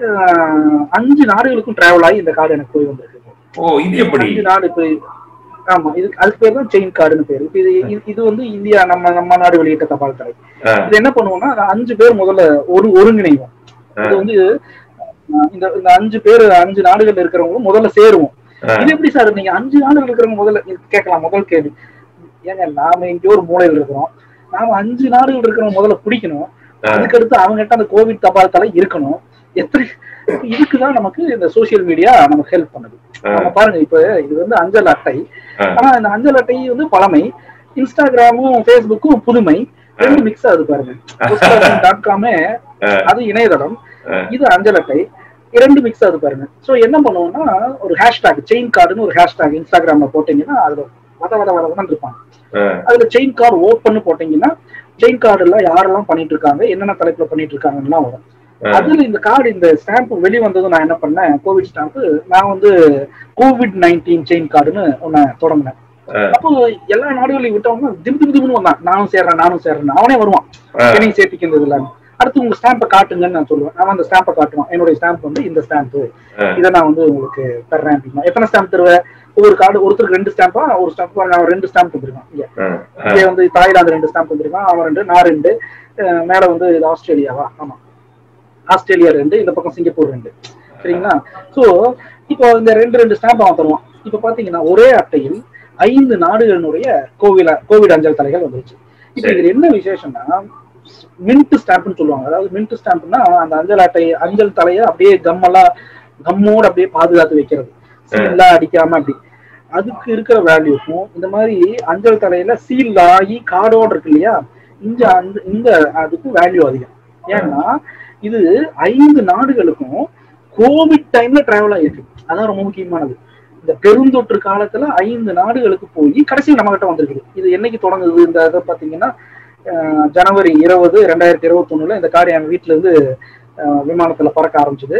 ஆஹ், அஞ்சு நாடுகளுக்கும் டிராவல் ஆகி இந்த கார்டு எனக்கு போய் வந்திருக்கு ஓ இது எப்படி அஞ்சு நாடு போய் ஆமா இது அதுக்கு பேர் தான் செயின் கார்டுன்னு பேரு இப்ப இது இது- இது வந்து இந்தியா நம்ம நம்ம நாடு வெளியிட்ட தபால் தலை ஆ. இது என்ன பண்ணுவோம்னா அந்த அஞ்சு பேர் முதல்ல ஒரு ஒருங்கிணைவோம் இது வந்து அஹ், இந்த இந்த அஞ்சு பேர் அஞ்சு நாடுகள் இருக்கிறவங்களும் முதல்ல சேருவோம் ஆ. இது எப்படி சார் நீங்க அஞ்சு நாடுகள் இருக்கிறவங்க முதல்ல இது கேட்கலாம் முதல் கேள்வி ஏங்க நாம எங்கேயோ ஒரு மூலையில் இருக்கிறோம் நாம அஞ்சு நாடுகள் இருக்கிறவங்க முதல்ல பிடிக்கணும் ஆ. அதுக்கடுத்து அவங்ககிட்ட அந்த கோவிட் தபால் தலை இருக்கணும் எத்தனை இதுக்குதான் நமக்கு இந்த சோசியல் மீடியா நமக்கு ஹெல்ப் பண்ணுது ஆ. நம்ம பாருங்க இப்ப இது வந்து அஞ்சல் அட்டை ஆ. ஆனா இந்த அஞ்சல் அட்டை வந்து பழமை இன்ஸ்டாகிராமும் ஃபேஸ்புக்கும் புதுமை ரெண்டு மிக்ஸ் ஆகுது பாருங்க டாட் காமே ஆ. அது இணையதளம் ஆ. இது அஞ்சல் அட்டை இரண்டு மிக்ஸ் ஆகுது பாருங்க சோ என்ன பண்ணுவோம்னா ஒரு ஹேஷ்டாக் செயின் கார்டுன்னு ஒரு ஹேஷ்டாக் இன்ஸ்டாகிராம்ல போட்டீங்கன்னா அதுல வத வத வதன்னு இருப்பாங்க ஆ. அதுல செயின் கார்டு ஓப்பன் போட்டீங்கன்னா செயின் கார்டுல யாரெல்லாம் பண்ணிட்டு இருக்காங்க என்னென்ன தலைப்புல பண்ணிட்டு இருக்காங்கலாம் வரும் ஆ. அதுல இந்த கார்டு இந்த ஸ்டாம்ப் வெளி வந்ததும் நான் என்ன பண்ணேன் கோவிட் ஸ்டாம்ப் நான் வந்து கோவிட் நைன்டீன் செயின் கார்டுன்னு ஒன்னு தொடங்கினேன் ஆ. அப்போ எல்லா நாடுகளையும் விட்டவங்க திம் திம் திம்னு வந்தான் நானும் சேர்றேன் நானும் சேர்றேன் அவனே வருவான் ஆ. என்னையும் சேர்த்துக்கின்றது இல்லாம அடுத்து உங்க ஸ்டாம்பை காட்டுங்கன்னு நான் சொல்லுவேன் அவன் அந்த ஸ்டாம்பை காட்டுவான் என்னுடைய ஸ்டாம்ப் வந்து இந்த ஸ்டாம்ப் ஆ. இதை நான் வந்து உங்களுக்கு தர்றேன் அப்படின்னா எத்தனை ஸ்டாம்ப் தருவேன் ஒவ்வொரு கார்டு ஒருத்தருக்கு ரெண்டு ஸ்டாம்பா ஒரு ஸ்டாம்ப் அவன் ரெண்டு ஸ்டாம்ப் தந்திருக்கான் இங்க ஆ. ஆ. இங்க வந்து தாய்லாந்து ரெண்டு ஸ்டாம்ப் வந்திருக்கான் அவன் ரெண்டு நான் ரெண்டு அஹ் மேல வந்து இது ஆஸ்திரேலியாவா ஆமா ஆஸ்திரேலியா ரெண்டு இந்த பக்கம் சிங்கப்பூர் ரெண்டு சரிங்களா சோ இப்போ இந்த ரெண்டு ரெண்டு ஸ்டாம்ப் அவன் தருவான் இப்போ பாத்தீங்கன்னா ஒரே அட்டையில் ஐந்து நாடுகளினுடைய கோவில கோவிட் அஞ்சல் தலைகள் வந்துருச்சு இப்போ சரி. இதுல என்ன விசேஷம்னா மின்ட் ஸ்டாம்ப்னு சொல்லுவாங்க அதாவது மின்ட் ஸ்டாம்ப்னா அந்த அஞ்சல் அட்டை அஞ்சல் தலையை அப்படியே கம்மெல்லாம் கம்மோட அப்படியே பாதுகாத்து வைக்கிறது சீல்லா அடிக்காம அப்படி அதுக்கு இருக்கிற வேல்யூக்கும் இந்த மாதிரி அஞ்சல் தலையில சீல் ஆகி கார்டோட இருக்கு இல்லையா இந்த அந்த இந்த அதுக்கு வேல்யூ அதிகம் ஏன்னா இது ஐந்து நாடுகளுக்கும் கோவிட் டைம்ல டிராவல் ஆயிருக்கு அதான் ரொம்ப முக்கியமானது இந்த பெருந்தொற்று காலத்துல ஐந்து நாடுகளுக்கு போய் கடைசியில் நம்ம கிட்ட வந்திருக்குது இது என்னைக்கு தொடங்குது இந்த இதை பாத்தீங்கன்னா அஹ், ஜனவரி இருபது ரெண்டாயிரத்தி இருபத்தி ஒண்ணுல இந்த கார் என் வீட்டுல இருந்து அஹ், விமானத்துல பறக்க ஆரம்பிச்சது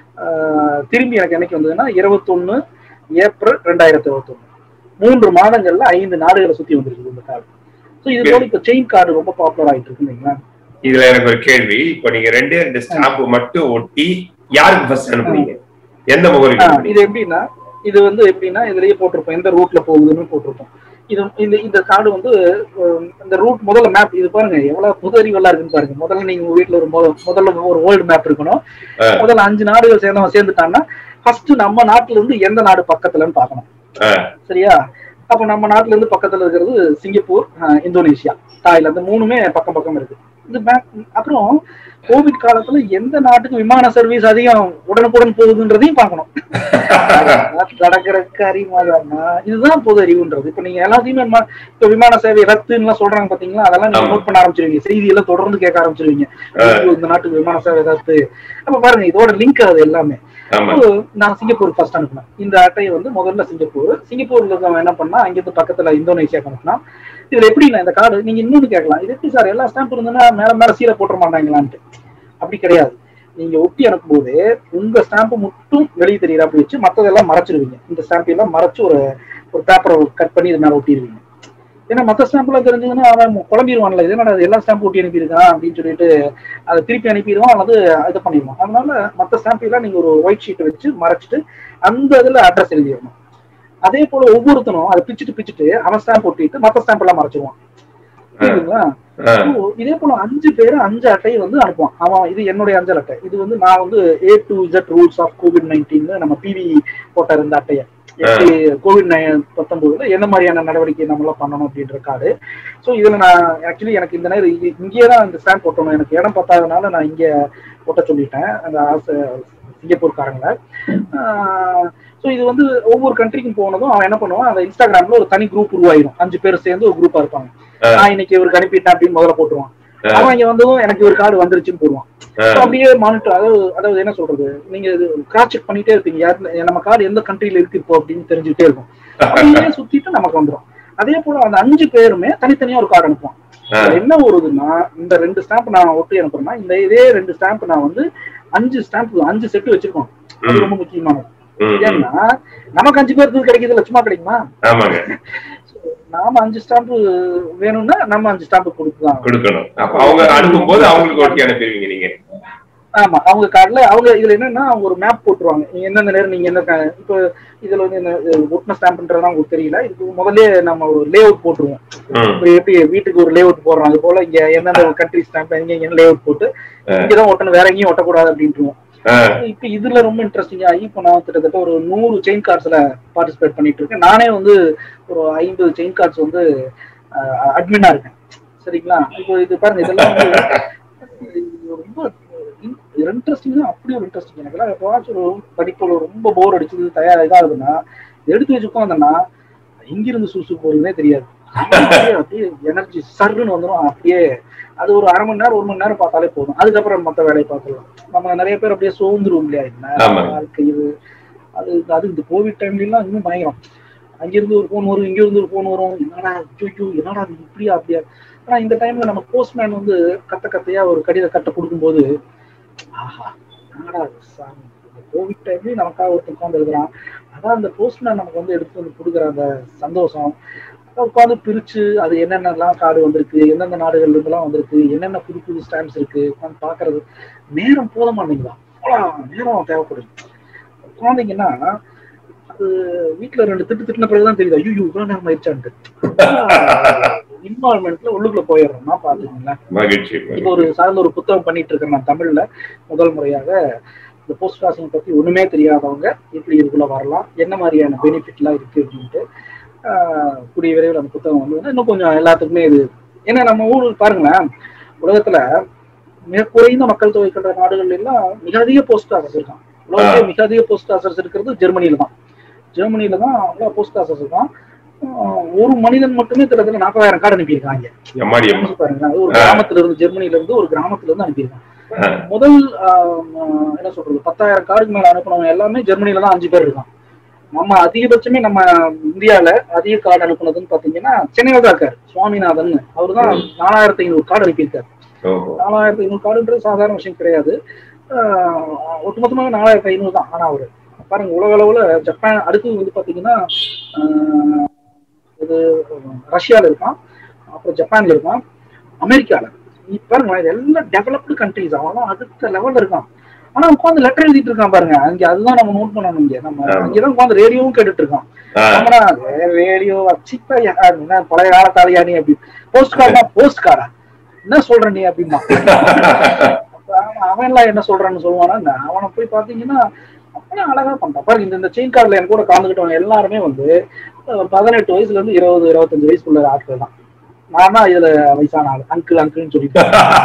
அஹ், திரும்பி எனக்கு என்னைக்கு வந்ததுன்னா இருபத்தொன்னு ஏப்ரல் ரெண்டாயிரத்தி இருபத்தொன்னு மூன்று மாதங்கள்ல ஐந்து நாடுகளை சுத்தி வந்திருக்குது இந்த கார் ஸோ இது போல இப்ப செயின் கார்டு ரொம்ப பாப்புலர் ஆயிட்டு இருக்கு இல்லைங்களா இதுல எனக்கு ஒரு கேள்வி இப்போ நீங்க ரெண்டே ரெண்டு ஸ்டாம்ப் மட்டும் ஒட்டி யாருக்கு ஃபர்ஸ்ட் அனுப்புனீங்க எந்த முகவரிக்கு ஆ, அனுப்புனீங்க இது எப்படின்னா இது வந்து எப்படின்னா இதுலயே போட்டிருப்போம் எந்த ரூட்ல போகுதுன்னு போட்டிருப்போம் இது இந்த இந்த கார்டு வந்து உம், இந்த ரூட் முதல்ல மேப் இது பாருங்க எவ்வளவு புது அறிவெல்லாம் இருக்குன்னு பாருங்க முதல்ல நீங்க உங்க வீட்டுல ஒரு மொத- முதல்ல ஒரு வேர்ல்டு மேப் இருக்கணும் ஆ. முதல்ல அஞ்சு நாடுகள் சேர்ந்தவன் சேர்ந்துட்டான்னா ஃபர்ஸ்ட் நம்ம நாட்டுல இருந்து எந்த நாடு பக்கத்துலன்னு பார்க்கணும் ஆ. சரியா அப்ப நம்ம நாட்டுல இருந்து பக்கத்துல இருக்கிறது சிங்கப்பூர் ஆ, இந்தோனேஷியா தாய்லாந்து மூணுமே பக்கம் பக்கம் இருக்கு இது map- அப்புறம் கோவிட் காலத்துல எந்த நாட்டுக்கு விமான சர்வீஸ் அதிகம் உடனுக்குடன் போகுதுன்றதையும் பார்க்கணும் நடக்கிற கரிமாதானா இதுதான் பொது அறிவுன்றது இப்ப நீங்க எல்லாத்தையுமே ம- இப்ப விமான சேவை ரத்துன்னு எல்லாம் சொல்றாங்க பாத்தீங்களா அதெல்லாம் நீங்க ஆமா. நோட் பண்ண ஆரம்பிச்சிருவீங்க செய்தியெல்லாம் தொடர்ந்து கேட்க ஆரம்பிச்சிருவீங்க ஐயோ, இந்த நாட்டுக்கு விமான சேவை ரத்து அப்ப பாருங்க இதோட லிங்க் ஆகுது எல்லாமே ஆமா அப்போ நான் சிங்கப்பூர் ஃபர்ஸ்ட் அனுப்பினேன் இந்த அட்டையை வந்து முதல்ல சிங்கப்பூர் சிங்கப்பூர்ல இருக்கவன் என்ன பண்ணா அங்கிருந்து பக்கத்துல இந்தோனேஷியா அனுப்பினா இதுல எப்படி நான் இந்த கார்டு நீங்க இன்னொன்னு கேட்கலாம் இது எப்படி சார் எல்லா ஸ்டாம்ப் இருந்ததுன்னா மேல மேல சீலை போட்டுற மாட்டாங்களான்ட்டு அப்படி கிடையாது நீங்க ஒட்டி அனுப்பும்போது உங்க ஸ்டாம்ப் மட்டும் வெளியே தெரியற அப்படி வச்சு மத்ததெல்லாம் மறைச்சிருவீங்க இந்த ஸ்டாம்ப் எல்லாம் மறைச்சு ஒரு ஒரு பேப்பரை கட் பண்ணி இது மேல ஒட்டிடுவீங்க ஏன்னா மத்த ஸ்டாம்ப்லாம் தெரிஞ்சதுன்னா அவன் குழம்பிடுவான்ல இது என்னடா இது எல்லா ஸ்டாம்ப் ஒட்டி அனுப்பியிருக்கான் அப்படின்னு சொல்லிட்டு அதை திருப்பி அனுப்பிடுவான் அல்லது இது பண்ணிடுவான் அதனால மத்த ஸ்டாம்ப் எல்லாம் நீங்க ஒரு ஒயிட் ஷீட் வச்சு மறைச்சிட்டு அந்த இதுல அட்ரஸ் எழுதிடணும் அதே போல ஒவ்வொருத்தனும் அதை பிச்சுட்டு பிச்சுட்டு அவன் ஸ்டாம்ப் ஒட்டிட்டு மத்த ஸ்டாம்ப் எல்லாம் மறைச்சிருவான் புரியுதுங்களா ஆ. So, இதே போல அஞ்சு பேர் அஞ்சு அட்டையை வந்து அனுப்புவான் அவன் இது என்னுடைய அஞ்சல் அட்டை இது வந்து நான் வந்து A to Z rules of COVID nineteen நம்ம பிவி போட்டார் இந்த அட்டையை எப்படி கோவிட் பத்தொன்பதுல என்ன மாதிரியான நடவடிக்கை நம்ம எல்லாம் பண்ணணும் அப்படின்ற கார்டு ஸோ இதுல நான் ஆக்சுவலி எனக்கு இந்த நேரம் இங்க- இங்கேயே தான் இந்த ஸ்டாம்ப் போட்டணும் எனக்கு இடம் பத்தாதனால நான் இங்க போட்ட சொல்லிட்டேன் அந்த ஆச- சிங்கப்பூர்காரங்களை ஸோ இது வந்து ஒவ்வொரு கண்ட்ரிக்கும் போனதும் அவன் என்ன பண்ணுவான் அந்த இன்ஸ்டாகிராம்ல ஒரு தனி குரூப் உருவாயிரும் அஞ்சு பேர் சேர்ந்து ஒரு குரூப்பா இருப்பாங்க ஆ. நான் இன்னைக்கு இவருக்கு அனுப்பிட்டேன் அப்படின்னு முதல்ல போட்டுருவான் அவன் இங்க வந்ததும் எனக்கு ஒரு கார்டு வந்துருச்சுன்னு போடுவான் ஆ. So அப்படியே மானிட்டர் அதாவது அதாவது என்ன சொல்றது நீங்க இது கிராஸ் செக் பண்ணிட்டே இருப்பீங்க யாரு நம்ம கார்டு எந்த கண்ட்ரில இருக்கு இப்போ அப்படின்னு தெரிஞ்சுக்கிட்டே இருக்கும் அப்படியே சுத்திட்டு நமக்கு வந்துரும் அதே போல அந்த அஞ்சு பேருமே தனித்தனியா ஒரு கார்டு அனுப்புவான் ஆ. இதுல என்ன வருதுன்னா இந்த ரெண்டு ஸ்டாம்ப் நான் ஒட்டி அனுப்புறேன்னா இந்த இதே ரெண்டு ஸ்டாம்ப் நான் வந்து அஞ்சு ஸ்டாம்ப் அஞ்சு செட்டு வச்சிருக்கோம் அது ம். ரொம்ப முக்கியமானது ம், ம். ஏன்னா நமக்கு அஞ்சு பேருக்கு கிடைக்கிறது சும்மா கிடைக்குமா ஆமாங்க So, நாம அஞ்சு ஸ்டாம்ப் வேணும்னா நம்ம அஞ்சு ஸ்டாம்ப் கொடுக்கலாம் கொடுக்கணும் அப்ப அவங்க அனுப்பும் போது அவங்களுக்கு ஒட்டி அனுப்பிடுவீங்க நீங்க ஆமா அவங்க கார்டுல அவங்க இதுல என்னன்னா அவங்க ஒரு மேப் போட்டுருவாங்க நீங்க எந்தெந்த நேரம் நீங்க என்ன க- இப்போ இதுல வந்து என்ன ஒட்டின ஸ்டாம்ப்ன்றதுலாம் உங்களுக்கு தெரியல இதுக்கு முதல்ல நம்ம ஒரு லே அவுட் போட்டுருவோம் ம். இப்போ எப்படி வீட்டுக்கு ஒரு லே அவுட் போடுறோம் அது போல இங்க எந்தெந்த கண்ட்ரி ஸ்டாம்ப் எங்க எங்க லே அவுட் போட்டு இங்கதான் ஒட்டணும் வேற எங்கேயும் ஒட்டக்கூடாது அப்படின்ட்டுருவோம் ஆ. இப்ப இதுல ரொம்ப இன்ட்ரெஸ்டிங்கா இப்போ நான் கிட்டத்தட்ட ஒரு நூறு செயின் கார்ட்ஸ்ல பார்ட்டிசிபேட் பண்ணிட்டு இருக்கேன் நானே வந்து ஒரு ஐம்பது செயின் கார்ட்ஸ் வந்து அட்மினா இருக்கேன் சரிங்களா இப்போ இது பாருங்க இதெல்லாம் வந்து இது ரொம்ப இன்ட்ரெஸ்டிங் அப்படி ஒரு இன்ட்ரெஸ்டிங் எனக்கு எப்பவாச்சும் ஒரு படிப்புல ரொம்ப போர் அடிச்சது தயார் இதாகுதுன்னா எடுத்து வச்சு உட்காந்தேன்னா எங்கிருந்து சுசு போறதுனே தெரியாது அப்படியே எனர்ஜி சர்ன்னு வந்துடும் அப்படியே அது ஒரு அரை மணி நேரம் ஒரு மணி நேரம் பார்த்தாலே போதும் அதுக்கப்புறம் மத்த வேலையை பார்த்துக்கலாம் நம்ம நிறைய பேர் அப்படியே சோர்ந்துருவோம் இல்லையா என்ன ஆமாங்க. வாழ்க்கை இது அது அது இந்த கோவிட் டைம்ல எல்லாம் இன்னும் பயங்கரம் அங்கிருந்து ஒரு ஃபோன் வரும் இங்க இருந்து ஒரு ஃபோன் வரும் என்னடா ஐயோ என்னடா இது இப்படியா அப்படியா ஆனா இந்த டைம்ல நம்ம போஸ்ட்மேன் வந்து கத்த கத்தையா ஒரு கடித கட்ட கொடுக்கும்போது ஆஹா என்னடா இது சாமி இந்த கோவிட் டைம்லயும் நமக்காக ஒருத்தன் உட்கார்ந்து எழுதுறான் அதான் அந்த போஸ்ட்மேன் நமக்கு வந்து எடுத்து வந்து கொடுக்குற அந்த சந்தோஷம் அதை உட்காந்து பிரிச்சு அது என்னென்னலாம் கார்டு வந்திருக்கு எந்தெந்த நாடுகள்ல இருந்தெல்லாம் வந்திருக்கு என்னென்ன புது புது ஸ்டாம்ப்ஸ் இருக்கு உட்காந்து பாக்குறது நேரம் போத மாட்டேங்குதா அவ்வளோ நேரம் தேவைப்படுது குழந்தைங்கன்னா அது வீட்டுல ரெண்டு திட்டு திட்டின பிறகுதான் தெரியுது ஐயோ இவ்வளவு நேரம் ஆயிடுச்சான்ட்டு இன்வால்மெண்ட்ல உள்ளுக்குள்ள போயிடுறோம்னா பாத்துக்கோங்களேன் மகிழ்ச்சி இப்போ ஒரு சார்ந்த ஒரு புத்தகம் பண்ணிட்டு இருக்கேன் நான் தமிழ்ல முதல் முறையாக இந்த போஸ்ட் கிராசிங் பத்தி ஒண்ணுமே தெரியாதவங்க எப்படி இதுக்குள்ள வரலாம் என்ன மாதிரியான பெனிஃபிட்லாம் இருக்கு அப்படின்ட்டு ஆஹ் கூடிய விரைவில் அந்த புத்தகம் வந்து இன்னும் கொஞ்சம் எல்லாத்துக்குமே இது ஏன்னா நம்ம ஊர் பாருங்களேன் உலகத்துல மிக குறைந்த மக்கள் தொகை கொண்ட நாடுகள் எல்லாம் மிக அதிக போஸ்ட் ஆஃபீஸ் இருக்கான் உலகத்திலே மிக அதிக போஸ்ட் ஆஃபீஸ் இருக்கிறது ஜெர்மனியில தான் ஜெர்மனியில தான் அவ்வளோ போஸ்ட் ஆஃபீஸ் இருக்கான் ஆஹ் ஒரு மனிதன் மட்டுமே கிட்டத்தட்ட நாற்பதாயிரம் கார்டு அனுப்பியிருக்காங்க எம்மாடி அம்மா யோசிச்சு பாருங்க அது ஒரு கிராமத்துல இருந்து ஜெர்மனில இருந்து ஒரு கிராமத்துல இருந்து அனுப்பியிருக்காங்க ஆ. முதல் ஆஹ், ஆஹ், என்ன சொல்றது பத்தாயிரம் கார்டுக்கு மேல அனுப்புனவங்க எல்லாமே ஜெர்மனில தான் அஞ்சு பேர் இருக்கான் நம்ம அதிகபட்சமே நம்ம இந்தியால அதிக கார்டு அனுப்புனதுன்னு பாத்தீங்கன்னா சென்னையில தான் இருக்காரு சுவாமிநாதன் அவரு தான் நாலாயிரத்தி ஐநூறு கார்டு அனுப்பியிருக்காரு ஓஹோ நாலாயிரத்தி ஐநூறு கார்டுன்றது சாதாரண விஷயம் கிடையாது ஆஹ், ஒட்டுமொத்தமாக நாலாயிரத்தி ஐநூறு தான் ஆனா அவரு பாருங்க உலக அளவுல ஜப்பான் அடுத்து வந்து பாத்தீங்கன்னா ஆஹ், இது ரஷ்யால இருக்கான் அப்புறம் ஜப்பான்ல இருக்கான் அமெரிக்கால நீ பாருங்க இது எல்லாம் டெவலப்டு கண்ட்ரிஸ் அவன் அடுத்த லெவல்ல இருக்கான் ஆனா உட்காந்து லெட்டர் எழுதிட்டு இருக்கான் பாருங்க அங்க அதுதான் நம்ம நோட் பண்ணணும் இங்க நம்ம ஆமா. அங்கதான் உட்காந்து ரேடியோவும் கேட்டுட்டு இருக்கான் ஆ. ஆமாடா ரேடியோ வச்சிப்பா என்ன பழைய காலத்தாலையா நீ அப்படி போஸ்ட் கார்டா போஸ்ட் கார்டா என்ன சொல்ற நீ அப்படின்னா அவன் அவன் எல்லாம் என்ன சொல்றான்னு சொல்லுவானா நான் அவனை போய் பாத்தீங்கன்னா அப்படியே அழகா பண்றான் பாருங்க இந்த இந்த செயின் கார்டுல என் கூட கலந்துக்கிட்டவங்க எல்லாருமே வந்து அஹ், பதினெட்டு வயசுல இருந்து இருபது இருபத்தஞ்சு வயசுக்குள்ள ஆட்கள் தான் நான் தான் இதுல வயசான ஆள் அங்கிள் அங்கிள்னு சொல்லிட்டு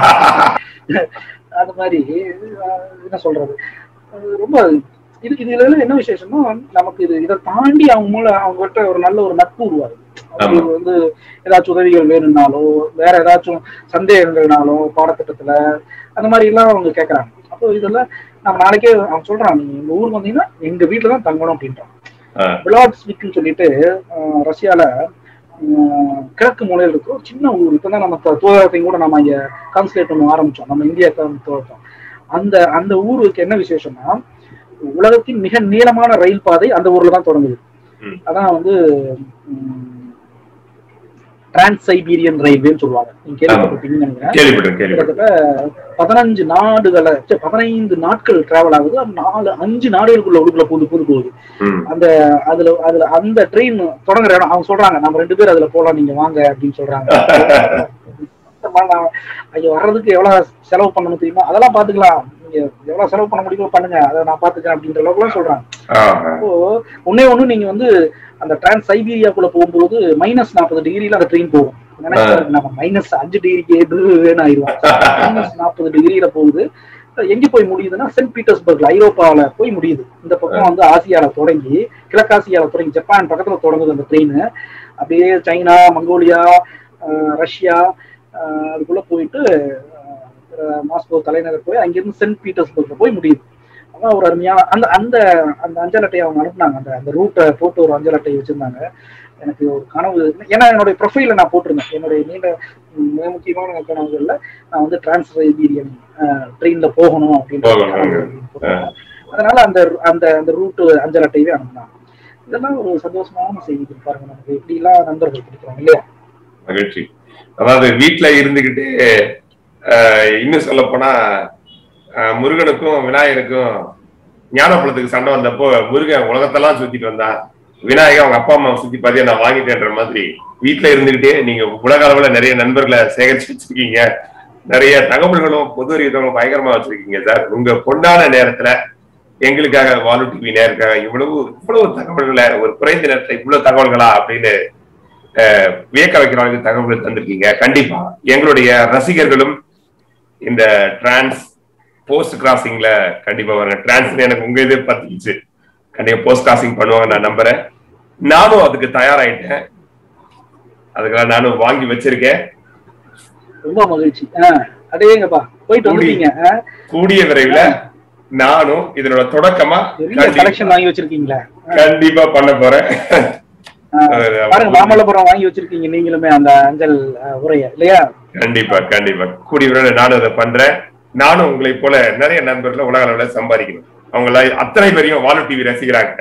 அது மாதிரி அஹ், என்ன சொல்றது அது ரொம்ப இது இதுல எல்லாம் என்ன விசேஷம்னா நமக்கு இது இதை தாண்டி அவங்க மூல அவங்க கிட்ட ஒரு நல்ல ஒரு நட்பு உருவாகுது அவங்களுக்கு வந்து ஏதாச்சும் உதவிகள் வேணும்னாலோ வேற ஏதாச்சும் சந்தேகங்கள்னாலோ பாடத்திட்டத்துல அந்த மாதிரி எல்லாம் அவங்க கேட்கறாங்க அப்போ இதெல்லாம் நம்ம நாளைக்கே அவன் சொல்றான் நீங்க எங்க ஊருக்கு வந்தீங்கன்னா எங்க வீட்டுல தான் தங்கணும் அப்படின்றான் ஆ. விளாட்ஸ்விக்னு சொல்லிட்டு அஹ், ரஷ்யால அஹ், கிழக்கு மூலையில் இருக்கிற ஒரு சின்ன ஊர் இப்பதான் நம்ம த- தூதரகத்தையும் கூட நம்ம இங்க கான்சுலேட் பண்ண ஆரம்பிச்சோம் நம்ம இந்தியாவுக்கு தூதரகம் அந்த அந்த ஊருக்கு என்ன விசேஷம்னா உலகத்தின் மிக நீளமான ரயில் பாதை அந்த ஊர்ல தான் தொடங்குது ம். அதான் வந்து டிரான்ஸ் சைபீரியன் ரயில்வேன்னு சொல்லுவாங்க நீங்க கேள்விப்பட்டிருப்பீங்கன்னு நினைக்கிறேன் கேள்விப்பட்டேன் கேள்விப்பட்டேன் கிட்டத்தட்ட பதினஞ்சு நாடுகளை ச்சே, பதினைந்து நாட்கள் டிராவல் ஆகுது அது நாலு அஞ்சு நாடுகளுக்குள்ள உள்ளுக்குள்ள புது புது போகுது ம். அந்த அதுல அதுல அந்த ட்ரெயின் தொடங்குற இடம் அவங்க சொல்றாங்க நம்ம ரெண்டு பேரும் அதுல போலாம் நீங்க வாங்க அப்படின்னு சொல்றாங்க நான், ஐயோ வர்றதுக்கு எவ்வளவு செலவு பண்ணணும் தெரியுமா அதெல்லாம் பாத்துக்கலாம் நீங்க எவ்வளவு செலவு பண்ண முடியுமோ பண்ணுங்க அதை நான் பாத்துக்கிறேன் அப்படின்ற அளவுக்குலாம் சொல்றாங்க ஆஹா. அப்போ ஒன்னே ஒண்ணு நீங்க வந்து அந்த டிரான்ஸ் சைபீரியாக்குள்ள போகும்போது மைனஸ் நாற்பது டிகிரில அந்த ட்ரெயின் போகும் நினைக்கிறாங்க, நம்ம மைனஸ் அஞ்சு டிகிரிக்கு எது வேணும் ஆயிடுவோம் மைனஸ் நாற்பது டிகிரியில போகுது எங்க போய் முடியுதுன்னா சென்ட் பீட்டர்ஸ்பர்க்ல ஐரோப்பால போய் முடியுது இந்த பக்கம் வந்து ஆசியால தொடங்கி கிழக்காசியால தொடங்கி ஜப்பான் பக்கத்துல தொடங்குது அந்த ட்ரெயின் அப்படியே சைனா மங்கோலியா அஹ், ரஷ்யா ஆஹ் அதுக்குள்ள போயிட்டு ஆஹ் மாஸ்கோ தலைநகர் போய் அங்கிருந்து சென்ட் பீட்டர்ஸ்பர்க்ல போய் முடியுது அதான் ஒரு அருமையான அந்த அந்த அந்த அஞ்சல் அட்டையை அவங்க அனுப்புனாங்க அந்த அந்த ரூட்டை போட்டு ஒரு அஞ்சல் அட்டை வச்சிருந்தாங்க எனக்கு ஒரு கனவு ஏன்னா என்னுடைய ப்ரொஃபைல நான் போட்டிருந்தேன் என்னுடைய நீண்ட ம், மிக முக்கியமான கனவுகள்ல நான் வந்து டிரான்ஸ் சைபீரியன் ட்ரெயின்ல போகணும் அப்படின்ற ஒரு போகணும். கனவு போட்டிருந்தேன். அதனால அந்த அந்த அந்த ரூட் அஞ்சல் அட்டையவே அனுப்புனாங்க இதெல்லாம் ஒரு சந்தோஷமான செய்தி பாருங்க நமக்கு எப்படி எல்லாம் நண்பர்கள் கிடைக்கிறாங்க இல்லையா மகிழ்ச்சி அதாவது வீட்டுல இருந்துகிட்டு ஆஹ், இன்னும் சொல்ல போனா ஆஹ், முருகனுக்கும் விநாயகருக்கும் ஞானப்பழத்துக்கு சண்டை வந்தப்போ முருகன் உலகத்தெல்லாம் சுத்திட்டு வந்தான் விநாயகர் அவங்க அப்பா அம்மா சுத்தி பாத்தியா நான் வாங்கிட்டேன்ற மாதிரி வீட்டுல இருந்துகிட்டே நீங்க உலக அளவுல நிறைய நண்பர்களை சேகரிச்சு வச்சிருக்கீங்க நிறைய தகவல்களும் பொது அறிவித்தவங்களும் பயங்கரமா வச்சிருக்கீங்க சார் உங்க பொன்னான நேரத்துல எங்களுக்காக வாலு டிவி நேருக்காக இவ்வளவு இவ்வளவு தகவல்களை ஒரு குறைந்த நேரத்துல இவ்வளவு தகவல்களா அப்படின்னு அஹ், வியக்க வைக்கிற அளவுக்கு தகவல்கள் தந்திருக்கீங்க கண்டிப்பா எங்களுடைய ரசிகர்களும் இந்த டிரான்ஸ் போஸ்ட் கிராசிங்ல கண்டிப்பா வரேன் டிரான்ஸ் எனக்கு உங்க இது பத்திச்சு கண்டிப்பா போஸ்ட் கிராசிங் பண்ணுவாங்க நான் நம்புறேன் நானும் அதுக்கு தயாராயிட்டேன் அதுக்கெல்லாம் நானும் வாங்கி வச்சிருக்கேன் ரொம்ப மகிழ்ச்சி ஆஹ் அடேங்கப்பா போயிட்டு கூடி. வந்துட்டீங்க ஆஹ் கூடிய விரைவில் நானும் இதனோட தொடக்கமா பெரிய கண்டிப்பா- கலெக்ஷன் வாங்கி வச்சிருக்கீங்களா கண்டிப்பா பண்ண போறேன் ஆஹ் அது பாருங்க மாமல்லபுரம் வாங்கி வச்சிருக்கீங்க நீங்களுமே அந்த அஞ்சல் ஆஹ், உரைய இல்லையா கண்டிப்பா கண்டிப்பா கூடிய விரைவில் நானும் அதை பண்றேன் நானும் உங்களை போல நிறைய நண்பர்களை உலக அளவுல சம்பாதிக்கணும் அவங்கள அத்தனை பேரையும் வாலு டிவி ரசிக்கிறாங்க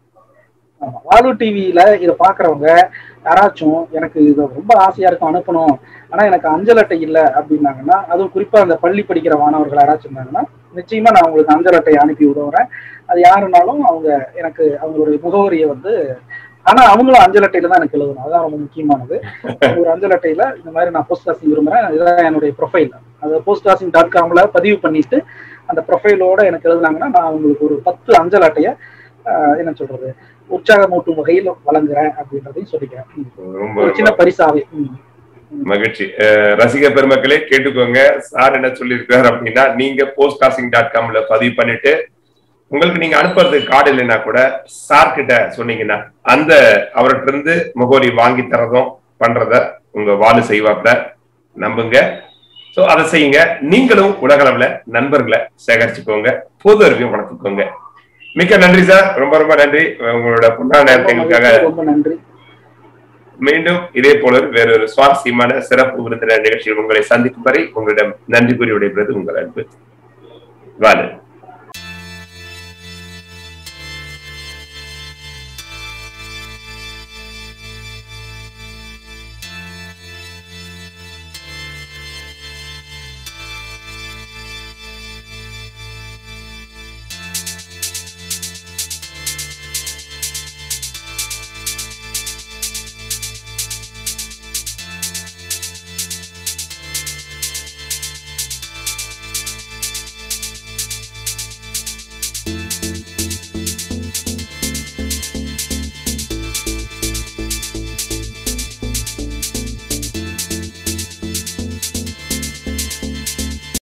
ஆமா. வாலு டிவியில இதை பாக்குறவங்க யாராச்சும் எனக்கு இது ரொம்ப ஆசையா இருக்கும் அனுப்பணும் ஆனா எனக்கு அஞ்சல் அட்டை இல்ல அப்படின்னாங்கன்னா அதுவும் குறிப்பா அந்த பள்ளி படிக்கிற மாணவர்கள் யாராச்சும் இருந்தாங்கன்னா நிச்சயமா நான் உங்களுக்கு அஞ்சல் அட்டை அனுப்பி விடுறேன் அது யாருனாலும் அவங்க எனக்கு அவங்களுடைய முகவரியை வந்து ஆனா அவங்களும் அஞ்சல் அட்டையில தான் எனக்கு எழுதணும் அதான் ரொம்ப முக்கியமானது ஒரு அஞ்சல் அட்டையில இந்த மாதிரி நான் போஸ்ட் காசிங் விரும்புறேன் இதுதான் என்னுடைய ப்ரொஃபைல் அதை போஸ்ட் காசிங் டாட் காம்ல பதிவு பண்ணிட்டு அந்த ப்ரொஃபைலோட எனக்கு எழுதுனாங்கன்னா நான் உங்களுக்கு ஒரு பத்து அஞ்சல் அட்டையை ஆஹ், என்ன சொல்றது உற்சாகமூட்டும் வகையில் வழங்குறேன் அப்படின்றதையும் சொல்லிக்கிறேன் ம். ரொம்ப ஒரு சின்ன பரிசாவே ம். மகிழ்ச்சி அஹ் ரசிக பெருமக்களே கேட்டுக்கோங்க சார் என்ன சொல்லியிருக்காரு அப்படின்னா நீங்க போஸ்ட் காசிங் டாட் காம்ல பதிவு பண்ணிட்டு உங்களுக்கு நீங்க அனுப்புறதுக்கு கார்டு இல்லைன்னா கூட சார் கிட்ட சொன்னீங்கன்னா அந்த அவர்கிட்ட இருந்து முகவரி வாங்கி தரதும் பண்றத உங்க வாலு செய்வாப்ல நம்புங்க சோ அதை செய்யுங்க நீங்களும் உலக அளவுல நண்பர்களை சேகரிச்சுக்கோங்க பொது அறிவையும் வளர்த்துக்கோங்க மிக்க நன்றி சார் ரொம்ப ரொம்ப நன்றி உங்களோட பொன்னான நேரத்தை ரொம்ப எங்களுக்காக மகிழ்ச்சி, ரொம்ப நன்றி மீண்டும் இதே போல வேறொரு சுவாரஸ்யமான சிறப்பு விருந்தினர் நிகழ்ச்சியில் உங்களை சந்திக்கும் வரை உங்களிடம் நன்றி கூறி விடைபெறுவது உங்கள் அன்பு வாலு